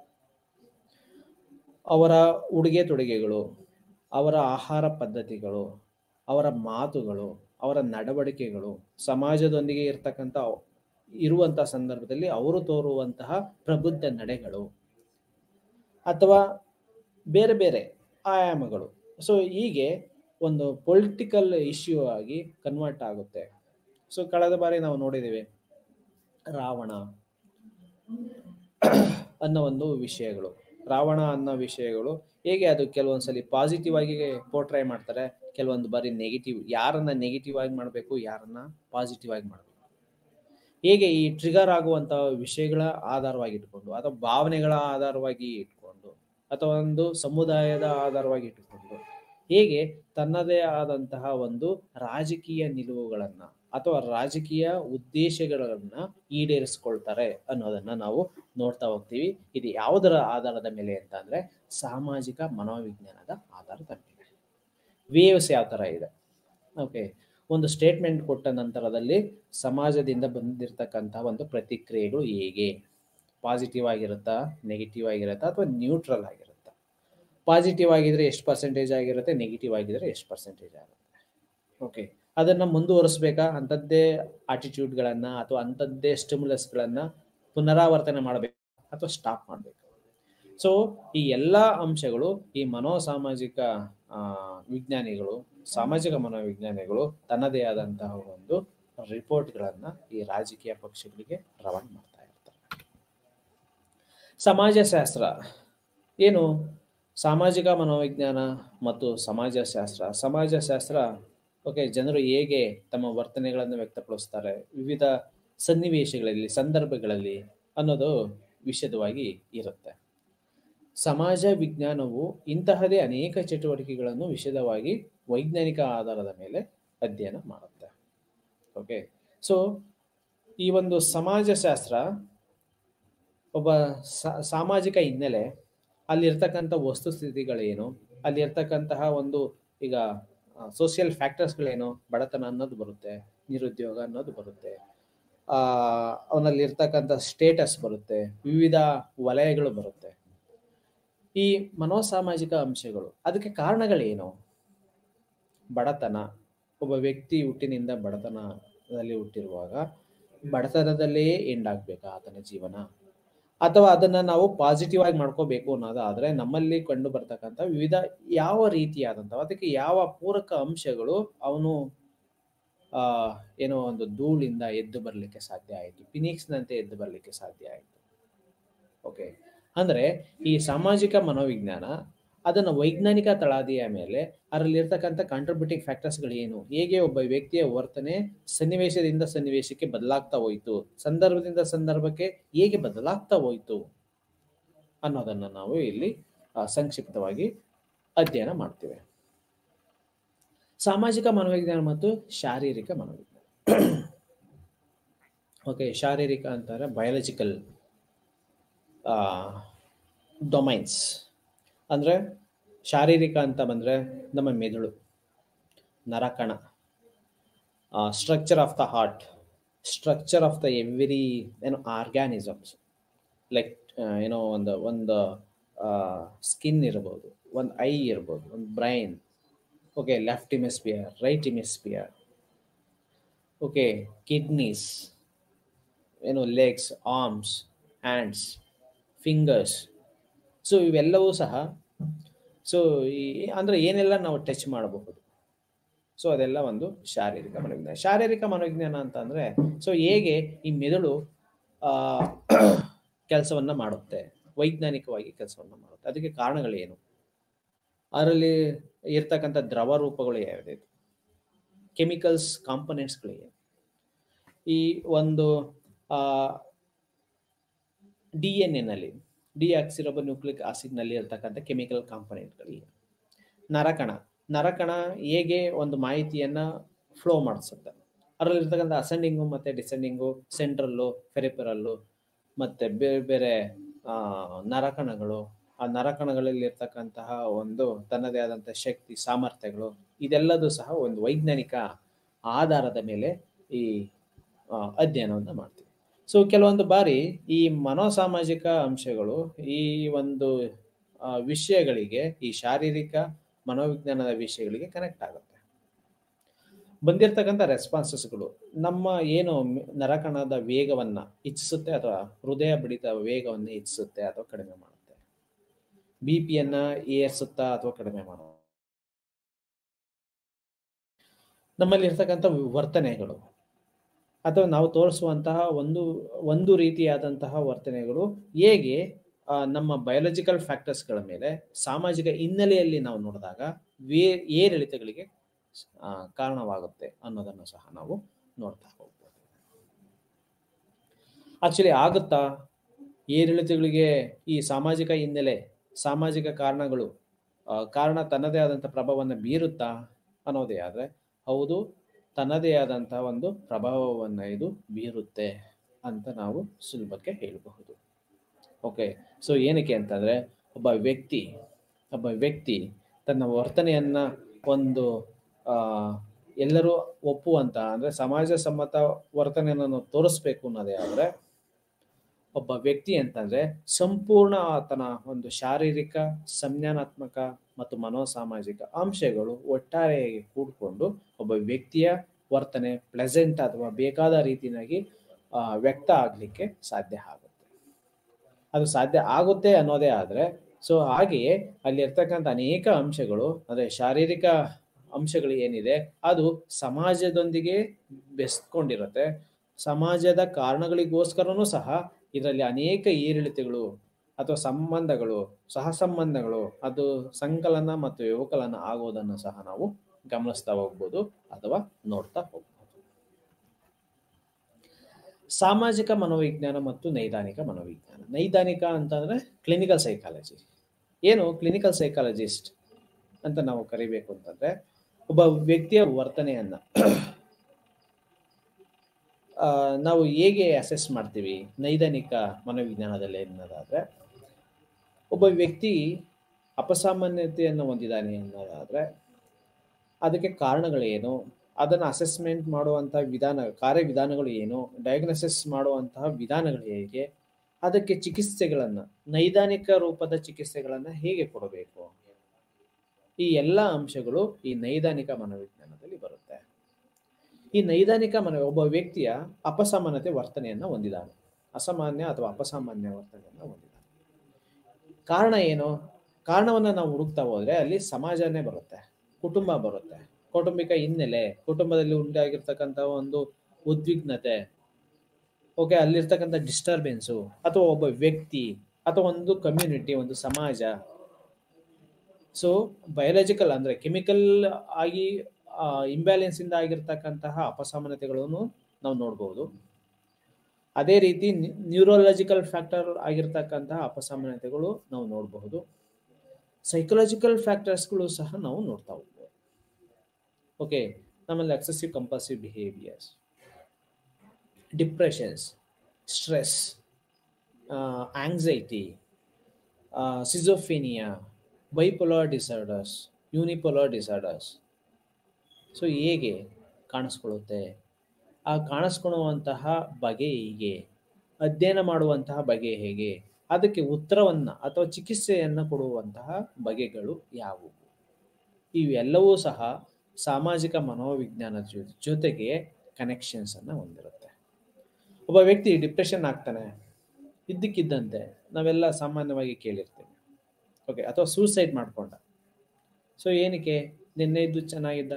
ಅವರ ಉಡುಗೆ ತೊಡುಗೆಗಳು ಅವರ ಆಹಾರ ಪದ್ಧತಿಗಳು ಅವರ ಮಾತುಗಳು ಅವರ ನಡವಳಿಕೆಗಳು ಸಮಾಜದೊಂದಿಗೆ ಇರ್ತಕ್ಕಂಥ ಇರುವಂಥ ಸಂದರ್ಭದಲ್ಲಿ ಅವರು ತೋರುವಂತಹ ಪ್ರಬುದ್ಧ ನಡೆಗಳು ಅಥವಾ ಬೇರೆ ಬೇರೆ ಆಯಾಮಗಳು ಸೊ ಹೀಗೆ ಒಂದು ಪೊಲಿಟಿಕಲ್ ಇಶ್ಯೂ ಆಗಿ ಕನ್ವರ್ಟ್ ಆಗುತ್ತೆ ಸೊ ಕಳೆದ ಬಾರಿ ನಾವು ನೋಡಿದ್ದೇವೆ ರಾವಣ ಅನ್ನೋ ಒಂದು ವಿಷಯಗಳು ರಾವಣ ಅನ್ನೋ ವಿಷಯಗಳು ಹೇಗೆ ಅದು ಕೆಲವೊಂದ್ಸಲಿ ಪಾಸಿಟಿವ್ ಆಗಿ ಪೋರ್ಟ್ರೈ ಮಾಡ್ತಾರೆ ಕೆಲವೊಂದು ಬಾರಿ ನೆಗೆಟಿವ್ ಯಾರನ್ನ ನೆಗೆಟಿವ್ ಆಗಿ ಮಾಡಬೇಕು ಯಾರನ್ನ ಪಾಸಿಟಿವ್ ಆಗಿ ಮಾಡಬೇಕು ಹೇಗೆ ಈ ಟ್ರಿಗರ್ ಆಗುವಂತಹ ವಿಷಯಗಳ ಆಧಾರವಾಗಿ ಇಟ್ಕೊಂಡು ಅಥವಾ ಭಾವನೆಗಳ ಆಧಾರವಾಗಿ ಇಟ್ಕೊಂಡು ಅಥವಾ ಒಂದು ಸಮುದಾಯದ ಆಧಾರವಾಗಿ ಇಟ್ಟುಕೊಂಡು ಹೇಗೆ ತನ್ನದೇ ಆದಂತಹ ಒಂದು ರಾಜಕೀಯ ನಿಲುವುಗಳನ್ನ ಅಥವಾ ರಾಜಕೀಯ ಉದ್ದೇಶಗಳನ್ನ ಈಡೇರಿಸ್ಕೊಳ್ತಾರೆ ಅನ್ನೋದನ್ನ ನಾವು ನೋಡ್ತಾ ಹೋಗ್ತೀವಿ ಇದು ಯಾವುದರ ಆಧಾರದ ಮೇಲೆ ಅಂತ ಅಂದ್ರೆ ಸಾಮಾಜಿಕ ಮನೋವಿಜ್ಞಾನದ ಆಧಾರದ ಮೇಲೆ ವೇವ್ಸ್ ಯಾವ ತರ ಇದೆ ಓಕೆ ಒಂದು ಸ್ಟೇಟ್ಮೆಂಟ್ ಕೊಟ್ಟ ನಂತರದಲ್ಲಿ ಸಮಾಜದಿಂದ ಬಂದಿರತಕ್ಕಂತಹ ಒಂದು ಪ್ರತಿಕ್ರಿಯೆಗಳು ಹೇಗೆ ಪಾಸಿಟಿವ್ ಆಗಿರುತ್ತಾ ನೆಗೆಟಿವ್ ಆಗಿರುತ್ತಾ ಅಥವಾ ನ್ಯೂಟ್ರಲ್ ಆಗಿರುತ್ತಾ ಪಾಸಿಟಿವ್ ಆಗಿದ್ರೆ ಎಷ್ಟು ಪರ್ಸೆಂಟೇಜ್ ಆಗಿರುತ್ತೆ ನೆಗೆಟಿವ್ ಆಗಿದ್ರೆ ಎಷ್ಟು ಪರ್ಸೆಂಟೇಜ್ ಆಗುತ್ತೆ ಓಕೆ ಅದನ್ನ ಮುಂದುವರಿಸ್ಬೇಕಾ ಅಂಥದ್ದೇ ಆಟಿಟ್ಯೂಡ್ಗಳನ್ನ ಅಥವಾ ಅಂಥದ್ದೇ ಸ್ಟಿಮ್ಯುಲಸ್ಗಳನ್ನ ಪುನರಾವರ್ತನೆ ಮಾಡಬೇಕು ಅಥವಾ ಸ್ಟಾಪ್ ಮಾಡಬೇಕು ಸೊ ಈ ಎಲ್ಲ ಅಂಶಗಳು ಈ ಮನೋಸಾಮಾಜಿಕ ಆ, ವಿಜ್ಞಾನಿಗಳು ಸಾಮಾಜಿಕ ಮನೋವಿಜ್ಞಾನಿಗಳು ತನ್ನದೇ ಆದಂತಹ ಒಂದು ರಿಪೋರ್ಟ್ಗಳನ್ನ ಈ ರಾಜಕೀಯ ಪಕ್ಷಗಳಿಗೆ ರವಾನೆ ಮಾಡ್ತಾ ಇರ್ತಾರೆ ಸಮಾಜಶಾಸ್ತ್ರ ಏನು ಸಾಮಾಜಿಕ ಮನೋವಿಜ್ಞಾನ ಮತ್ತು ಸಮಾಜಶಾಸ್ತ್ರ ಸಮಾಜಶಾಸ್ತ್ರ ಓಕೆ ಜನರು ಹೇಗೆ ತಮ್ಮ ವರ್ತನೆಗಳನ್ನು ವ್ಯಕ್ತಪಡಿಸ್ತಾರೆ ವಿವಿಧ ಸನ್ನಿವೇಶಗಳಲ್ಲಿ ಸಂದರ್ಭಗಳಲ್ಲಿ ಅನ್ನೋದು ವಿಷದವಾಗಿ ಇರುತ್ತೆ ಸಮಾಜ ವಿಜ್ಞಾನವು ಇಂತಹದೇ ಅನೇಕ ಚಟುವಟಿಕೆಗಳನ್ನು ವಿಶದವಾಗಿ ವೈಜ್ಞಾನಿಕ ಆಧಾರದ ಮೇಲೆ ಅಧ್ಯಯನ ಮಾಡುತ್ತೆ ಓಕೆ ಸೊ ಈ ಒಂದು ಸಮಾಜಶಾಸ್ತ್ರ ಒಬ್ಬ ಸಾ- ಸಾಮಾಜಿಕ ಹಿನ್ನೆಲೆ ಅಲ್ಲಿರ್ತಕ್ಕಂಥ ವಸ್ತುಸ್ಥಿತಿಗಳೇನು ಅಲ್ಲಿರ್ತಕ್ಕಂತಹ ಒಂದು ಈಗ ಸೋಷಿಯಲ್ ಫ್ಯಾಕ್ಟರ್ಸ್ಗಳೇನು ಬಡತನ ಅನ್ನೋದು ಬರುತ್ತೆ ನಿರುದ್ಯೋಗ ಅನ್ನೋದು ಬರುತ್ತೆ ಆ ಅವನಲ್ಲಿರ್ತಕ್ಕಂಥ ಸ್ಟೇಟಸ್ ಬರುತ್ತೆ ವಿವಿಧ ವಲಯಗಳು ಬರುತ್ತೆ ಈ ಮನೋಸಾಮಾಜಿಕ ಅಂಶಗಳು ಅದಕ್ಕೆ ಕಾರಣಗಳೇನು ಬಡತನ ಒಬ್ಬ ವ್ಯಕ್ತಿ ಹುಟ್ಟಿನಿಂದ ಬಡತನದಲ್ಲಿ ಹುಟ್ಟಿರುವಾಗ ಬಡತನದಲ್ಲೇ ಎಂಡ್ ಆಗ್ಬೇಕಾ ಆತನ ಜೀವನ ಅಥವಾ ಅದನ್ನ ನಾವು ಪಾಸಿಟಿವ್ ಆಗಿ ಮಾಡ್ಕೋಬೇಕು ಅನ್ನೋದಾದ್ರೆ ನಮ್ಮಲ್ಲಿ ಕಂಡು ಬರ್ತಕ್ಕಂಥ ವಿವಿಧ ಯಾವ ರೀತಿಯಾದಂತಹ ಅದಕ್ಕೆ ಯಾವ ಪೂರಕ ಅಂಶಗಳು ಅವನು ಆ ಏನೋ ಒಂದು ಧೂಳಿಂದ ಎದ್ದು ಬರಲಿಕ್ಕೆ ಸಾಧ್ಯ ಆಯಿತು ಫಿನಿಕ್ಸ್ನಂತೆ ಎದ್ದು ಬರಲಿಕ್ಕೆ ಸಾಧ್ಯ ಆಯಿತು ಓಕೆ ಅಂದ್ರೆ ಈ ಸಾಮಾಜಿಕ ಮನೋವಿಜ್ಞಾನ ಅದನ್ನ ವೈಜ್ಞಾನಿಕ ತಳಾದಿಯ ಮೇಲೆ ಅದರಲ್ಲಿರ್ತಕ್ಕಂಥ ಕಾಂಟ್ರಿಬ್ಯೂಟಿಂಗ್ ಫ್ಯಾಕ್ಟರ್ಸ್ಗಳು ಏನು ಹೇಗೆ ಒಬ್ಬ ವ್ಯಕ್ತಿಯ ವರ್ತನೆ ಸನ್ನಿವೇಶದಿಂದ ಸನ್ನಿವೇಶಕ್ಕೆ ಬದಲಾಗ್ತಾ ಹೋಯಿತು ಸಂದರ್ಭದಿಂದ ಸಂದರ್ಭಕ್ಕೆ ಹೇಗೆ ಬದಲಾಗ್ತಾ ಹೋಯಿತು ಅನ್ನೋದನ್ನ ನಾವು ಇಲ್ಲಿ ಆ, ಸಂಕ್ಷಿಪ್ತವಾಗಿ ಅಧ್ಯಯನ ಮಾಡ್ತೇವೆ ಸಾಮಾಜಿಕ ಮನೋವಿಜ್ಞಾನ ಮತ್ತು ಶಾರೀರಿಕ ಮನೋವಿಜ್ಞಾನ ಓಕೆ ಶಾರೀರಿಕ ಅಂತಾರೆ ಬಯಾಲಜಿಕಲ್ ಡೊಮೈನ್ಸ್ ಅಂದರೆ ಶಾರೀರಿಕ ಅಂತ ಬಂದರೆ ನಮ್ಮ ಮೆದುಳು ನರಕಣ structure of the heart structure of the every ಏನೋ ಆರ್ಗ್ಯಾನಿಸಮ್ಸ್ ಲೈಕ್ ಏನೋ ಒಂದು ಒಂದು ಸ್ಕಿನ್ ಇರ್ಬೋದು ಒಂದು ಐ ಇರ್ಬೋದು ಒಂದು brain okay left hemisphere right hemisphere okay kidneys ಏನು legs arms hands fingers so ಇವೆಲ್ಲವೂ ಸಹ ಸೊ ಈ ಅಂದರೆ ಏನೆಲ್ಲ ನಾವು ಟಚ್ ಮಾಡಬಹುದು ಸೊ ಅದೆಲ್ಲ ಒಂದು ಶಾರೀರಿಕ ಮನೋವಿಜ್ಞಾನ ಶಾರೀರಿಕ ಮನೋವಿಜ್ಞಾನ ಅಂತ ಅಂದರೆ ಸೊ ಹೇಗೆ ಈ ಮೆದುಳು ಕೆಲಸವನ್ನ ಮಾಡುತ್ತೆ ವೈಜ್ಞಾನಿಕವಾಗಿ ಕೆಲಸವನ್ನ ಮಾಡುತ್ತೆ ಅದಕ್ಕೆ ಕಾರಣಗಳೇನು ಅದರಲ್ಲಿ ಇರ್ತಕ್ಕಂಥ ದ್ರವ ರೂಪಗಳು ಯಾವ್ಯಾವುದು ಕೆಮಿಕಲ್ಸ್ ಕಾಂಪೊನೆಂಟ್ಸ್ಗಳೇನು ಈ ಒಂದು ಡಿ ಎನ್ ಎನಲ್ಲಿ ಡಿ ಆಕ್ಸಿರಬ ನ್ಯೂಕ್ಲಿಕ್ ಆಸಿಡ್ನಲ್ಲಿ ಇರ್ತಕ್ಕಂಥ ಕೆಮಿಕಲ್ ಕಾಂಪೊನೆಂಟ್ಗಳಿಗೆ ನರಕಣ ನರಕಣ ಹೇಗೆ ಒಂದು ಮಾಹಿತಿಯನ್ನ ಫ್ಲೋ ಮಾಡಿಸುತ್ತೆ ಅದರಲ್ಲಿರ್ತಕ್ಕಂಥ ಅಸೆಂಡಿಂಗು ಮತ್ತು ಡಿಸೆಂಡಿಂಗು ಸೆಂಟ್ರಲ್ಲು ಫೆರಿಪೆರಲ್ಲು ಮತ್ತು ಬೇರೆ ಬೇರೆ ಆ, ನರಕಣಗಳು ಆ ನರಕಣಗಳಲ್ಲಿ ಇರ್ತಕ್ಕಂತಹ ಒಂದು ತನ್ನದೇ ಆದಂಥ ಶಕ್ತಿ ಸಾಮರ್ಥ್ಯಗಳು ಇದೆಲ್ಲದೂ ಸಹ ಒಂದು ವೈಜ್ಞಾನಿಕ ಆಧಾರದ ಮೇಲೆ ಈ ಆ, ಅಧ್ಯಯನವನ್ನು ಮಾಡ್ತೀವಿ ಸೊ ಕೆಲವೊಂದು ಬಾರಿ ಈ ಮನೋಸಾಮಾಜಿಕ ಅಂಶಗಳು ಈ ಒಂದು ಆ, ವಿಷಯಗಳಿಗೆ ಈ ಶಾರೀರಿಕ ಮನೋವಿಜ್ಞಾನದ ವಿಷಯಗಳಿಗೆ ಕನೆಕ್ಟ್ ಆಗುತ್ತೆ ಬಂದಿರತಕ್ಕಂಥ ರೆಸ್ಪಾನ್ಸಸ್ಗಳು ನಮ್ಮ ಏನು ಮ್- ನರಕಣದ ವೇಗವನ್ನ ಹೆಚ್ಚಿಸುತ್ತೆ ಅಥವಾ ಹೃದಯ ಬಡಿತ ವೇಗವನ್ನು ಹೆಚ್ಚಿಸುತ್ತೆ ಅಥವಾ ಕಡಿಮೆ ಮಾಡುತ್ತೆ ಬಿ ಪಿಯನ್ನ ಏರಿಸುತ್ತಾ ಅಥವಾ ಕಡಿಮೆ ಮಾಡುತ್ತೆ ನಮ್ಮಲ್ಲಿ ಇರ್ತಕ್ಕಂಥ ವರ್ತನೆಗಳು ಅಥವಾ ನಾವು ತೋರಿಸುವಂತಹ ಒಂದು ಒಂದು ರೀತಿಯಾದಂತಹ ವರ್ತನೆಗಳು ಹೇಗೆ ಆ, ನಮ್ಮ ಬಯೋಲಜಿಕಲ್ ಫ್ಯಾಕ್ಟರ್ಸ್ಗಳ ಮೇಲೆ ಸಾಮಾಜಿಕ ಹಿನ್ನೆಲೆಯಲ್ಲಿ ನಾವು ನೋಡಿದಾಗ ವೇ ಏರಿಳಿತಗಳಿಗೆ ಆ, ಕಾರಣವಾಗುತ್ತೆ ಅನ್ನೋದನ್ನು ಸಹ ನಾವು ನೋಡ್ತಾ ಹೋಗ್ಬೋದು ಆಕ್ಚುಲಿ ಆಗುತ್ತಾ ಏರಿಳಿತಗಳಿಗೆ ಈ ಸಾಮಾಜಿಕ ಹಿನ್ನೆಲೆ ಸಾಮಾಜಿಕ ಕಾರಣಗಳು ಆ, ಕಾರಣ ತನ್ನದೇ ಆದಂಥ ಪ್ರಭಾವವನ್ನು ಬೀರುತ್ತಾ ಅನ್ನೋದೇ ಆದರೆ ಹೌದು ತನ್ನದೇ ಆದಂಥ ಒಂದು ಪ್ರಭಾವವನ್ನು ಇದು ಬೀರುತ್ತೆ ಅಂತ ನಾವು ಸುಲಭಕ್ಕೆ ಹೇಳಬಹುದು ಓಕೆ ಸೊ ಏನಕ್ಕೆ ಅಂತಂದರೆ ಒಬ್ಬ ವ್ಯಕ್ತಿ ಒಬ್ಬ ವ್ಯಕ್ತಿ ತನ್ನ ವರ್ತನೆಯನ್ನು ಒಂದು ಆ, ಎಲ್ಲರೂ ಒಪ್ಪುವಂತ ಅಂದರೆ ಸಮಾಜ ಸಮ್ಮತ ವರ್ತನೆಯನ್ನು ನಾವು ತೋರಿಸ್ಬೇಕು ಅನ್ನೋದೇ ಆದರೆ ಒಬ್ಬ ವ್ಯಕ್ತಿ ಅಂತಂದ್ರೆ ಸಂಪೂರ್ಣ ಆತನ ಒಂದು ಶಾರೀರಿಕ ಸಂಜ್ಞಾನಾತ್ಮಕ ಮತ್ತು ಮನೋಸಾಮಾಜಿಕ ಅಂಶಗಳು ಒಟ್ಟಾರೆಯಾಗಿ ಕೂಡಿಕೊಂಡು ಒಬ್ಬ ವ್ಯಕ್ತಿಯ ವರ್ತನೆ ಪ್ಲೆಸೆಂಟ್ ಅಥವಾ ಬೇಕಾದ ರೀತಿಯಾಗಿ ಆ, ವ್ಯಕ್ತ ಆಗಲಿಕ್ಕೆ ಸಾಧ್ಯ ಆಗುತ್ತೆ ಅದು ಸಾಧ್ಯ ಆಗುತ್ತೆ ಅನ್ನೋದೇ ಆದರೆ ಸೊ ಹಾಗೆಯೇ ಅಲ್ಲಿ ಇರ್ತಕ್ಕಂಥ ಅನೇಕ ಅಂಶಗಳು ಅಂದರೆ ಶಾರೀರಿಕ ಅಂಶಗಳು ಏನಿದೆ ಅದು ಸಮಾಜದೊಂದಿಗೆ ಬೆಸ್ಕೊಂಡಿರುತ್ತೆ ಸಮಾಜದ ಕಾರಣಗಳಿಗೋಸ್ಕರನೂ ಸಹ ಇದರಲ್ಲಿ ಅನೇಕ ಏರಿಳಿತಗಳು ಅಥವಾ ಸಂಬಂಧಗಳು ಸಹ ಸಂಬಂಧಗಳು ಅದು ಸಂಕಲನ ಮತ್ತು ವ್ಯವಕಲನ ಆಗೋದನ್ನು ಸಹ ನಾವು ಗಮನಿಸ್ತಾ ಹೋಗ್ಬೋದು ಅಥವಾ ನೋಡ್ತಾ ಹೋಗ್ಬೋದು ಸಾಮಾಜಿಕ ಮನೋವಿಜ್ಞಾನ ಮತ್ತು ನೈದಾನಿಕ ಮನೋವಿಜ್ಞಾನ ನೈದಾನಿಕ ಅಂತಂದ್ರೆ ಕ್ಲಿನಿಕಲ್ ಸೈಕಾಲಜಿ ಏನು ಕ್ಲಿನಿಕಲ್ ಸೈಕಾಲಜಿಸ್ಟ್ ಅಂತ ನಾವು ಕರಿಬೇಕು ಅಂತಂದ್ರೆ ಒಬ್ಬ ವ್ಯಕ್ತಿಯ ವರ್ತನೆಯನ್ನ ಆ, ನಾವು ಹೇಗೆ ಅಸೆಸ್ ಮಾಡ್ತೀವಿ ನೈದಾನಿಕ ಮನೋವಿಜ್ಞಾನದಲ್ಲಿ ಅನ್ನೋದಾದ್ರೆ ಒಬ್ಬ ವ್ಯಕ್ತಿ ಅಪಸಾಮಾನ್ಯತೆಯನ್ನು ಹೊಂದಿದ್ದಾನೆ ಅನ್ನೋದಾದ್ರೆ ಅದಕ್ಕೆ ಕಾರಣಗಳೇನು ಅದನ್ನು ಅಸೆಸ್ಮೆಂಟ್ ಮಾಡುವಂತಹ ವಿಧಾನ ಕಾರ್ಯವಿಧಾನಗಳು ಏನು ಡಯಾಗ್ನೋಸಿಸ್ ಮಾಡುವಂತಹ ವಿಧಾನಗಳು ಹೇಗೆ ಅದಕ್ಕೆ ಚಿಕಿತ್ಸೆಗಳನ್ನು ನೈದಾನಿಕ ರೂಪದ ಚಿಕಿತ್ಸೆಗಳನ್ನು ಹೇಗೆ ಕೊಡಬೇಕು ಈ ಎಲ್ಲ ಅಂಶಗಳು ಈ ನೈದಾನಿಕ ಮನೋವಿಜ್ಞಾನದಲ್ಲಿ ಬರುತ್ತೆ ಈ ನೈದಾನಿಕ ಮನ ಒಬ್ಬ ವ್ಯಕ್ತಿಯ ಅಪಸಾಮಾನ್ಯತೆ ವರ್ತನೆಯನ್ನು ಹೊಂದಿದ್ದಾನೆ ಅಸಾಮಾನ್ಯ ಅಥವಾ ಅಪಸಾಮಾನ್ಯ ವರ್ತನೆಯನ್ನು ಹೊಂದಿದ್ದಾನೆ ಕಾರಣ ಏನು ಕಾರಣವನ್ನು ನಾವು ಹುಡುಕ್ತಾ ಹೋದ್ರೆ ಅಲ್ಲಿ ಸಮಾಜನೇ ಬರುತ್ತೆ ಕುಟುಂಬ ಬರುತ್ತೆ ಕೌಟುಂಬಿಕ ಹಿನ್ನೆಲೆ ಕುಟುಂಬದಲ್ಲಿ ಉಂಟಾಗಿರ್ತಕ್ಕಂಥ ಒಂದು ಉದ್ವಿಗ್ನತೆ ಓಕೆ ಅಲ್ಲಿರ್ತಕ್ಕಂಥ ಡಿಸ್ಟರ್ಬೆನ್ಸು ಅಥವಾ ಒಬ್ಬ ವ್ಯಕ್ತಿ ಅಥವಾ ಒಂದು ಕಮ್ಯುನಿಟಿ ಒಂದು ಸಮಾಜ ಸೊ ಬಯೋಲಾಜಿಕಲ್ ಅಂದ್ರೆ ಕೆಮಿಕಲ್ ಆಗಿ ಇಂಬ್ಯಾಲೆನ್ಸ್ ಇಂದ ಆಗಿರ್ತಕ್ಕಂತಹ ಅಪಸಾಮಾನ್ಯತೆಗಳನ್ನು ನಾವು ನೋಡ್ಬೋದು ಅದೇ ರೀತಿ ನ್ಯೂರೋಲಾಜಿಕಲ್ ಫ್ಯಾಕ್ಟರ್ ಆಗಿರ್ತಕ್ಕಂತಹ ಅಪಸಾಮಾನ್ಯತೆಗಳು ನಾವು ನೋಡಬಹುದು ಸೈಕಲಾಜಿಕಲ್ ಫ್ಯಾಕ್ಟರ್ಸ್ಗಳು ಸಹ ನಾವು ನೋಡ್ತಾ ಹೋಗ್ಬೋದು ಓಕೆ ನಮ್ಮಲ್ಲಿ excessive compulsive behaviours depressions stress anxiety schizophrenia bipolar disorders unipolar disorders so ಹೇಗೆ ಕಾಣಿಸ್ಕೊಳ್ಳುತ್ತೆ ಆ ಕಾಣಿಸ್ಕೊಳ್ಳುವಂತಹ ಬಗೆ ಹೀಗೆ ಅಧ್ಯಯನ ಮಾಡುವಂತಹ ಬಗೆ ಹೇಗೆ ಅದಕ್ಕೆ ಉತ್ತರವನ್ನು ಅಥವಾ ಚಿಕಿತ್ಸೆಯನ್ನು ಕೊಡುವಂತಹ ಬಗೆಗಳು ಯಾವುವು ಇವೆಲ್ಲವೂ ಸಹ ಸಾಮಾಜಿಕ ಮನೋವಿಜ್ಞಾನದ ಜೊ- ಜೊತೆಗೆ ಕನೆಕ್ಷನ್ಸ್ ಅನ್ನು ಹೊಂದಿರುತ್ತೆ ಒಬ್ಬ ವ್ಯಕ್ತಿ ಡಿಪ್ರೆಷನ್ ಆಗ್ತಾನೆ ಇದ್ದಕ್ಕಿದ್ದಂತೆ ನಾವೆಲ್ಲ ಸಾಮಾನ್ಯವಾಗಿ ಕೇಳಿರ್ತೀವಿ ಓಕೆ ಅಥವಾ ಸೂಸೈಡ್ ಮಾಡ್ಕೊಂಡ ಸೊ ಏನಕ್ಕೆ ನಿನ್ನೆ ಇದ್ದು ಚೆನ್ನಾಗಿದ್ದ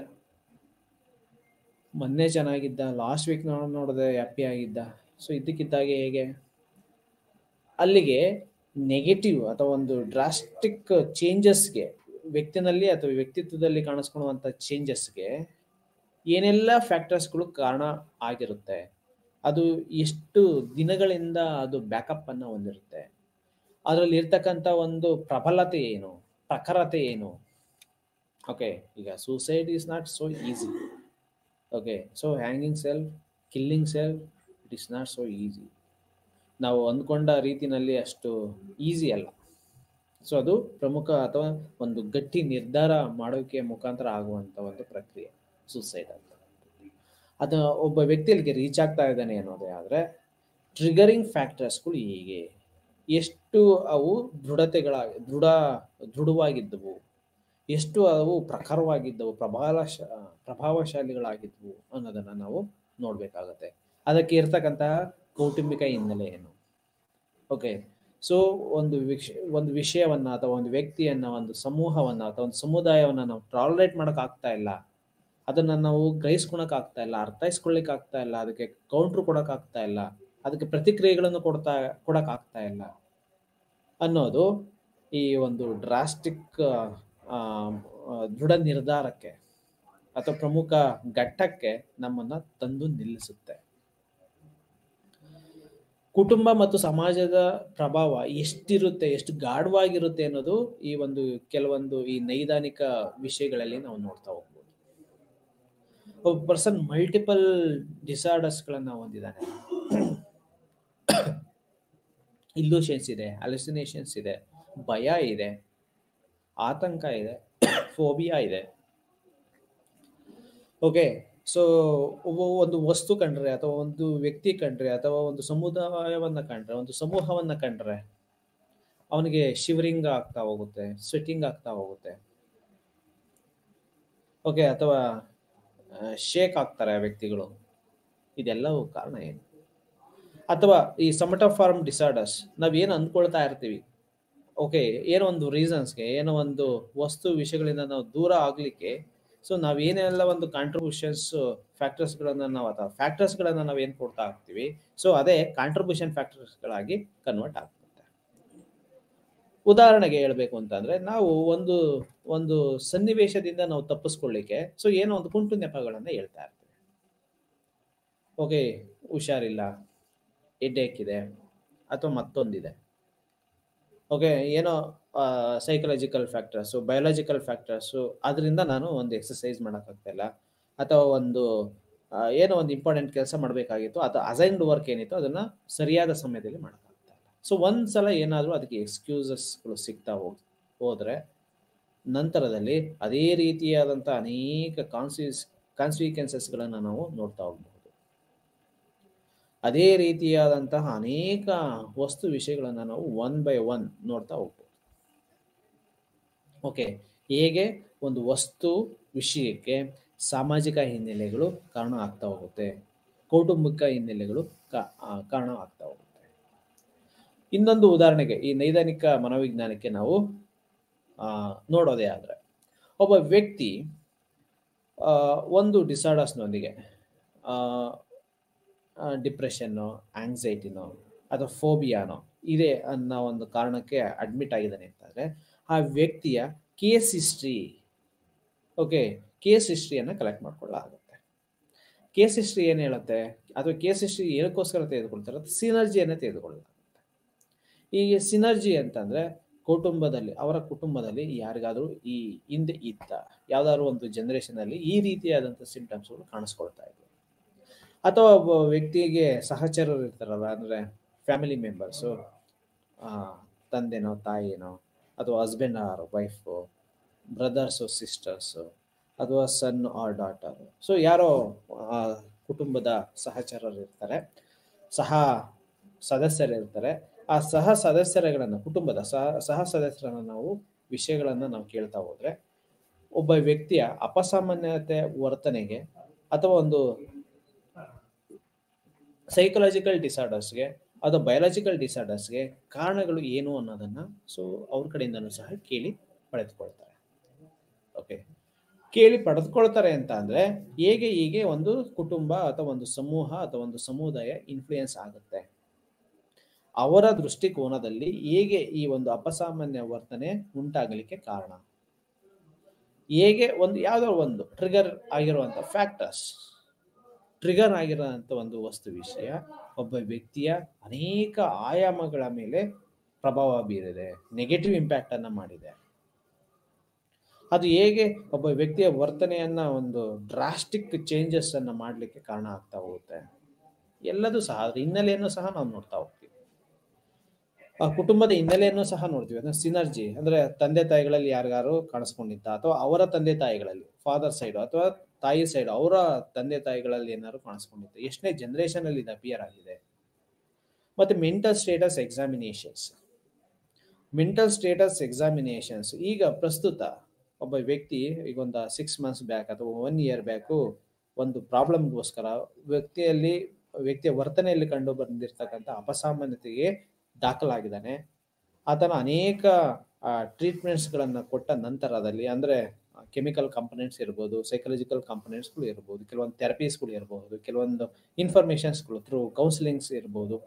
ಮೊನ್ನೆ ಚೆನ್ನಾಗಿದ್ದ ಲಾಸ್ಟ್ ವೀಕ್ ನೋಡ್ ನೋಡಿದೆ ಹ್ಯಾಪಿ ಆಗಿದ್ದ ಸೊ ಇದ್ದಕ್ಕಿದ್ದಾಗೆ ಹೇಗೆ ಅಲ್ಲಿಗೆ ನೆಗೆಟಿವ್ ಅಥವಾ ಒಂದು ಡ್ರಾಸ್ಟಿಕ್ ಚೇಂಜಸ್ಗೆ ವ್ಯಕ್ತಿನಲ್ಲಿ ಅಥವಾ ವ್ಯಕ್ತಿತ್ವದಲ್ಲಿ ಕಾಣಿಸ್ಕೊಳ್ಳುವಂಥ ಚೇಂಜಸ್ಗೆ ಏನೆಲ್ಲ ಫ್ಯಾಕ್ಟರ್ಸ್ಗಳು ಕಾರಣ ಆಗಿರುತ್ತೆ ಅದು ಎಷ್ಟು ದಿನಗಳಿಂದ ಅದು ಬ್ಯಾಕಪ್ ಅನ್ನು ಹೊಂದಿರುತ್ತೆ ಅದರಲ್ಲಿ ಇರ್ತಕ್ಕಂಥ ಒಂದು ಪ್ರಬಲತೆ ಏನು ಪ್ರಖರತೆ ಏನು ಓಕೆ ಈಗ suicide is not so easy okay so hanging self killing self it is not so easy ನಾವು ಅಂದ್ಕೊಂಡ ರೀತಿನಲ್ಲಿ ಅಷ್ಟು ಈಸಿ ಅಲ್ಲ ಸೊ ಅದು ಪ್ರಮುಖ ಅಥವಾ ಒಂದು ಗಟ್ಟಿ ನಿರ್ಧಾರ ಮಾಡೋಕೆ ಮುಖಾಂತರ ಆಗುವಂಥ ಒಂದು ಪ್ರಕ್ರಿಯೆ ಸೂಸೈಡ್ ಅಂತ ಅದು ಒಬ್ಬ ವ್ಯಕ್ತಿಯಲ್ಲಿಗೆ ರೀಚ್ ಆಗ್ತಾ ಇದ್ದಾನೆ ಅನ್ನೋದೇ ಆದರೆ ಟ್ರಿಗರಿಂಗ್ ಫ್ಯಾಕ್ಟರ್ಸ್ಗಳು ಹೀಗೆ ಎಷ್ಟು ಅವು ದೃಢತೆಗಳ ದೃಢ ದೃಢವಾಗಿದ್ದವು ಎಷ್ಟು ಅವು ಪ್ರಖರವಾಗಿದ್ದವು ಪ್ರಭಾವಶ ಪ್ರಭಾವಶಾಲಿಗಳಾಗಿದ್ವು ಅನ್ನೋದನ್ನು ನಾವು ನೋಡಬೇಕಾಗತ್ತೆ ಅದಕ್ಕೆ ಇರ್ತಕ್ಕಂತಹ ಕೌಟುಂಬಿಕ ಹಿನ್ನೆಲೆ ಏನು ಓಕೆ ಸೊ ಒಂದು ವಿಷ ಒಂದು ವಿಷಯವನ್ನ ಅಥವಾ ಒಂದು ವ್ಯಕ್ತಿಯನ್ನ ಒಂದು ಸಮೂಹವನ್ನ ಅಥವಾ ಒಂದು ಸಮುದಾಯವನ್ನ ನಾವು ಟಾಲರೇಟ್ ಮಾಡಕ್ ಆಗ್ತಾ ಇಲ್ಲ ಅದನ್ನ ನಾವು ಗ್ರಹಿಸ್ಕೊಳಕ್ ಆಗ್ತಾ ಇಲ್ಲ ಅರ್ಥೈಸ್ಕೊಳ್ಳಿಕ್ ಆಗ್ತಾ ಇಲ್ಲ ಅದಕ್ಕೆ ಕೌಂಟ್ರ್ ಕೊಡಕ್ ಆಗ್ತಾ ಇಲ್ಲ ಅದಕ್ಕೆ ಪ್ರತಿಕ್ರಿಯೆಗಳನ್ನು ಕೊಡ್ತಾ ಕೊಡಕ್ ಆಗ್ತಾ ಇಲ್ಲ ಅನ್ನೋದು ಈ ಒಂದು ಡ್ರಾಸ್ಟಿಕ್ ದೃಢ ನಿರ್ಧಾರಕ್ಕೆ ಅಥವಾ ಪ್ರಮುಖ ಘಟ್ಟಕ್ಕೆ ನಮ್ಮನ್ನ ತಂದು ನಿಲ್ಲಿಸುತ್ತೆ ಕುಟುಂಬ ಮತ್ತು ಸಮಾಜದ ಪ್ರಭಾವ ಎಷ್ಟಿರುತ್ತೆ ಎಷ್ಟು ಗಾಢವಾಗಿರುತ್ತೆ ಅನ್ನೋದು ಈ ಒಂದು ಕೆಲವೊಂದು ಈ ನೈದಾನಿಕ ವಿಷಯಗಳಲ್ಲಿ ನಾವು ನೋಡ್ತಾ ಹೋಗ್ಬೋದು ಒಬ್ಬ ಪರ್ಸನ್ ಮಲ್ಟಿಪಲ್ ಡಿಸಾರ್ಡರ್ಸ್ಗಳನ್ನ ಹೊಂದಿದ್ದಾನೆ ಇಲ್ಯೂಷನ್ಸ್ ಇದೆ ಅಲಿಸಿನೇಷನ್ಸ್ ಇದೆ ಭಯ ಇದೆ ಆತಂಕ ಇದೆ ಫೋಬಿಯಾ ಇದೆ ಓಕೆ ಸೊ ಒಂದು ವಸ್ತು ಕಂಡ್ರೆ ಅಥವಾ ಒಂದು ವ್ಯಕ್ತಿ ಕಂಡ್ರೆ ಅಥವಾ ಒಂದು ಸಮುದಾಯವನ್ನ ಕಂಡ್ರೆ ಒಂದು ಸಮೂಹವನ್ನ ಕಂಡ್ರೆ ಅವನಿಗೆ ಶಿವರಿಂಗ್ ಆಗ್ತಾ ಹೋಗುತ್ತೆ ಸ್ವೆಟಿಂಗ್ ಆಗ್ತಾ ಹೋಗುತ್ತೆ ಓಕೆ ಅಥವಾ ಶೇಕ್ ಆಗ್ತಾರೆ ಆ ವ್ಯಕ್ತಿಗಳು ಇದೆಲ್ಲವೂ ಕಾರಣ ಏನು ಅಥವಾ ಈ ಸಮಟ ಫಾರ್ಮ್ ಡಿಸಾರ್ಡರ್ಸ್ ನಾವೇನು ಅಂದ್ಕೊಳ್ತಾ ಇರ್ತೀವಿ ಓಕೆ ಏನೋ ಒಂದು ರೀಸನ್ಸ್ಗೆ ಏನೋ ಒಂದು ವಸ್ತು ವಿಷಯಗಳಿಂದ ನಾವು ದೂರ ಆಗ್ಲಿಕ್ಕೆ ಸೊ ನಾವೇನೆಲ್ಲ ಒಂದು ಕಾಂಟ್ರಿಬ್ಯೂಷನ್ಸ್ ಫ್ಯಾಕ್ಟರ್ಸ್ಗಳನ್ನ ನಾವು ಅಥವಾ ಫ್ಯಾಕ್ಟರ್ಸ್ಗಳನ್ನ ನಾವು ಏನು ಕೊಡ್ತಾ ಹೋಗ್ತೀವಿ ಸೊ ಅದೇ ಕಾಂಟ್ರಿಬ್ಯೂಷನ್ ಫ್ಯಾಕ್ಟರ್ಸ್ಗಳಾಗಿ ಕನ್ವರ್ಟ್ ಆಗ್ತದೆ ಉದಾಹರಣೆಗೆ ಹೇಳ್ಬೇಕು ಅಂತಂದ್ರೆ ನಾವು ಒಂದು ಒಂದು ಸನ್ನಿವೇಶದಿಂದ ನಾವು ತಪ್ಪಿಸ್ಕೊಳ್ಳಿಕ್ಕೆ ಸೊ ಏನೋ ಒಂದು ಕುಂಟು ನೆಪಗಳನ್ನ ಹೇಳ್ತಾ ಇರ್ತೀವಿ ಓಕೆ ಹುಷಾರಿಲ್ಲ ಹೆಡ್ಡೇಕ್ ಇದೆ ಅಥವಾ ಮತ್ತೊಂದಿದೆ ಓಕೆ ಏನೋ ಸೈಕಲಾಜಿಕಲ್ ಫ್ಯಾಕ್ಟರ್ಸು ಬಯೋಲಾಜಿಕಲ್ ಫ್ಯಾಕ್ಟರ್ಸು ಅದರಿಂದ ನಾನು ಒಂದು ಎಕ್ಸಸೈಸ್ ಮಾಡೋಕ್ಕಾಗ್ತಾ ಇಲ್ಲ ಅಥವಾ ಒಂದು ಆ, ಏನೋ ಒಂದು ಇಂಪಾರ್ಟೆಂಟ್ ಕೆಲಸ ಮಾಡಬೇಕಾಗಿತ್ತು ಅಥವಾ ಅಸೈನ್ಡ್ ವರ್ಕ್ ಏನಿತ್ತು ಅದನ್ನು ಸರಿಯಾದ ಸಮಯದಲ್ಲಿ ಮಾಡೋಕ್ಕಾಗ್ತಾ ಇಲ್ಲ ಸೊ ಒಂದು ಸಲ ಏನಾದರೂ ಅದಕ್ಕೆ ಎಕ್ಸ್ಕ್ಯೂಸಸ್ಗಳು ಸಿಗ್ತಾ ಹೋಗ್ ಹೋದರೆ ನಂತರದಲ್ಲಿ ಅದೇ ರೀತಿಯಾದಂಥ ಅನೇಕ ಕಾನ್ಸಿಸ್ ಕಾನ್ಸಿಕ್ವೆನ್ಸಸ್ಗಳನ್ನು ನಾವು ನೋಡ್ತಾ ಹೋಗ್ಬಹುದು ಅದೇ ರೀತಿಯಾದಂತಹ ಅನೇಕ ವಸ್ತು ವಿಷಯಗಳನ್ನು ನಾವು ಒನ್ ಬೈ ಒನ್ ನೋಡ್ತಾ ಹೋಗ್ಬೋದು ಓಕೆ ಹೇಗೆ ಒಂದು ವಸ್ತು ವಿಷಯಕ್ಕೆ ಸಾಮಾಜಿಕ ಹಿನ್ನೆಲೆಗಳು ಕಾರಣ ಆಗ್ತಾ ಹೋಗುತ್ತೆ ಕೌಟುಂಬಿಕ ಹಿನ್ನೆಲೆಗಳು ಕಾ- ಆ, ಕಾರಣ ಆಗ್ತಾ ಹೋಗುತ್ತೆ ಇನ್ನೊಂದು ಉದಾಹರಣೆಗೆ ಈ ನೈದಾನಿಕ ಮನೋವಿಜ್ಞಾನಕ್ಕೆ ನಾವು ಆ, ನೋಡೋದೇ ಆದರೆ ಒಬ್ಬ ವ್ಯಕ್ತಿ ಆ, ಒಂದು ಡಿಸಾರ್ಡರ್ಸ್ನೊಂದಿಗೆ ಡಿಪ್ರೆಷನ್ನು ಆಂಗ್ಸೈಟಿನೋ ಅಥವಾ ಫೋಬಿಯಾನೋ ಇದೆ ಅನ್ನೋ ಒಂದು ಕಾರಣಕ್ಕೆ ಅಡ್ಮಿಟ್ ಆಗಿದ್ದಾನೆ ಅಂತಂದರೆ ಆ ವ್ಯಕ್ತಿಯ ಕೇಸ್ ಹಿಸ್ಟ್ರಿ ಓಕೆ ಕೇಸ್ ಹಿಸ್ಟ್ರಿಯನ್ನು ಕಲೆಕ್ಟ್ ಮಾಡ್ಕೊಳ್ಳಾಗುತ್ತೆ ಕೇಸ್ ಹಿಸ್ಟ್ರಿ ಏನು ಹೇಳುತ್ತೆ ಅಥವಾ ಕೇಸ್ ಹಿಸ್ಟ್ರಿ ಏನಕ್ಕೋಸ್ಕರ ತೆಗೆದುಕೊಳ್ತಾರೆ ಸಿನರ್ಜಿಯನ್ನು ತೆಗೆದುಕೊಳ್ಳಲಾಗುತ್ತೆ ಈ ಸಿನರ್ಜಿ ಅಂತಂದ್ರೆ ಕುಟುಂಬದಲ್ಲಿ ಅವರ ಕುಟುಂಬದಲ್ಲಿ ಯಾರಿಗಾದರೂ ಈ ಹಿಂದೆ ಇದ್ದ ಯಾವ್ದಾದ್ರು ಒಂದು ಜನರೇಷನ್ ಅಲ್ಲಿ ಈ ರೀತಿಯಾದಂಥ ಸಿಂಟಮ್ಸ್ಗಳು ಕಾಣಿಸ್ಕೊಳ್ತಾ ಇದ್ವು ಅಥವಾ ಒಬ್ಬ ವ್ಯಕ್ತಿಗೆ ಸಹಚರರು ಇರ್ತಾರಲ್ಲ ಅಂದ್ರೆ ಫ್ಯಾಮಿಲಿ ಮೆಂಬರ್ಸು ತಂದೆನೋ ತಾಯಿನೋ ಅಥವಾ husband or wife brothers sisters ಅಥವಾ ಸನ್ ಆರ್ ಡಾಟರ್ ಸೊ ಯಾರೋ ಆ, ಕುಟುಂಬದ ಸಹಚರರು ಇರ್ತಾರೆ ಸಹ ಸದಸ್ಯರು ಇರ್ತಾರೆ ಆ ಸಹ ಸದಸ್ಯರುಗಳನ್ನು ಕುಟುಂಬದ ಸಹ ಸಹ ಸದಸ್ಯರನ್ನು ನಾವು ವಿಷಯಗಳನ್ನು ನಾವು ಕೇಳ್ತಾ ಹೋದ್ರೆ ಒಬ್ಬ ವ್ಯಕ್ತಿಯ ಅಪಸಾಮಾನ್ಯತೆ ವರ್ತನೆಗೆ ಅಥವಾ ಒಂದು ಸೈಕಲಾಜಿಕಲ್ ಡಿಸಾರ್ಡರ್ಸ್ಗೆ ಅಥವಾ ಬಯೋಲಾಜಿಕಲ್ ಡಿಸಾರ್ಡರ್ಸ್ಗೆ ಕಾರಣಗಳು ಏನು ಅನ್ನೋದನ್ನ ಸೊ ಅವ್ರ ಕಡೆಯಿಂದನೂ ಸಹ ಕೇಳಿ ಪಡೆದುಕೊಳ್ತಾರೆ ಓಕೆ ಕೇಳಿ ಪಡೆದುಕೊಳ್ತಾರೆ ಅಂತ ಅಂದ್ರೆ ಹೇಗೆ ಹೀಗೆ ಒಂದು ಕುಟುಂಬ ಅಥವಾ ಒಂದು ಸಮೂಹ ಅಥವಾ ಒಂದು ಸಮುದಾಯ ಇನ್ಫ್ಲೂಯೆನ್ಸ್ ಆಗುತ್ತೆ ಅವರ ದೃಷ್ಟಿಕೋನದಲ್ಲಿ ಹೇಗೆ ಈ ಒಂದು ಅಪಸಾಮಾನ್ಯ ವರ್ತನೆ ಉಂಟಾಗಲಿಕ್ಕೆ ಕಾರಣ ಹೇಗೆ ಒಂದು ಯಾವುದೋ ಒಂದು ಟ್ರಿಗರ್ ಆಗಿರುವಂತ ಫ್ಯಾಕ್ಟರ್ಸ್ ಟ್ರಿಗರ್ ಆಗಿರೋಂಥ ಒಂದು ವಸ್ತು ವಿಷಯ ಒಬ್ಬ ವ್ಯಕ್ತಿಯ ಅನೇಕ ಆಯಾಮಗಳ ಮೇಲೆ ಪ್ರಭಾವ ಬೀರಿದೆ ನೆಗೆಟಿವ್ ಇಂಪ್ಯಾಕ್ಟ್ ಅನ್ನ ಮಾಡಿದೆ ಅದು ಹೇಗೆ ಒಬ್ಬ ವ್ಯಕ್ತಿಯ ವರ್ತನೆಯನ್ನ ಒಂದು ಡ್ರಾಸ್ಟಿಕ್ ಚೇಂಜಸ್ ಅನ್ನ ಮಾಡಲಿಕ್ಕೆ ಕಾರಣ ಆಗ್ತಾ ಹೋಗುತ್ತೆ ಎಲ್ಲದೂ ಸಹ ಅದ್ರ ಹಿನ್ನೆಲೆಯನ್ನು ಸಹ ನಾವು ನೋಡ್ತಾ ಹೋಗ್ತೀವಿ ಆ ಕುಟುಂಬದ ಹಿನ್ನೆಲೆಯನ್ನು ಸಹ ನೋಡ್ತೀವಿ ಅಂದ್ರೆ ಸಿನರ್ಜಿ ಅಂದ್ರೆ ತಂದೆ ತಾಯಿಗಳಲ್ಲಿ ಯಾರಿಗಾರು ಕಾಣಿಸ್ಕೊಂಡಿದ್ದ ಅಥವಾ ಅವರ ತಂದೆ ತಾಯಿಗಳಲ್ಲಿ ಫಾದರ್ ಸೈಡ್ ಅಥವಾ ತಾಯಿ ಸೈಡ್ ಅವರ ತಂದೆ ತಾಯಿಗಳಲ್ಲಿ ಏನಾದ್ರು ಕಾಣಿಸ್ಕೊಂಡಿತ್ತು ಎಷ್ಟನೇ ಜನರೇಷನ್ ಅಲ್ಲಿ ಇದು ಅಪಿಯರ್ ಆಗಿದೆ ಮತ್ತೆ mental status examinations mental status examinations ಈಗ ಪ್ರಸ್ತುತ ಒಬ್ಬ ವ್ಯಕ್ತಿ ಈಗ ಒಂದು ಸಿಕ್ಸ್ ಮಂತ್ಸ್ ಬ್ಯಾಕ್ ಅಥವಾ ಒನ್ ಇಯರ್ ಬ್ಯಾಕು ಒಂದು ಪ್ರಾಬ್ಲಮ್ಗೋಸ್ಕರ ವ್ಯಕ್ತಿಯಲ್ಲಿ ವ್ಯಕ್ತಿಯ ವರ್ತನೆಯಲ್ಲಿ ಕಂಡು ಬಂದಿರತಕ್ಕಂಥ ಅಪಸಾಮಾನ್ಯತೆಗೆ ದಾಖಲಾಗಿದ್ದಾನೆ ಆತನ ಅನೇಕ ಟ್ರೀಟ್ಮೆಂಟ್ಸ್ಗಳನ್ನು ಕೊಟ್ಟ ನಂತರದಲ್ಲಿ ಅಂದರೆ ಕೆಮಿಕಲ್ ಕಂಪನೆಂಟ್ಸ್ ಇರ್ಬೋದು ಸೈಕಲಾಜಿಕಲ್ ಕಂಪನೆಂಟ್ಸ್ಗಳು ಇರ್ಬೋದು ಕೆಲವೊಂದು ಥೆರಪೀಸ್ಗಳು ಇರ್ಬೋದು ಕೆಲವೊಂದು ಇನ್ಫಾರ್ಮೇಷನ್ಸ್ಗಳು ಥ್ರೂ ಕೌನ್ಸಿಲಿಂಗ್ಸ್ ಇರ್ಬೋದು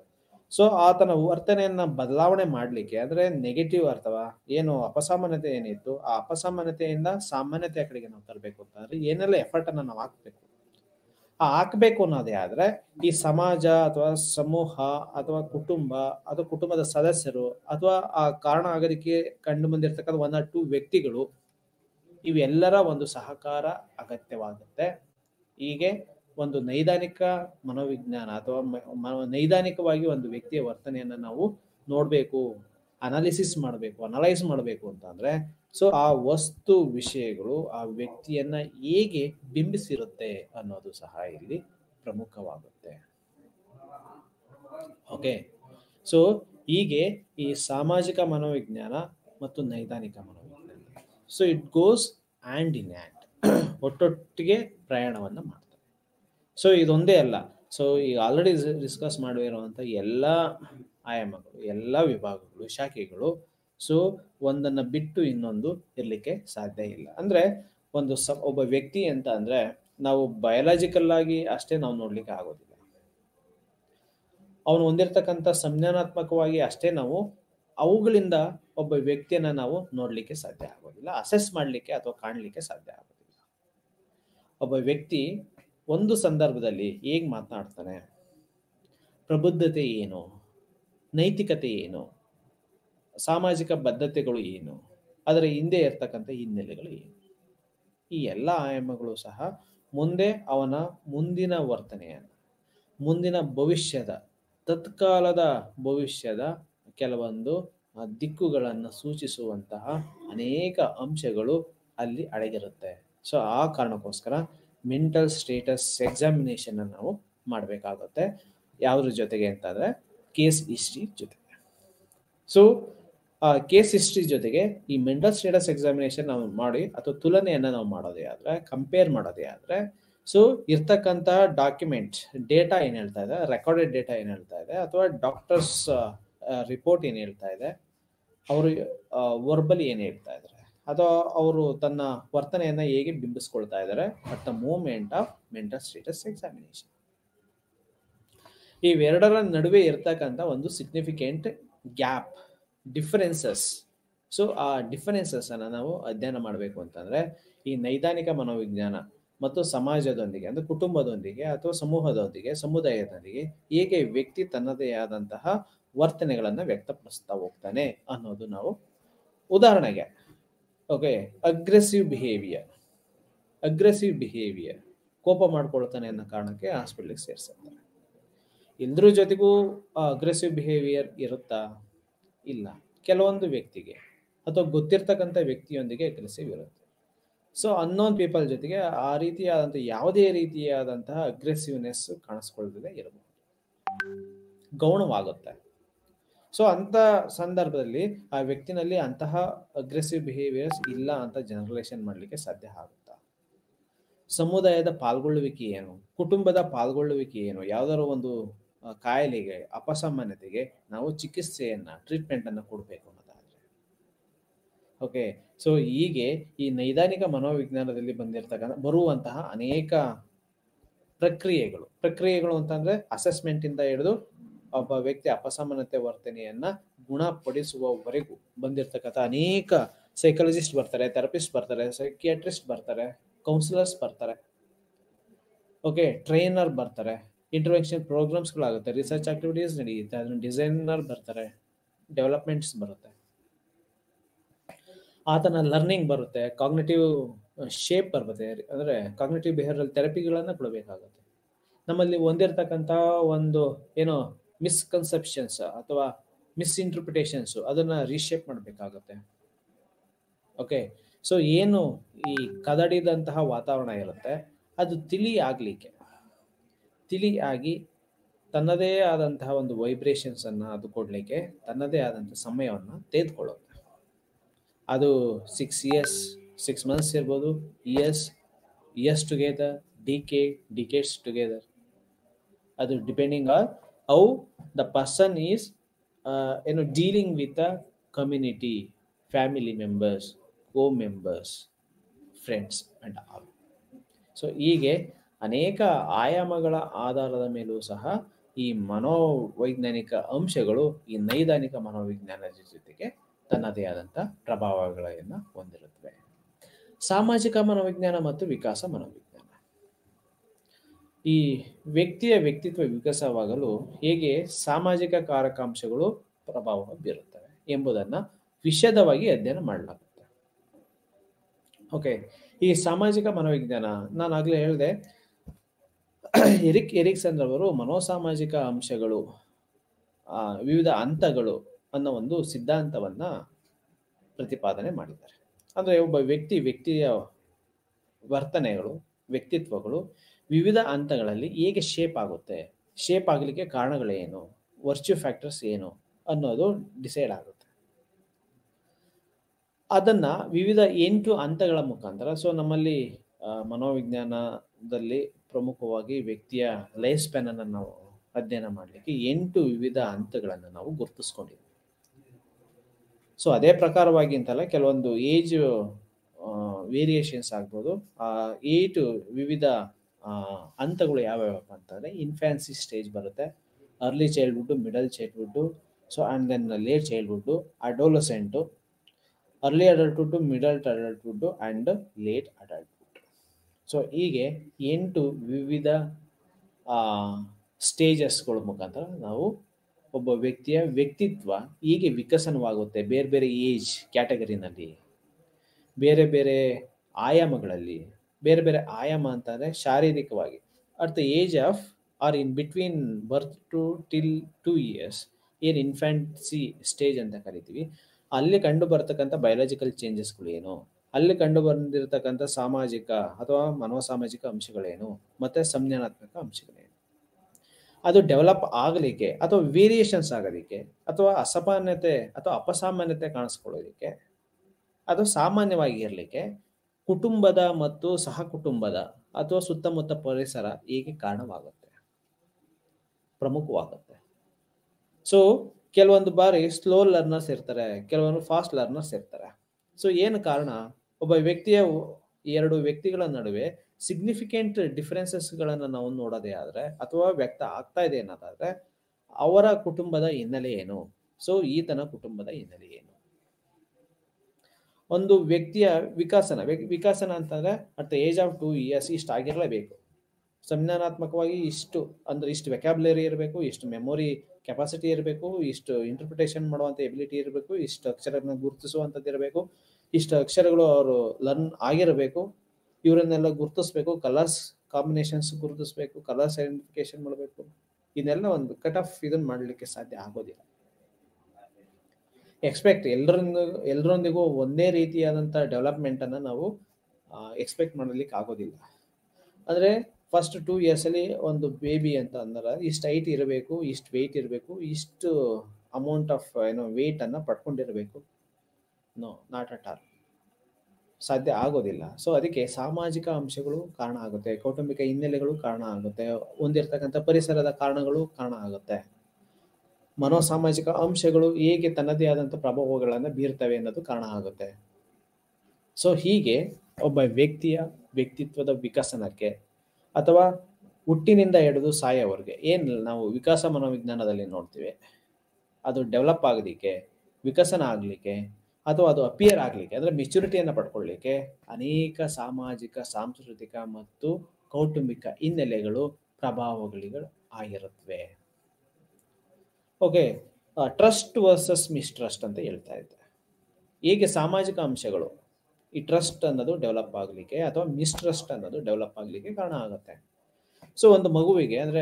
ಸೊ ಆತನ ವರ್ತನೆಯನ್ನ ಬದಲಾವಣೆ ಮಾಡಲಿಕ್ಕೆ ಅಂದ್ರೆ ನೆಗೆಟಿವ್ ಅಥವಾ ಏನು ಅಪಸಾಮಾನ್ಯತೆ ಏನಿತ್ತು ಆ ಅಪಸಾಮಾನ್ಯತೆಯಿಂದ ಸಾಮಾನ್ಯತೆಯ ಕಡೆಗೆ ನಾವು ತರಬೇಕು ಅಂತಂದ್ರೆ ಏನೆಲ್ಲ ಎಫರ್ಟ್ ಅನ್ನ ನಾವು ಹಾಕ್ಬೇಕು ಆ ಹಾಕ್ಬೇಕು ಅನ್ನೋದೇ ಆದ್ರೆ ಈ ಸಮಾಜ ಅಥವಾ ಸಮೂಹ ಅಥವಾ ಕುಟುಂಬ ಅಥವಾ ಕುಟುಂಬದ ಸದಸ್ಯರು ಅಥವಾ ಆ ಕಾರಣ ಆಗೋದಕ್ಕೆ ಕಂಡು ಬಂದಿರತಕ್ಕಂಥ ಒನ್ ಆರ್ ಟೂ ವ್ಯಕ್ತಿಗಳು ಇವೆಲ್ಲರ ಒಂದು ಸಹಕಾರ ಅಗತ್ಯವಾಗುತ್ತೆ ಹೀಗೆ ಒಂದು ನೈದಾನಿಕ ಮನೋವಿಜ್ಞಾನ ಅಥವಾ ಮ- ಮ- ನೈದಾನಿಕವಾಗಿ ಒಂದು ವ್ಯಕ್ತಿಯ ವರ್ತನೆಯನ್ನ ನಾವು ನೋಡ್ಬೇಕು ಅನಾಲಿಸಿಸ್ ಮಾಡಬೇಕು ಅನಲೈಸ್ ಮಾಡಬೇಕು ಅಂತಂದ್ರೆ ಸೊ ಆ ವಸ್ತು ವಿಷಯಗಳು ಆ ವ್ಯಕ್ತಿಯನ್ನ ಹೇಗೆ ಬಿಂಬಿಸಿರುತ್ತೆ ಅನ್ನೋದು ಸಹ ಇಲ್ಲಿ ಪ್ರಮುಖವಾಗುತ್ತೆ ಓಕೆ ಸೊ ಹೀಗೆ ಈ ಸಾಮಾಜಿಕ ಮನೋವಿಜ್ಞಾನ ಮತ್ತು ನೈದಾನಿಕ ಮನೋವಿಜ್ಞಾನ so it goes and in and ಒಟ್ಟೊಟ್ಟಿಗೆ ಪ್ರಯಾಣವನ್ನು ಮಾಡ್ತಾರೆ ಸೊ ಇದೊಂದೇ ಅಲ್ಲ ಸೊ ಈಗ ಆಲ್ರೆಡಿ ಡಿಸ್ಕಸ್ ಮಾಡಿರುವಂಥ ಎಲ್ಲ ಆಯಾಮಗಳು ಎಲ್ಲ ವಿಭಾಗಗಳು ಶಾಖೆಗಳು ಸೊ ಒಂದನ್ನು ಬಿಟ್ಟು ಇನ್ನೊಂದು ಇರಲಿಕ್ಕೆ ಸಾಧ್ಯ ಇಲ್ಲ ಅಂದರೆ ಒಂದು ಸ ಒಬ್ಬ ವ್ಯಕ್ತಿ ಅಂತ ಅಂದರೆ ನಾವು ಬಯೋಲಾಜಿಕಲ್ ಆಗಿ ಅಷ್ಟೇ ನಾವು ನೋಡ್ಲಿಕ್ಕೆ ಆಗೋದಿಲ್ಲ ಅವನು ಹೊಂದಿರತಕ್ಕಂಥ ಸಂಜ್ಞಾನಾತ್ಮಕವಾಗಿ ಅಷ್ಟೇ ನಾವು ಅವುಗಳಿಂದ ಒಬ್ಬ ವ್ಯಕ್ತಿಯನ್ನ ನಾವು ನೋಡ್ಲಿಕ್ಕೆ ಸಾಧ್ಯ ಆಗೋದಿಲ್ಲ ಅಸೆಸ್ ಮಾಡಲಿಕ್ಕೆ ಅಥವಾ ಕಾಣಲಿಕ್ಕೆ ಸಾಧ್ಯ ಆಗೋದಿಲ್ಲ ಒಬ್ಬ ವ್ಯಕ್ತಿ ಒಂದು ಸಂದರ್ಭದಲ್ಲಿ ಹೇಗೆ ಮಾತನಾಡ್ತಾನೆ ಪ್ರಬುದ್ಧತೆ ಏನು ನೈತಿಕತೆ ಏನು ಸಾಮಾಜಿಕ ಬದ್ಧತೆಗಳು ಏನು ಅದರ ಹಿಂದೆ ಇರ್ತಕ್ಕಂಥ ಹಿನ್ನೆಲೆಗಳು ಏನು ಈ ಎಲ್ಲ ಆಯಾಮಗಳು ಸಹ ಮುಂದೆ ಅವನ ಮುಂದಿನ ವರ್ತನೆಯನ್ನು ಮುಂದಿನ ಭವಿಷ್ಯದ ತತ್ಕಾಲದ ಭವಿಷ್ಯದ ಕೆಲವೊಂದು ಆ, ದಿಕ್ಕುಗಳನ್ನು ಸೂಚಿಸುವಂತಹ ಅನೇಕ ಅಂಶಗಳು ಅಲ್ಲಿ ಅಡಗಿರುತ್ತೆ ಸೊ ಆ ಕಾರಣಕ್ಕೋಸ್ಕರ ಮೆಂಟಲ್ ಸ್ಟೇಟಸ್ ಎಕ್ಸಾಮಿನೇಷನ್ ನಾವು ಮಾಡಬೇಕಾಗುತ್ತೆ ಯಾವುದ್ರ ಜೊತೆಗೆ ಅಂತಂದ್ರೆ ಕೇಸ್ ಹಿಸ್ಟ್ರಿ ಜೊತೆಗೆ ಸೊ ಆ ಕೇಸ್ ಹಿಸ್ಟ್ರಿ ಜೊತೆಗೆ ಈ ಮೆಂಟಲ್ ಸ್ಟೇಟಸ್ ಎಕ್ಸಾಮಿನೇಷನ್ ನಾವು ಮಾಡಿ ಅಥವಾ ತುಲನೆಯನ್ನ ನಾವು ಮಾಡೋದೇ ಆದ್ರೆ ಕಂಪೇರ್ ಮಾಡೋದೇ ಆದ್ರೆ ಸೊ ಇರ್ತಕ್ಕಂಥ ಡಾಕ್ಯುಮೆಂಟ್ ಡೇಟಾ ಏನ್ ಹೇಳ್ತಾ ಇದೆ ರೆಕಾರ್ಡೆಡ್ ಡೇಟಾ ಏನ್ ಹೇಳ್ತಾ ಇದೆ ಅಥವಾ ಡಾಕ್ಟರ್ಸ್ ರಿಪೋರ್ಟ್ ಏನ್ ಹೇಳ್ತಾ ಇದೆ ಅವರು ವರ್ಬಲಿ ಏನ್ ಹೇಳ್ತಾ ಇದ್ದಾರೆ ಅಥವಾ ಅವರು ತನ್ನ ವರ್ತನೆಯನ್ನ ಹೇಗೆ ಬಿಂಬಿಸ್ಕೊಳ್ತಾ ಇದ್ದಾರೆ at the moment of mental status examination ಇವೆರಡರ ನಡುವೆ ಇರ್ತಕ್ಕಂಥ ಒಂದು ಸಿಗ್ನಿಫಿಕೆಂಟ್ ಗ್ಯಾಪ್ ಡಿಫರೆನ್ಸಸ್ ಸೊ ಆ ಡಿಫರೆನ್ಸಸ್ ಅನ್ನ ನಾವು ಅಧ್ಯಯನ ಮಾಡಬೇಕು ಅಂತಂದ್ರೆ ಈ ನೈದಾನಿಕ ಮನೋವಿಜ್ಞಾನ ಮತ್ತು ಸಮಾಜದೊಂದಿಗೆ ಅಂದ್ರೆ ಕುಟುಂಬದೊಂದಿಗೆ ಅಥವಾ ಸಮೂಹದೊಂದಿಗೆ ಸಮುದಾಯದೊಂದಿಗೆ ಹೇಗೆ ವ್ಯಕ್ತಿ ತನ್ನದೇ ಆದಂತಹ ವರ್ತನೆಗಳನ್ನ ವ್ಯಕ್ತಪಡಿಸ್ತಾ ಹೋಗ್ತಾನೆ ಅನ್ನೋದು ನಾವು ಉದಾಹರಣೆಗೆ okay aggressive behaviour aggressive behaviour ಕೋಪ ಮಾಡ್ಕೊಳ್ತಾನೆ ಅನ್ನೋ ಕಾರಣಕ್ಕೆ ಹಾಸ್ಪಿಟ್ಲಿಗೆ ಸೇರಿಸ್ತಾರೆ ಎಲ್ಲರ ಜೊತೆಗೂ ಅಗ್ರೆಸಿವ್ ಬಿಹೇವಿಯರ್ ಇರುತ್ತಾ ಇಲ್ಲ ಕೆಲವೊಂದು ವ್ಯಕ್ತಿಗೆ ಅಥವಾ ಗೊತ್ತಿರ್ತಕ್ಕಂಥ ವ್ಯಕ್ತಿಯೊಂದಿಗೆ ಅಗ್ರೆಸಿವ್ ಇರುತ್ತೆ ಸೊ ಅನ್ನೋನ್ ಪೀಪಲ್ ಜೊತೆಗೆ ಆ ರೀತಿಯಾದಂಥ ಯಾವುದೇ ರೀತಿಯಾದಂತಹ ಅಗ್ರೆಸಿವ್ನೆಸ್ ಕಾಣಿಸ್ಕೊಳ್ತದೆ ಇರಬಹುದು ಗೌಣವಾಗುತ್ತೆ ಸೊ ಅಂತ ಸಂದರ್ಭದಲ್ಲಿ ಆ ವ್ಯಕ್ತಿನಲ್ಲಿ ಅಂತಹ ಅಗ್ರೆಸಿವ್ ಬಿಹೇವಿಯರ್ಸ್ ಇಲ್ಲ ಅಂತ ಜನರಲೈಸೇಷನ್ ಮಾಡಲಿಕ್ಕೆ ಸಾಧ್ಯ ಆಗುತ್ತಾ ಸಮುದಾಯದ ಪಾಲ್ಗೊಳ್ಳುವಿಕೆ ಏನು ಕುಟುಂಬದ ಪಾಲ್ಗೊಳ್ಳುವಿಕೆ ಏನು ಯಾವ್ದಾದ್ರು ಒಂದು ಆ, ಕಾಯಿಲೆಗೆ ಅಪಸಾಮಾನ್ಯತೆಗೆ ನಾವು ಚಿಕಿತ್ಸೆಯನ್ನ ಟ್ರೀಟ್ಮೆಂಟ್ ಅನ್ನ ಕೊಡಬೇಕು ಅನ್ನೋದಾದ್ರೆ ಓಕೆ ಸೊ ಹೀಗೆ ಈ ನೈದಾನಿಕ ಮನೋವಿಜ್ಞಾನದಲ್ಲಿ ಬಂದಿರತಕ್ಕಂಥ ಬರುವಂತಹ ಅನೇಕ ಪ್ರಕ್ರಿಯೆಗಳು ಪ್ರಕ್ರಿಯೆಗಳು ಅಂತಂದ್ರೆ ಅಸೆಸ್ಮೆಂಟ್ ಇಂದ ಹಿಡಿದು ಒಬ್ಬ ವ್ಯಕ್ತಿ ಅಪಸಾಮಾನ್ಯತೆ ವರ್ತನೆಯನ್ನ ಗುಣಪಡಿಸುವವರೆಗೂ ಬಂದಿರತಕ್ಕಂಥ ಅನೇಕ ಸೈಕಾಲಜಿಸ್ಟ್ ಬರ್ತಾರೆ ಥೆರಪಿಸ್ಟ್ ಬರ್ತಾರೆ ಸೈಕಿಯಾಟ್ರಿಸ್ಟ್ ಬರ್ತಾರೆ ಕೌನ್ಸಿಲರ್ಸ್ ಬರ್ತಾರೆ ಓಕೆ ಟ್ರೈನರ್ ಬರ್ತಾರೆ ಇಂಟರ್ವೆನ್ಷನ್ ಪ್ರೋಗ್ರಾಮ್ಸ್ಗಳಾಗುತ್ತೆ ರಿಸರ್ಚ್ ಆಕ್ಟಿವಿಟೀಸ್ ನಡೆಯುತ್ತೆ ಅದನ್ನ ಡಿಸೈನರ್ ಬರ್ತಾರೆ ಡೆವಲಪ್ಮೆಂಟ್ಸ್ ಬರುತ್ತೆ ಆತನ ಲರ್ನಿಂಗ್ ಬರುತ್ತೆ ಕಾಗ್ನೇಟಿವ್ ಶೇಪ್ ಬರುತ್ತೆ ಅಂದ್ರೆ ಕಾಗ್ನೇಟಿವ್ ಬಿಹೇವಿಯರಲ್ ಥೆರಪಿಗಳನ್ನ ಕೊಡಬೇಕಾಗುತ್ತೆ ನಮ್ಮಲ್ಲಿ ಹೊಂದಿರತಕ್ಕಂಥ ಒಂದು ಏನೋ ಮಿಸ್ಕನ್ಸೆಪ್ಷನ್ಸ್ ಅಥವಾ ಮಿಸ್ಇಂಟರ್ಪ್ರಿಟೇಷನ್ಸ್ ಅದನ್ನ ರೀಶೇಪ್ ಮಾಡಬೇಕಾಗುತ್ತೆ ಓಕೆ ಸೊ ಏನು ಈ ಕದಡಿದಂತಹ ವಾತಾವರಣ ಇರುತ್ತೆ ಅದು ತಿಳಿ ಆಗ್ಲಿಕ್ಕೆ ತಿಳಿ ಆಗಿ ತನ್ನದೇ ಆದಂತಹ ಒಂದು ವೈಬ್ರೇಷನ್ಸ್ ಅನ್ನ ಅದು ಕೊಡ್ಲಿಕ್ಕೆ ತನ್ನದೇ ಆದಂತಹ ಸಮಯವನ್ನ ತೆಗೆದುಕೊಳ್ಳುತ್ತೆ ಅದು ಸಿಕ್ಸ್ ಇಯರ್ಸ್ ಸಿಕ್ಸ್ ಮಂತ್ಸ್ ಇರ್ಬೋದು ಇಯರ್ಸ್ ಇಯರ್ಸ್ ಟುಗೆದರ್ ಡಿಕೆ ಡಿಕೇಟ್ಸ್ ಟುಗೆದರ್ ಅದು depending on how the person is ಏನು dealing with a community family members co members friends and all so ಹೀಗೆ ಅನೇಕ ಆಯಾಮಗಳ ಆಧಾರದ ಮೇಲೂ ಸಹ ಈ ಮನೋವೈಜ್ಞಾನಿಕ ಅಂಶಗಳು ಈ ನೈದಾನಿಕ ಮನೋವಿಜ್ಞಾನದ ಜೊತೆಗೆ ತನ್ನದೇ ಆದಂಥ ಪ್ರಭಾವಗಳನ್ನು ಹೊಂದಿರುತ್ತವೆ ಸಾಮಾಜಿಕ ಮನೋವಿಜ್ಞಾನ ಮತ್ತು ವಿಕಾಸ ಮನೋವಿಜ್ಞಾನ ಈ ವ್ಯಕ್ತಿಯ ವ್ಯಕ್ತಿತ್ವ ವಿಕಾಸವಾಗಲು ಹೇಗೆ ಸಾಮಾಜಿಕ ಕಾರಕಾಂಶಗಳು ಪ್ರಭಾವ ಬೀರುತ್ತವೆ ಎಂಬುದನ್ನು ವಿಶದವಾಗಿ ಅಧ್ಯಯನ ಮಾಡಲಾಗುತ್ತೆ ಓಕೆ ಈ ಸಾಮಾಜಿಕ ಮನೋವಿಜ್ಞಾನ ನಾನು ಆಗಲೇ ಹೇಳಿದೆ ಎರಿಕ್ ಎರಿಕ್ಸನ್ ಅವರು ಮನೋಸಾಮಾಜಿಕ ಅಂಶಗಳು ಆ, ವಿವಿಧ ಹಂತಗಳು ಅನ್ನೋ ಒಂದು ಸಿದ್ಧಾಂತವನ್ನ ಪ್ರತಿಪಾದನೆ ಮಾಡಿದ್ದಾರೆ ಅಂದ್ರೆ ಒಬ್ಬ ವ್ಯಕ್ತಿ ವ್ಯಕ್ತಿಯ ವರ್ತನೆಗಳು ವ್ಯಕ್ತಿತ್ವಗಳು ವಿವಿಧ ಹಂತಗಳಲ್ಲಿ ಹೇಗೆ ಶೇಪ್ ಆಗುತ್ತೆ ಶೇಪ್ ಆಗಲಿಕ್ಕೆ ಕಾರಣಗಳೇನು ವರ್ಚ್ಯೂ ಫ್ಯಾಕ್ಟರ್ಸ್ ಏನು ಅನ್ನೋದು ಡಿಸೈಡ್ ಆಗುತ್ತೆ ಅದನ್ನ ವಿವಿಧ ಎಂಟು ಹಂತಗಳ ಮುಖಾಂತರ ಸೊ ನಮ್ಮಲ್ಲಿ ಆ, ಮನೋವಿಜ್ಞಾನದಲ್ಲಿ ಪ್ರಮುಖವಾಗಿ ವ್ಯಕ್ತಿಯ ಲೈಫ್ ಸ್ಪ್ಯಾನ್ ಅನ್ನು ನಾವು ಅಧ್ಯಯನ ಮಾಡಲಿಕ್ಕೆ ಎಂಟು ವಿವಿಧ ಹಂತಗಳನ್ನು ನಾವು ಗುರುತಿಸ್ಕೊಂಡಿದ್ದೀವಿ ಸೊ ಅದೇ ಪ್ರಕಾರವಾಗಿ ಅಂತಲ್ಲ ಕೆಲವೊಂದು ಏಜ್ ವೇರಿಯೇಷನ್ಸ್ ಆಗ್ಬೋದು ಆ ಏಟ್ ವಿವಿಧ ಆ, ಹಂತಗಳು ಯಾವ್ಯಾವಪ್ಪ ಅಂತಂದ್ರೆ ಇನ್ಫ್ಯಾನ್ಸಿ ಸ್ಟೇಜ್ ಬರುತ್ತೆ early childhood middle childhood so and then late childhood adolescent early adulthood middle adulthood and late adulthood so ಹೀಗೆ ಎಂಟು ವಿವಿಧ ಸ್ಟೇಜಸ್ಗಳ ಮುಖಾಂತರ ನಾವು ಒಬ್ಬ ವ್ಯಕ್ತಿಯ ವ್ಯಕ್ತಿತ್ವ ಹೀಗೆ ವಿಕಸನವಾಗುತ್ತೆ ಬೇರೆ ಬೇರೆ ಏಜ್ ಕ್ಯಾಟಗರಿನಲ್ಲಿ ಬೇರೆ ಬೇರೆ ಆಯಾಮಗಳಲ್ಲಿ ಬೇರೆ ಬೇರೆ ಆಯಾಮ ಅಂತಂದರೆ ಶಾರೀರಿಕವಾಗಿ at the age of or in between birth to till two years ಏನು ಇನ್ಫ್ಯಾಂಟ್ಸಿ ಸ್ಟೇಜ್ ಅಂತ ಕರಿತೀವಿ ಅಲ್ಲಿ ಕಂಡು ಬರ್ತಕ್ಕಂಥ ಬಯೋಲಾಜಿಕಲ್ ಚೇಂಜಸ್ಗಳು ಏನು ಅಲ್ಲಿ ಕಂಡು ಬಂದಿರತಕ್ಕಂಥ ಸಾಮಾಜಿಕ ಅಥವಾ ಮನೋಸಾಮಾಜಿಕ ಅಂಶಗಳೇನು ಮತ್ತೆ ಸಂಜ್ಞಾನಾತ್ಮಕ ಅಂಶಗಳೇನು ಅದು ಡೆವಲಪ್ ಆಗಲಿಕ್ಕೆ ಅಥವಾ ವೇರಿಯೇಷನ್ಸ್ ಆಗೋದಕ್ಕೆ ಅಥವಾ ಅಸಾಮಾನ್ಯತೆ ಅಥವಾ ಅಪಸಾಮಾನ್ಯತೆ ಕಾಣಿಸ್ಕೊಳ್ಳೋದಕ್ಕೆ ಅದು ಸಾಮಾನ್ಯವಾಗಿ ಇರಲಿಕ್ಕೆ ಕುಟುಂಬದ ಮತ್ತು ಸಹ ಕುಟುಂಬದ ಅಥವಾ ಸುತ್ತಮುತ್ತ ಪರಿಸರ ಹೀಗೆ ಕಾರಣವಾಗುತ್ತೆ ಪ್ರಮುಖವಾಗುತ್ತೆ ಸೊ ಕೆಲವೊಂದು ಬಾರಿ ಸ್ಲೋ ಲರ್ನರ್ಸ್ ಇರ್ತಾರೆ ಕೆಲವೊಂದು ಫಾಸ್ಟ್ ಲರ್ನರ್ಸ್ ಇರ್ತಾರೆ ಸೊ ಏನು ಕಾರಣ ಒಬ್ಬ ವ್ಯಕ್ತಿಯ ಎರಡು ವ್ಯಕ್ತಿಗಳ ನಡುವೆ ಸಿಗ್ನಿಫಿಕೆಂಟ್ ಡಿಫರೆನ್ಸಸ್ಗಳನ್ನು ನಾವು ನೋಡೋದೇ ಆದರೆ ಅಥವಾ ವ್ಯಕ್ತ ಆಗ್ತಾ ಇದೆ ಅನ್ನೋದಾದ್ರೆ ಅವರ ಕುಟುಂಬದ ಹಿನ್ನೆಲೆ ಏನು ಸೊ ಈತನ ಕುಟುಂಬದ ಹಿನ್ನೆಲೆ ಏನು ಒಂದು ವ್ಯಕ್ತಿಯ ವಿಕಾಸನ ವ್ಯ- ವಿಕಾಸನ ಅಂತಂದ್ರೆ at the age of two years ಇಷ್ಟು ಆಗಿರಲೇಬೇಕು ಸಂಜ್ಞಾನಾತ್ಮಕವಾಗಿ ಇಷ್ಟು ಅಂದ್ರೆ ಇಷ್ಟು ವೆಕ್ಯಾಬ್ಲರಿ ಇರಬೇಕು ಇಷ್ಟು ಮೆಮೊರಿ ಕೆಪಾಸಿಟಿ ಇರಬೇಕು ಇಷ್ಟು ಇಂಟರ್ಪ್ರಿಟೇಷನ್ ಮಾಡುವಂಥ ಎಬಿಲಿಟಿ ಇರಬೇಕು ಇಷ್ಟು ಅಕ್ಷರಗಳನ್ನ ಗುರುತಿಸುವಂಥದ್ದು ಇರಬೇಕು ಇಷ್ಟು ಅಕ್ಷರಗಳು ಅವರು ಲರ್ನ್ ಆಗಿರಬೇಕು ಇವರನ್ನೆಲ್ಲ ಗುರುತಿಸ್ಬೇಕು ಕಲರ್ಸ್ ಕಾಂಬಿನೇಷನ್ಸ್ ಗುರುತಿಸ್ಬೇಕು ಕಲರ್ಸ್ ಐಡೆಂಟಿಫಿಕೇಶನ್ ಮಾಡಬೇಕು ಇದನ್ನೆಲ್ಲ ಒಂದು ಕಟ್ ಆಫ್ ಇದನ್ನ ಮಾಡಲಿಕ್ಕೆ ಸಾಧ್ಯ ಆಗೋದಿಲ್ಲ ಎಕ್ಸ್ಪೆಕ್ಟ್ ಎಲ್ಲರೊಂದು ಎಲ್ಲರೊಂದಿಗೂ ಒಂದೇ ರೀತಿಯಾದಂಥ ಡೆವಲಪ್ಮೆಂಟ್ ಅನ್ನ ನಾವು ಎಕ್ಸ್ಪೆಕ್ಟ್ ಮಾಡಲಿಕ್ಕೆ ಆಗೋದಿಲ್ಲ ಅಂದ್ರೆ ಫಸ್ಟ್ ಟೂ ಇಯರ್ಸಲ್ಲಿ ಒಂದು ಬೇಬಿ ಅಂತ ಅಂದ್ರೆ ಇಷ್ಟು ಹೈಟ್ ಇರಬೇಕು ಇಷ್ಟು ವೆಯ್ಟ್ ಇರಬೇಕು ಇಷ್ಟು ಅಮೌಂಟ್ ಆಫ್ ಏನೋ ವೆಯ್ಟ್ ಅನ್ನ ಪಡ್ಕೊಂಡಿರಬೇಕು ನೋ ನಾಟ್ ಅಟ್ ಆಲ್ ಸಾಧ್ಯ ಆಗೋದಿಲ್ಲ ಸೊ ಅದಕ್ಕೆ ಸಾಮಾಜಿಕ ಅಂಶಗಳು ಕಾರಣ ಆಗುತ್ತೆ ಕೌಟುಂಬಿಕ ಹಿನ್ನೆಲೆಗಳು ಕಾರಣ ಆಗುತ್ತೆ ಹೊಂದಿರತಕ್ಕಂಥ ಪರಿಸರದ ಕಾರಣಗಳು ಕಾರಣ ಆಗುತ್ತೆ ಮನೋಸಾಮಾಜಿಕ ಅಂಶಗಳು ಹೇಗೆ ತನ್ನದೇ ಆದಂಥ ಪ್ರಭಾವಗಳನ್ನು ಬೀರ್ತವೆ ಅನ್ನೋದು ಕಾರಣ ಆಗುತ್ತೆ ಸೊ ಹೀಗೆ ಒಬ್ಬ ವ್ಯಕ್ತಿಯ ವ್ಯಕ್ತಿತ್ವದ ವಿಕಸನಕ್ಕೆ ಅಥವಾ ಹುಟ್ಟಿನಿಂದ ಹಿಡಿದು ಸಾಯೋವರೆಗೆ ಏನು ನಾವು ವಿಕಾಸ ಮನೋವಿಜ್ಞಾನದಲ್ಲಿ ನೋಡ್ತೀವಿ ಅದು ಡೆವಲಪ್ ಆಗೋದಕ್ಕೆ ವಿಕಸನ ಆಗಲಿಕ್ಕೆ ಅಥವಾ ಅದು ಅಪಿಯರ್ ಆಗಲಿಕ್ಕೆ ಅಂದರೆ ಮೆಚುರಿಟಿಯನ್ನು ಪಡ್ಕೊಳ್ಳಿಕ್ಕೆ ಅನೇಕ ಸಾಮಾಜಿಕ ಸಾಂಸ್ಕೃತಿಕ ಮತ್ತು ಕೌಟುಂಬಿಕ ಹಿನ್ನೆಲೆಗಳು ಪ್ರಭಾವಗಳು ಆಗಿರುತ್ತವೆ ಓಕೆ ಟ್ರಸ್ಟ್ ವರ್ಸಸ್ ಮಿಸ್ಟ್ರಸ್ಟ್ ಅಂತ ಹೇಳ್ತಾ ಇದ್ದೆ ಹೇಗೆ ಸಾಮಾಜಿಕ ಅಂಶಗಳು ಈ ಟ್ರಸ್ಟ್ ಅನ್ನೋದು ಡೆವಲಪ್ ಆಗಲಿಕ್ಕೆ ಅಥವಾ ಮಿಸ್ಟ್ರಸ್ಟ್ ಅನ್ನೋದು ಡೆವಲಪ್ ಆಗಲಿಕ್ಕೆ ಕಾರಣ ಆಗುತ್ತೆ ಸೊ ಒಂದು ಮಗುವಿಗೆ ಅಂದರೆ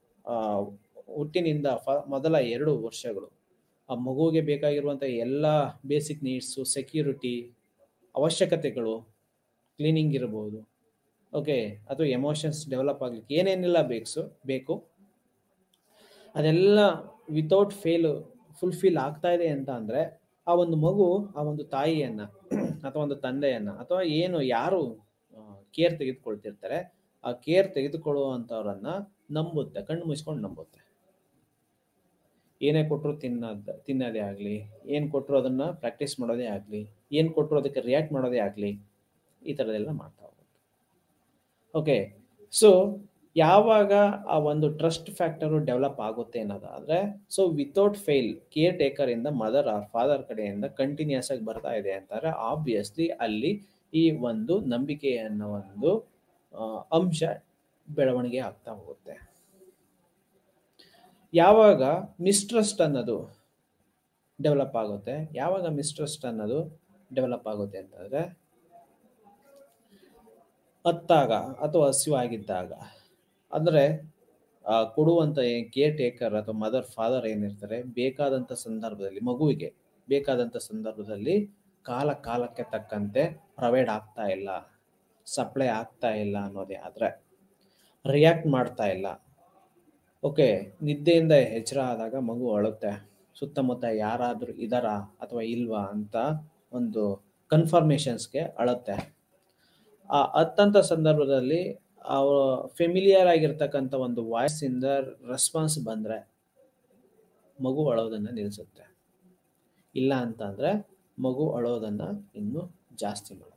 ಹುಟ್ಟಿನಿಂದ ಫ ಮೊದಲ ಎರಡು ವರ್ಷಗಳು ಆ ಮಗುವಿಗೆ ಬೇಕಾಗಿರುವಂಥ ಎಲ್ಲ ಬೇಸಿಕ್ ನೀಡ್ಸು ಸೆಕ್ಯೂರಿಟಿ ಅವಶ್ಯಕತೆಗಳು ಕ್ಲೀನಿಂಗ್ ಇರ್ಬೋದು ಓಕೆ ಅಥವಾ ಎಮೋಷನ್ಸ್ ಡೆವಲಪ್ ಆಗಲಿಕ್ಕೆ ಏನೇನೆಲ್ಲ ಬೇಕ್ಸು ಬೇಕು ಅದೆಲ್ಲ ವಿತೌಟ್ ಫೇಲ್ ಫುಲ್ಫಿಲ್ ಆಗ್ತಾ ಇದೆ ಅಂತ ಅಂದರೆ ಆ ಒಂದು ಮಗು ಆ ಒಂದು ತಾಯಿಯನ್ನ ಅಥವಾ ಒಂದು ತಂದೆಯನ್ನ ಅಥವಾ ಏನು ಯಾರು ಕೇರ್ ತೆಗೆದುಕೊಳ್ತಿರ್ತಾರೆ ಆ ಕೇರ್ ತೆಗೆದುಕೊಳ್ಳುವಂಥವ್ರನ್ನ ನಂಬುತ್ತೆ ಕಣ್ಣು ಮುಚ್ಕೊಂಡು ನಂಬುತ್ತೆ ಏನೇ ಕೊಟ್ಟರು ತಿನ್ನೋದು ತಿನ್ನೋದೇ ಆಗಲಿ ಏನು ಕೊಟ್ಟರು ಅದನ್ನು ಪ್ರಾಕ್ಟೀಸ್ ಮಾಡೋದೇ ಆಗಲಿ ಏನು ಕೊಟ್ಟರು ಅದಕ್ಕೆ ರಿಯಾಕ್ಟ್ ಮಾಡೋದೇ ಆಗಲಿ ಈ ಥರದೆಲ್ಲ ಮಾಡ್ತಾ ಹೋಗುತ್ತೆ ಓಕೆ ಸೊ ಯಾವಾಗ ಆ ಒಂದು ಟ್ರಸ್ಟ್ ಫ್ಯಾಕ್ಟರು ಡೆವಲಪ್ ಆಗುತ್ತೆ ಅನ್ನೋದಾದ್ರೆ so without fail caretaker ಇಂದ ಮದರ್ ಆರ್ ಫಾದರ್ ಕಡೆಯಿಂದ ಕಂಟಿನ್ಯೂಸ್ ಆಗಿ ಬರ್ತಾ ಇದೆ ಅಂತಾರೆ ಆಬ್ವಿಯಸ್ಲಿ ಅಲ್ಲಿ ಈ ಒಂದು ನಂಬಿಕೆ ಅನ್ನೋ ಒಂದು ಆ, ಅಂಶ ಬೆಳವಣಿಗೆ ಆಗ್ತಾ ಹೋಗುತ್ತೆ ಯಾವಾಗ ಮಿಸ್ಟ್ರಸ್ಟ್ ಅನ್ನೋದು ಡೆವಲಪ್ ಆಗುತ್ತೆ ಯಾವಾಗ ಮಿಸ್ಟ್ರಸ್ಟ್ ಅನ್ನೋದು ಡೆವಲಪ್ ಆಗುತ್ತೆ ಅಂತಂದ್ರೆ ಅತ್ತಾಗ ಅಥವಾ ಹಸಿವಾಗಿದ್ದಾಗ ಅಂದರೆ ಕೊಡುವಂಥ ಕೇರ್ ಟೇಕರ್ ಅಥವಾ ಮದರ್ ಫಾದರ್ ಏನಿರ್ತಾರೆ ಬೇಕಾದಂಥ ಸಂದರ್ಭದಲ್ಲಿ ಮಗುವಿಗೆ ಬೇಕಾದಂಥ ಸಂದರ್ಭದಲ್ಲಿ ಕಾಲ ಕಾಲಕ್ಕೆ ತಕ್ಕಂತೆ ಪ್ರೊವೈಡ್ ಆಗ್ತಾ ಇಲ್ಲ ಸಪ್ಲೈ ಆಗ್ತಾ ಇಲ್ಲ ಅನ್ನೋದೇ ಆದರೆ ರಿಯಾಕ್ಟ್ ಮಾಡ್ತಾ ಇಲ್ಲ ಓಕೆ ನಿದ್ದೆಯಿಂದ ಎಚ್ಚರ ಆದಾಗ ಮಗು ಅಳುತ್ತೆ ಸುತ್ತಮುತ್ತ ಯಾರಾದರೂ ಇದಾರಾ ಅಥವಾ ಇಲ್ವಾ ಅಂತ ಒಂದು ಕನ್ಫರ್ಮೇಷನ್ಸ್ಗೆ ಅಳುತ್ತೆ ಆ ಅತ್ತಂಥ ಸಂದರ್ಭದಲ್ಲಿ ಅವ ಫೆಮಿಲಿಯರ್ ಆಗಿರ್ತಕ್ಕಂಥ ಒಂದು ವಾಯ್ಸ್ ಇಂದ ರೆಸ್ಪಾನ್ಸ್ ಬಂದ್ರೆ ಮಗು ಅಳೋದನ್ನ ನಿಲ್ಲಿಸುತ್ತೆ ಇಲ್ಲ ಅಂತ ಅಂದ್ರೆ ಮಗು ಅಳೋದನ್ನ ಇನ್ನೂ ಜಾಸ್ತಿ ಮಾಡುತ್ತೆ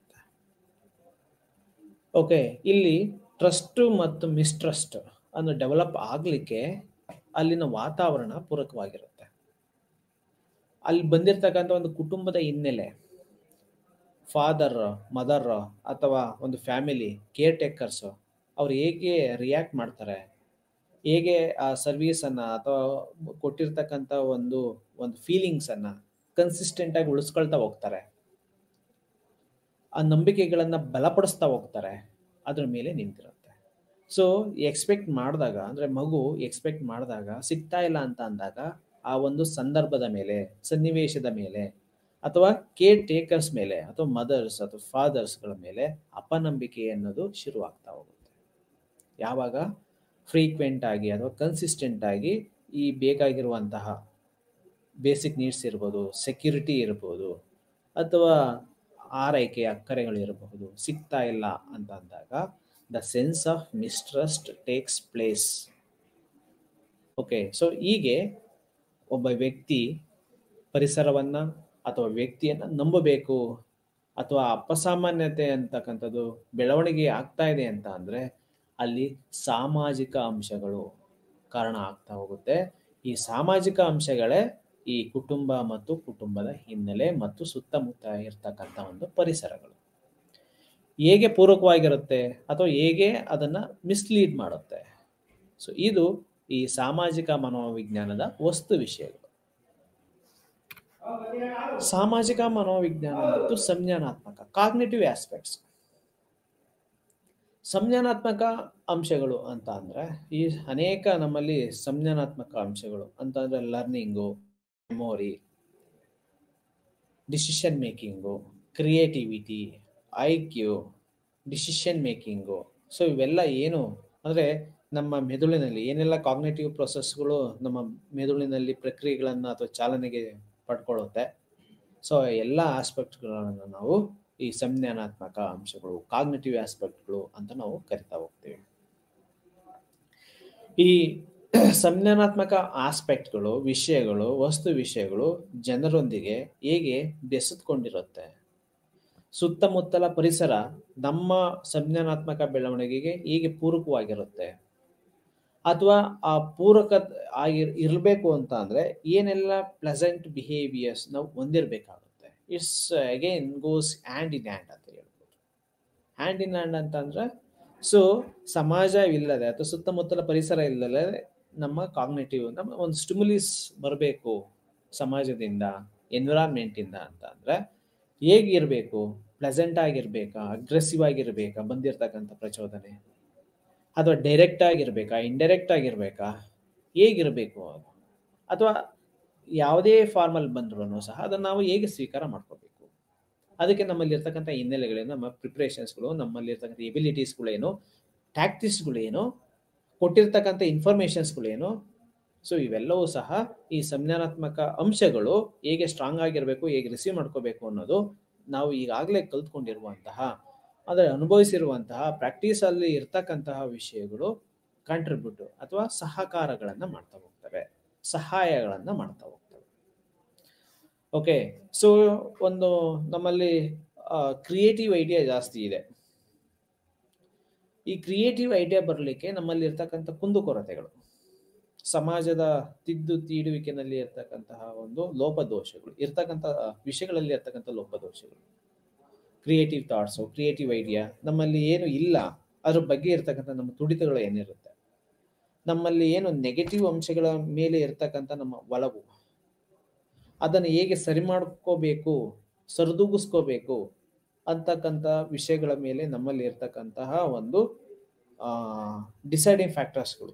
ಓಕೆ ಇಲ್ಲಿ ಟ್ರಸ್ಟ್ ಮತ್ತು ಮಿಸ್ಟ್ರಸ್ಟ್ ಅನ್ನು ಡೆವಲಪ್ ಆಗಲಿಕ್ಕೆ ಅಲ್ಲಿನ ವಾತಾವರಣ ಪೂರಕವಾಗಿರುತ್ತೆ ಅಲ್ಲಿ ಬಂದಿರತಕ್ಕಂಥ ಒಂದು ಕುಟುಂಬದ ಹಿನ್ನೆಲೆ ಫಾದರ್ ಮದರ್ ಅಥವಾ ಒಂದು ಫ್ಯಾಮಿಲಿ ಕೇರ್ ಟೇಕರ್ಸ್ ಅವ್ರು ಹೇಗೆ ರಿಯಾಕ್ಟ್ ಮಾಡ್ತಾರೆ ಹೇಗೆ ಆ ಸರ್ವಿಸನ್ನು ಅಥವಾ ಕೊಟ್ಟಿರ್ತಕ್ಕಂಥ ಒಂದು ಒಂದು ಫೀಲಿಂಗ್ಸನ್ನು ಕನ್ಸಿಸ್ಟೆಂಟ್ ಆಗಿ ಉಳಿಸ್ಕೊಳ್ತಾ ಹೋಗ್ತಾರೆ ಆ ನಂಬಿಕೆಗಳನ್ನು ಬಲಪಡಿಸ್ತಾ ಹೋಗ್ತಾರೆ ಅದ್ರ ಮೇಲೆ ನಿಂತಿರುತ್ತೆ ಸೊ ಎಕ್ಸ್ಪೆಕ್ಟ್ ಮಾಡಿದಾಗ ಅಂದರೆ ಮಗು ಎಕ್ಸ್ಪೆಕ್ಟ್ ಮಾಡಿದಾಗ ಸಿಗ್ತಾ ಇಲ್ಲ ಅಂತ ಅಂದಾಗ ಆ ಒಂದು ಸಂದರ್ಭದ ಮೇಲೆ ಸನ್ನಿವೇಶದ ಮೇಲೆ ಅಥವಾ ಕೇರ್ ಟೇಕರ್ಸ್ ಮೇಲೆ ಅಥವಾ ಮದರ್ಸ್ ಅಥವಾ ಫಾದರ್ಸ್ಗಳ ಮೇಲೆ ಅಪನಂಬಿಕೆ ಅನ್ನೋದು ಶುರುವಾಗ್ತಾ ಹೋಗುತ್ತೆ ಯಾವಾಗ ಫ್ರೀಕ್ವೆಂಟ್ ಆಗಿ ಅಥವಾ ಕನ್ಸಿಸ್ಟೆಂಟ್ ಆಗಿ ಈ ಬೇಕಾಗಿರುವಂತಹ ಬೇಸಿಕ್ ನೀಡ್ಸ್ ಇರ್ಬೋದು ಸೆಕ್ಯೂರಿಟಿ ಇರ್ಬೋದು ಅಥವಾ ಆರೈಕೆ ಅಕ್ಕರೆಗಳಿರಬಹುದು ಸಿಗ್ತಾ ಇಲ್ಲ ಅಂತ ಅಂದಾಗ the sense of mistrust takes place okay so ಹೀಗೆ ಒಬ್ಬ ವ್ಯಕ್ತಿ ಪರಿಸರವನ್ನ ಅಥವಾ ವ್ಯಕ್ತಿಯನ್ನ ನಂಬಬೇಕು ಅಥವಾ ಅಪಸಾಮಾನ್ಯತೆ ಅಂತಕ್ಕಂಥದ್ದು ಬೆಳವಣಿಗೆ ಆಗ್ತಾ ಇದೆ ಅಂತ ಅಂದ್ರೆ ಅಲ್ಲಿ ಸಾಮಾಜಿಕ ಅಂಶಗಳು ಕಾರಣ ಆಗ್ತಾ ಹೋಗುತ್ತೆ ಈ ಸಾಮಾಜಿಕ ಅಂಶಗಳೇ ಈ ಕುಟುಂಬ ಮತ್ತು ಕುಟುಂಬದ ಹಿನ್ನೆಲೆ ಮತ್ತು ಸುತ್ತಮುತ್ತ ಇರ್ತಕ್ಕಂಥ ಒಂದು ಪರಿಸರಗಳು ಹೇಗೆ ಪೂರಕವಾಗಿರುತ್ತೆ ಅಥವಾ ಹೇಗೆ ಅದನ್ನ ಮಿಸ್ಲೀಡ್ ಮಾಡುತ್ತೆ ಸೊ ಇದು ಈ ಸಾಮಾಜಿಕ ಮನೋವಿಜ್ಞಾನದ ವಸ್ತು ವಿಷಯಗಳು ಸಾಮಾಜಿಕ ಮನೋವಿಜ್ಞಾನ ಮತ್ತು ಸಂಜ್ಞಾನಾತ್ಮಕ ಕಾಗ್ನೇಟಿವ್ ಆಸ್ಪೆಕ್ಟ್ಸ್ ಸಂಜ್ಞಾನಾತ್ಮಕ ಅಂಶಗಳು ಅಂತ ಅಂದ್ರೆ ಈ ಅನೇಕ ನಮ್ಮಲ್ಲಿ ಸಂಜ್ಞಾನಾತ್ಮಕ ಅಂಶಗಳು ಅಂತ ಅಂದ್ರೆ learning memory decision making creativity I Q decision making so ಇವೆಲ್ಲ ಏನು ಅಂದರೆ ನಮ್ಮ ಮೆದುಳಿನಲ್ಲಿ ಏನೆಲ್ಲ ಕಾಗ್ನೇಟಿವ್ ಪ್ರೊಸೆಸ್ಗಳು ನಮ್ಮ ಮೆದುಳಿನಲ್ಲಿ ಪ್ರಕ್ರಿಯೆಗಳನ್ನು ಅಥವಾ ಚಾಲನೆಗೆ ಪಡ್ಕೊಳ್ಳುತ್ತೆ ಸೊ ಎಲ್ಲ ಆಸ್ಪೆಕ್ಟ್ಗಳನ್ನು ನಾವು ಈ ಸಂಜ್ಞಾನಾತ್ಮಕ ಅಂಶಗಳು ಕಾಗ್ನೇಟಿವ್ ಆಸ್ಪೆಕ್ಟ್ಗಳು ಅಂತ ನಾವು ಕರಿತಾ ಹೋಗ್ತೀವಿ ಈ ಸಂಜ್ಞಾನಾತ್ಮಕ ಆಸ್ಪೆಕ್ಟ್ಗಳು ವಿಷಯಗಳು ವಸ್ತು ವಿಷಯಗಳು ಜನರೊಂದಿಗೆ ಹೇಗೆ ಬೆಸೆದುಕೊಂಡಿರುತ್ತೆ ಸುತ್ತಮುತ್ತಲ ಪರಿಸರ ನಮ್ಮ ಸಂಜ್ಞಾನಾತ್ಮಕ ಬೆಳವಣಿಗೆಗೆ ಹೇಗೆ ಪೂರಕವಾಗಿರುತ್ತೆ ಅಥವಾ ಆ ಪೂರಕ ಆಗಿ ಇರಬೇಕು ಅಂತ ಅಂದ್ರೆ ಏನೆಲ್ಲ ಪ್ಲೆಸೆಂಟ್ ಬಿಹೇವಿಯರ್ಸ್ ನಾವು ಹೊಂದಿರಬೇಕಾಗುತ್ತೆ it's again goes hand in hand ಅಂತ ಹೇಳ್ಬೋದು ಹ್ಯಾಂಡ್ ಇನ್ ಹ್ಯಾಂಡ್ ಅಂತ ಅಂದ್ರೆ ಸೊ ಸಮಾಜವಿಲ್ಲದೆ ಅಥವಾ ಸುತ್ತಮುತ್ತಲ ಪರಿಸರ ಇಲ್ಲದೆ ನಮ್ಮ ಕಾಗ್ನೇಟಿವ್ ನಮ್ಮ ಒಂದು ಸ್ಟಿಮ್ಯುಲಿಸ್ ಬರಬೇಕು ಸಮಾಜದಿಂದ ಎನ್ವಿರಾನ್ಮೆಂಟಿಂದ ಅಂತ ಅಂದ್ರೆ ಹೇಗಿರಬೇಕು ಪ್ಲೆಸೆಂಟ್ ಆಗಿರ್ಬೇಕಾ ಅಗ್ರೆಸಿವ್ ಆಗಿರ್ಬೇಕಾ ಬಂದಿರತಕ್ಕಂಥ ಪ್ರಚೋದನೆ ಅಥವಾ ಡೈರೆಕ್ಟ್ ಆಗಿರ್ಬೇಕಾ ಇಂಡೈರೆಕ್ಟ್ ಆಗಿರ್ಬೇಕಾ ಹೇಗಿರಬೇಕು ಅದು ಅಥವಾ ಯಾವುದೇ ಫಾರ್ಮಲ್ಲಿ ಬಂದ್ರೂ ಸಹ ಅದನ್ನು ನಾವು ಹೇಗೆ ಸ್ವೀಕಾರ ಮಾಡ್ಕೋಬೇಕು ಅದಕ್ಕೆ ನಮ್ಮಲ್ಲಿ ಇರ್ತಕ್ಕಂಥ ಹಿನ್ನೆಲೆಗಳೇನು ನಮ್ಮ ಪ್ರಿಪ್ರೇಷನ್ಸ್ಗಳು ನಮ್ಮಲ್ಲಿ ಇರ್ತಕ್ಕಂಥ ಎಬಿಲಿಟೀಸ್ಗಳೇನು ಟ್ಯಾಕ್ಟಿಕ್ಸ್ಗಳೇನು ಕೊಟ್ಟಿರ್ತಕ್ಕಂಥ ಇನ್ಫಾರ್ಮೇಷನ್ಸ್ಗಳೇನು ಸೊ ಇವೆಲ್ಲವೂ ಸಹ ಈ ಸಂಜ್ಞಾನಾತ್ಮಕ ಅಂಶಗಳು ಹೇಗೆ ಸ್ಟ್ರಾಂಗ್ ಆಗಿರಬೇಕು ಹೇಗೆ ರಿಸೀವ್ ಮಾಡ್ಕೋಬೇಕು ಅನ್ನೋದು ನಾವು ಈಗಾಗಲೇ ಕಲ್ತ್ಕೊಂಡಿರುವಂತಹ ಅಂದರೆ ಅನುಭವಿಸಿರುವಂತಹ ಪ್ರಾಕ್ಟೀಸಲ್ಲಿ ಇರ್ತಕ್ಕಂತಹ ವಿಷಯಗಳು ಕಾಂಟ್ರಿಬ್ಯೂಟ್ ಅಥವಾ ಸಹಕಾರಗಳನ್ನು ಮಾಡ್ತಾ ಹೋಗ್ತವೆ ಸಹಾಯಗಳನ್ನು ಮಾಡ್ತಾ ಹೋಗ್ತವೆ ಓಕೆ ಸೊ ಒಂದು ನಮ್ಮಲ್ಲಿ ಕ್ರಿಯೇಟಿವ್ ಐಡಿಯಾ ಜಾಸ್ತಿ ಇದೆ ಈ ಕ್ರಿಯೇಟಿವ್ ಐಡಿಯಾ ಬರಲಿಕ್ಕೆ ನಮ್ಮಲ್ಲಿ ಇರ್ತಕ್ಕಂಥ ಕುಂದುಕೊರತೆಗಳು ಸಮಾಜದ ತಿದ್ದು ತೀಡುವಿಕೆನಲ್ಲಿ ಇರ್ತಕ್ಕಂತಹ ಒಂದು ಲೋಪದೋಷಗಳು ಇರ್ತಕ್ಕಂಥ ವಿಷಯಗಳಲ್ಲಿ ಇರ್ತಕ್ಕಂಥ ಲೋಪದೋಷಗಳು ಕ್ರಿಯೇಟಿವ್ ಥಾಟ್ಸು ಕ್ರಿಯೇಟಿವ್ ಐಡಿಯಾ ನಮ್ಮಲ್ಲಿ ಏನು ಇಲ್ಲ ಅದ್ರ ಬಗ್ಗೆ ಇರ್ತಕ್ಕಂಥ ನಮ್ಮ ತುಡಿತಗಳು ಏನಿರುತ್ತೆ ನಮ್ಮಲ್ಲಿ ಏನು ನೆಗೆಟಿವ್ ಅಂಶಗಳ ಮೇಲೆ ಇರ್ತಕ್ಕಂಥ ನಮ್ಮ ಒಲವು ಅದನ್ನು ಹೇಗೆ ಸರಿ ಮಾಡ್ಕೋಬೇಕು ಸರಿದೂಗಿಸ್ಕೋಬೇಕು ಅಂತಕ್ಕಂಥ ವಿಷಯಗಳ ಮೇಲೆ ನಮ್ಮಲ್ಲಿ ಇರ್ತಕ್ಕಂತಹ ಒಂದು ಡಿಸೈಡಿಂಗ್ ಫ್ಯಾಕ್ಟರ್ಸ್ಗಳು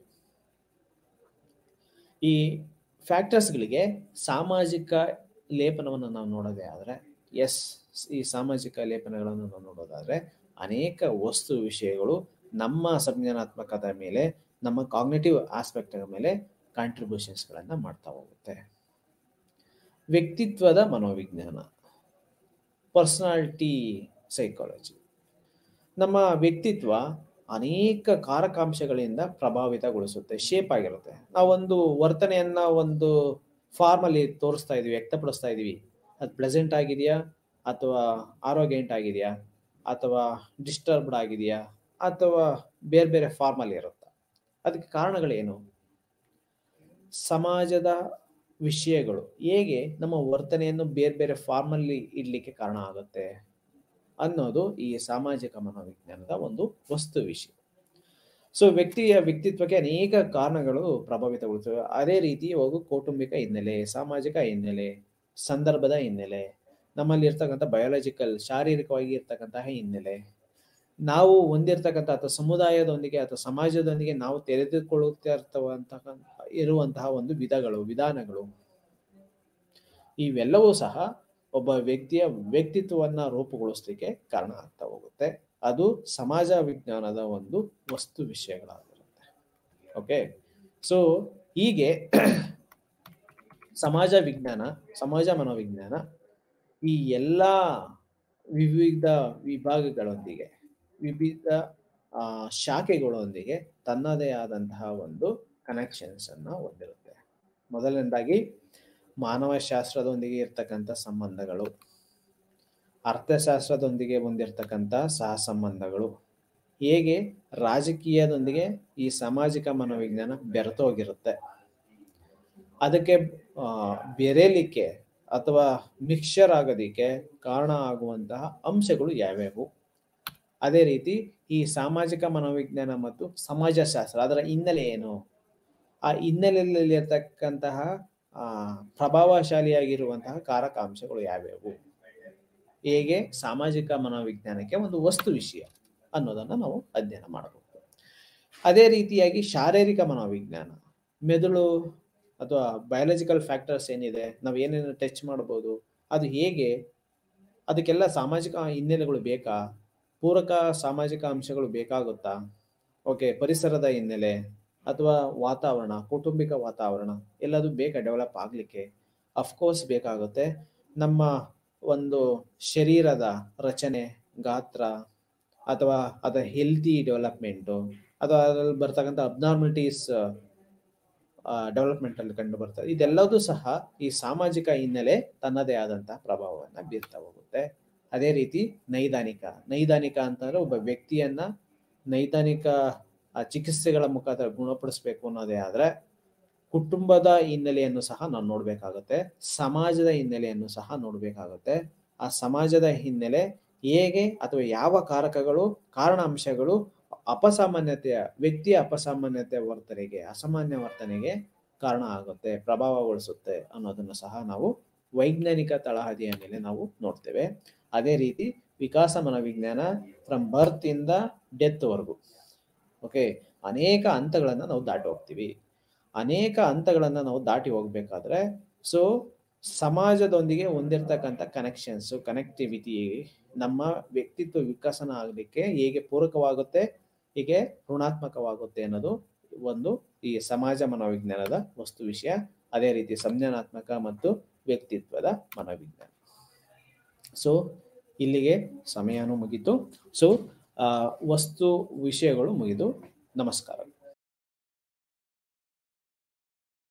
ಈ ಫ್ಯಾಕ್ಟರ್ಸ್ಗಳಿಗೆ ಸಾಮಾಜಿಕ ಲೇಪನವನ್ನು ನಾವು ನೋಡೋದೇ ಆದರೆ ಎಸ್ ಈ ಸಾಮಾಜಿಕ ಲೇಪನಗಳನ್ನು ನಾವು ನೋಡೋದಾದ್ರೆ ಅನೇಕ ವಸ್ತು ವಿಷಯಗಳು ನಮ್ಮ ಸಂಜ್ಞಾನಾತ್ಮಕದ ಮೇಲೆ ನಮ್ಮ ಕಾಗ್ನೇಟಿವ್ ಆಸ್ಪೆಕ್ಟ್ ಮೇಲೆ ಕಾಂಟ್ರಿಬ್ಯೂಷನ್ಸ್ಗಳನ್ನು ಮಾಡ್ತಾ ಹೋಗುತ್ತೆ ವ್ಯಕ್ತಿತ್ವದ ಮನೋವಿಜ್ಞಾನ ಪರ್ಸನಾಲಿಟಿ ಸೈಕಾಲಜಿ ನಮ್ಮ ವ್ಯಕ್ತಿತ್ವ ಅನೇಕ ಕಾರಕಾಂಶಗಳಿಂದ ಪ್ರಭಾವಿತಗೊಳಿಸುತ್ತೆ ಶೇಪ್ ಆಗಿರುತ್ತೆ ನಾವೊಂದು ವರ್ತನೆಯನ್ನ ಒಂದು ಫಾರ್ಮಲ್ಲಿ ತೋರಿಸ್ತಾ ಇದೀವಿ ವ್ಯಕ್ತಪಡಿಸ್ತಾ ಇದೀವಿ ಅದು ಪ್ಲೆಸೆಂಟ್ ಆಗಿದೆಯಾ ಅಥವಾ ಆರೋಗ್ಯಂಟ್ ಆಗಿದೆಯಾ ಅಥವಾ ಡಿಸ್ಟರ್ಬ್ಡ್ ಆಗಿದೆಯಾ ಅಥವಾ ಬೇರೆ ಬೇರೆ ಫಾರ್ಮಲ್ಲಿ ಇರುತ್ತಾ ಅದಕ್ಕೆ ಕಾರಣಗಳೇನು ಸಮಾಜದ ವಿಷಯಗಳು ಹೇಗೆ ನಮ್ಮ ವರ್ತನೆಯನ್ನು ಬೇರೆ ಬೇರೆ ಫಾರ್ಮಲ್ಲಿ ಇಡ್ಲಿಕ್ಕೆ ಕಾರಣ ಆಗುತ್ತೆ ಅನ್ನೋದು ಈ ಸಾಮಾಜಿಕ ಮನೋವಿಜ್ಞಾನದ ಒಂದು ವಸ್ತು ವಿಷಯ ಸೊ ವ್ಯಕ್ತಿಯ ವ್ಯಕ್ತಿತ್ವಕ್ಕೆ ಅನೇಕ ಕಾರಣಗಳು ಪ್ರಭಾವಿತಗೊಳ್ಳುತ್ತವೆ ಅದೇ ರೀತಿ ಹೋಗು ಕೌಟುಂಬಿಕ ಹಿನ್ನೆಲೆ ಸಾಮಾಜಿಕ ಹಿನ್ನೆಲೆ ಸಂದರ್ಭದ ಹಿನ್ನೆಲೆ ನಮ್ಮಲ್ಲಿ ಇರ್ತಕ್ಕಂಥ ಬಯೋಲಾಜಿಕಲ್ ಶಾರೀರಿಕವಾಗಿ ಇರ್ತಕ್ಕಂತಹ ಹಿನ್ನೆಲೆ ನಾವು ಹೊಂದಿರ್ತಕ್ಕಂಥ ಅಥವಾ ಸಮುದಾಯದೊಂದಿಗೆ ಅಥವಾ ಸಮಾಜದೊಂದಿಗೆ ನಾವು ತೆರೆದುಕೊಳ್ಳುತ್ತಾ ಇರ್ತವಂತಹ ಇರುವಂತಹ ಒಂದು ವಿಧಗಳು ವಿಧಾನಗಳು ಇವೆಲ್ಲವೂ ಸಹ ಒಬ್ಬ ವ್ಯಕ್ತಿಯ ವ್ಯಕ್ತಿತ್ವವನ್ನ ರೂಪುಗೊಳಿಸ್ಲಿಕ್ಕೆ ಕಾರಣ ಆಗ್ತಾ ಹೋಗುತ್ತೆ ಅದು ಸಮಾಜ ವಿಜ್ಞಾನದ ಒಂದು ವಸ್ತು ವಿಷಯಗಳಾಗಿರುತ್ತೆ ಓಕೆ ಸೊ ಹೀಗೆ ಸಮಾಜ ವಿಜ್ಞಾನ ಸಮಾಜ ಮನೋವಿಜ್ಞಾನ ಈ ಎಲ್ಲ ವಿವಿಧ ವಿಭಾಗಗಳೊಂದಿಗೆ ವಿವಿಧ ಆ, ಶಾಖೆಗಳೊಂದಿಗೆ ತನ್ನದೇ ಆದಂತಹ ಒಂದು ಕನೆಕ್ಷನ್ಸ್ ಅನ್ನ ಹೊಂದಿರುತ್ತೆ ಮೊದಲನೇದಾಗಿ ಮಾನವಶಾಸ್ತ್ರದೊಂದಿಗೆ ಇರ್ತಕ್ಕಂಥ ಸಂಬಂಧಗಳು ಅರ್ಥಶಾಸ್ತ್ರದೊಂದಿಗೆ ಹೊಂದಿರತಕ್ಕಂಥ ಸಹ ಸಂಬಂಧಗಳು ಹೇಗೆ ರಾಜಕೀಯದೊಂದಿಗೆ ಈ ಸಾಮಾಜಿಕ ಮನೋವಿಜ್ಞಾನ ಬೆರೆತೋಗಿರುತ್ತೆ ಅದಕ್ಕೆ ಆ, ಬೆರೆಯಲಿಕ್ಕೆ ಅಥವಾ ಮಿಕ್ಸರ್ ಆಗೋದಿಕ್ಕೆ ಕಾರಣ ಆಗುವಂತಹ ಅಂಶಗಳು ಯಾವ್ಯಾವು ಅದೇ ರೀತಿ ಈ ಸಾಮಾಜಿಕ ಮನೋವಿಜ್ಞಾನ ಮತ್ತು ಸಮಾಜಶಾಸ್ತ್ರ ಅದರ ಹಿನ್ನೆಲೆ ಏನು ಆ ಹಿನ್ನೆಲೆಯಲ್ಲಿ ಇರ್ತಕ್ಕಂತಹ ಆ ಪ್ರಭಾವಶಾಲಿಯಾಗಿರುವಂತಹ ಕಾರಕಾಂಶಗಳು ಯಾವ್ಯಾವು ಹೇಗೆ ಸಾಮಾಜಿಕ ಮನೋವಿಜ್ಞಾನಕ್ಕೆ ಒಂದು ವಸ್ತು ವಿಷಯ ಅನ್ನೋದನ್ನ ನಾವು ಅಧ್ಯಯನ ಮಾಡಬಹುದು ಅದೇ ರೀತಿಯಾಗಿ ಶಾರೀರಿಕ ಮನೋವಿಜ್ಞಾನ ಮೆದುಳು ಅಥವಾ ಬಯಾಲಜಿಕಲ್ ಫ್ಯಾಕ್ಟರ್ಸ್ ಏನಿದೆ ನಾವು ಏನೇನು ಟಚ್ ಮಾಡ್ಬೋದು ಅದು ಹೇಗೆ ಅದಕ್ಕೆಲ್ಲ ಸಾಮಾಜಿಕ ಹಿನ್ನೆಲೆಗಳು ಬೇಕಾ ಪೂರಕ ಸಾಮಾಜಿಕ ಅಂಶಗಳು ಬೇಕಾಗುತ್ತಾ ಓಕೆ ಪರಿಸರದ ಹಿನ್ನೆಲೆ ಅಥವಾ ವಾತಾವರಣ ಕೌಟುಂಬಿಕ ವಾತಾವರಣ ಎಲ್ಲದು ಬೇಕಾ ಡೆವಲಪ್ ಆಗಲಿಕ್ಕೆ ಅಫ್ಕೋರ್ಸ್ ಬೇಕಾಗುತ್ತೆ ನಮ್ಮ ಒಂದು ಶರೀರದ ರಚನೆ ಗಾತ್ರ ಅಥವಾ ಅದರ ಹೆಲ್ತಿ ಡೆವಲಪ್ಮೆಂಟು ಅಥವಾ ಅದರಲ್ಲಿ ಬರ್ತಕ್ಕಂಥ ಅಬ್ನಾರ್ಮಲಿಟೀಸ್ ಡೆವಲಪ್ಮೆಂಟ್ ಅಲ್ಲಿ ಕಂಡು ಬರ್ತದೆ ಇದೆಲ್ಲದೂ ಸಹ ಈ ಸಾಮಾಜಿಕ ಹಿನ್ನೆಲೆ ತನ್ನದೇ ಆದಂತಹ ಪ್ರಭಾವವನ್ನು ಬೀರ್ತಾ ಹೋಗುತ್ತೆ ಅದೇ ರೀತಿ ನೈದಾನಿಕ ನೈದಾನಿಕ ಅಂತಂದ್ರೆ ಒಬ್ಬ ವ್ಯಕ್ತಿಯನ್ನ ನೈದಾನಿಕ ಆ, ಚಿಕಿತ್ಸೆಗಳ ಮುಖಾಂತರ ಗುಣಪಡಿಸ್ಬೇಕು ಅನ್ನೋದೇ ಆದ್ರೆ ಕುಟುಂಬದ ಹಿನ್ನೆಲೆಯನ್ನು ಸಹ ನಾವು ನೋಡ್ಬೇಕಾಗುತ್ತೆ ಸಮಾಜದ ಹಿನ್ನೆಲೆಯನ್ನು ಸಹ ನೋಡ್ಬೇಕಾಗುತ್ತೆ ಆ ಸಮಾಜದ ಹಿನ್ನೆಲೆ ಹೇಗೆ ಅಥವಾ ಯಾವ ಕಾರಕಗಳು ಕಾರಣಾಂಶಗಳು ಅಪಸಾಮಾನ್ಯತೆಯ ವ್ಯಕ್ತಿಯ ಅಪಸಾಮಾನ್ಯತೆಯ ವರ್ತನೆಗೆ ಅಸಾಮಾನ್ಯ ವರ್ತನೆಗೆ ಕಾರಣ ಆಗುತ್ತೆ ಪ್ರಭಾವಗೊಳಿಸುತ್ತೆ ಅನ್ನೋದನ್ನು ಸಹ ನಾವು ವೈಜ್ಞಾನಿಕ ತಳಹದಿಯ ಮೇಲೆ ನಾವು ನೋಡ್ತೇವೆ ಅದೇ ರೀತಿ ವಿಕಾಸ ಮನೋವಿಜ್ಞಾನ ಫ್ರಮ್ ಬರ್ತ್ ಇಂದ ಡೆತ್ ವರೆಗೂ ಓಕೆ ಅನೇಕ ಹಂತಗಳನ್ನ ನಾವು ದಾಟಿ ಹೋಗ್ತೀವಿ ಅನೇಕ ಹಂತಗಳನ್ನ ನಾವು ದಾಟಿ ಹೋಗ್ಬೇಕಾದ್ರೆ ಸೊ ಸಮಾಜದೊಂದಿಗೆ ಹೊಂದಿರತಕ್ಕಂಥ ಕನೆಕ್ಷನ್ಸ್ ಕನೆಕ್ಟಿವಿಟಿ ನಮ್ಮ ವ್ಯಕ್ತಿತ್ವ ವಿಕಸನ ಆಗಲಿಕ್ಕೆ ಹೇಗೆ ಪೂರಕವಾಗುತ್ತೆ ಹೀಗೆ ಋಣಾತ್ಮಕವಾಗುತ್ತೆ ಅನ್ನೋದು ಒಂದು ಈ ಸಮಾಜ ಮನೋವಿಜ್ಞಾನದ ವಸ್ತು ವಿಷಯ ಅದೇ ರೀತಿ ಸಂಜ್ಞಾನಾತ್ಮಕ ಮತ್ತು ವ್ಯಕ್ತಿತ್ವದ ಮನೋವಿಜ್ಞಾನ ಸೊ ಇಲ್ಲಿಗೆ ಸಮಯನೂ ಮುಗೀತು ಸೊ ವಸ್ತು ವಿಷಯಗಳು ಮುಗಿದು ನಮಸ್ಕಾರ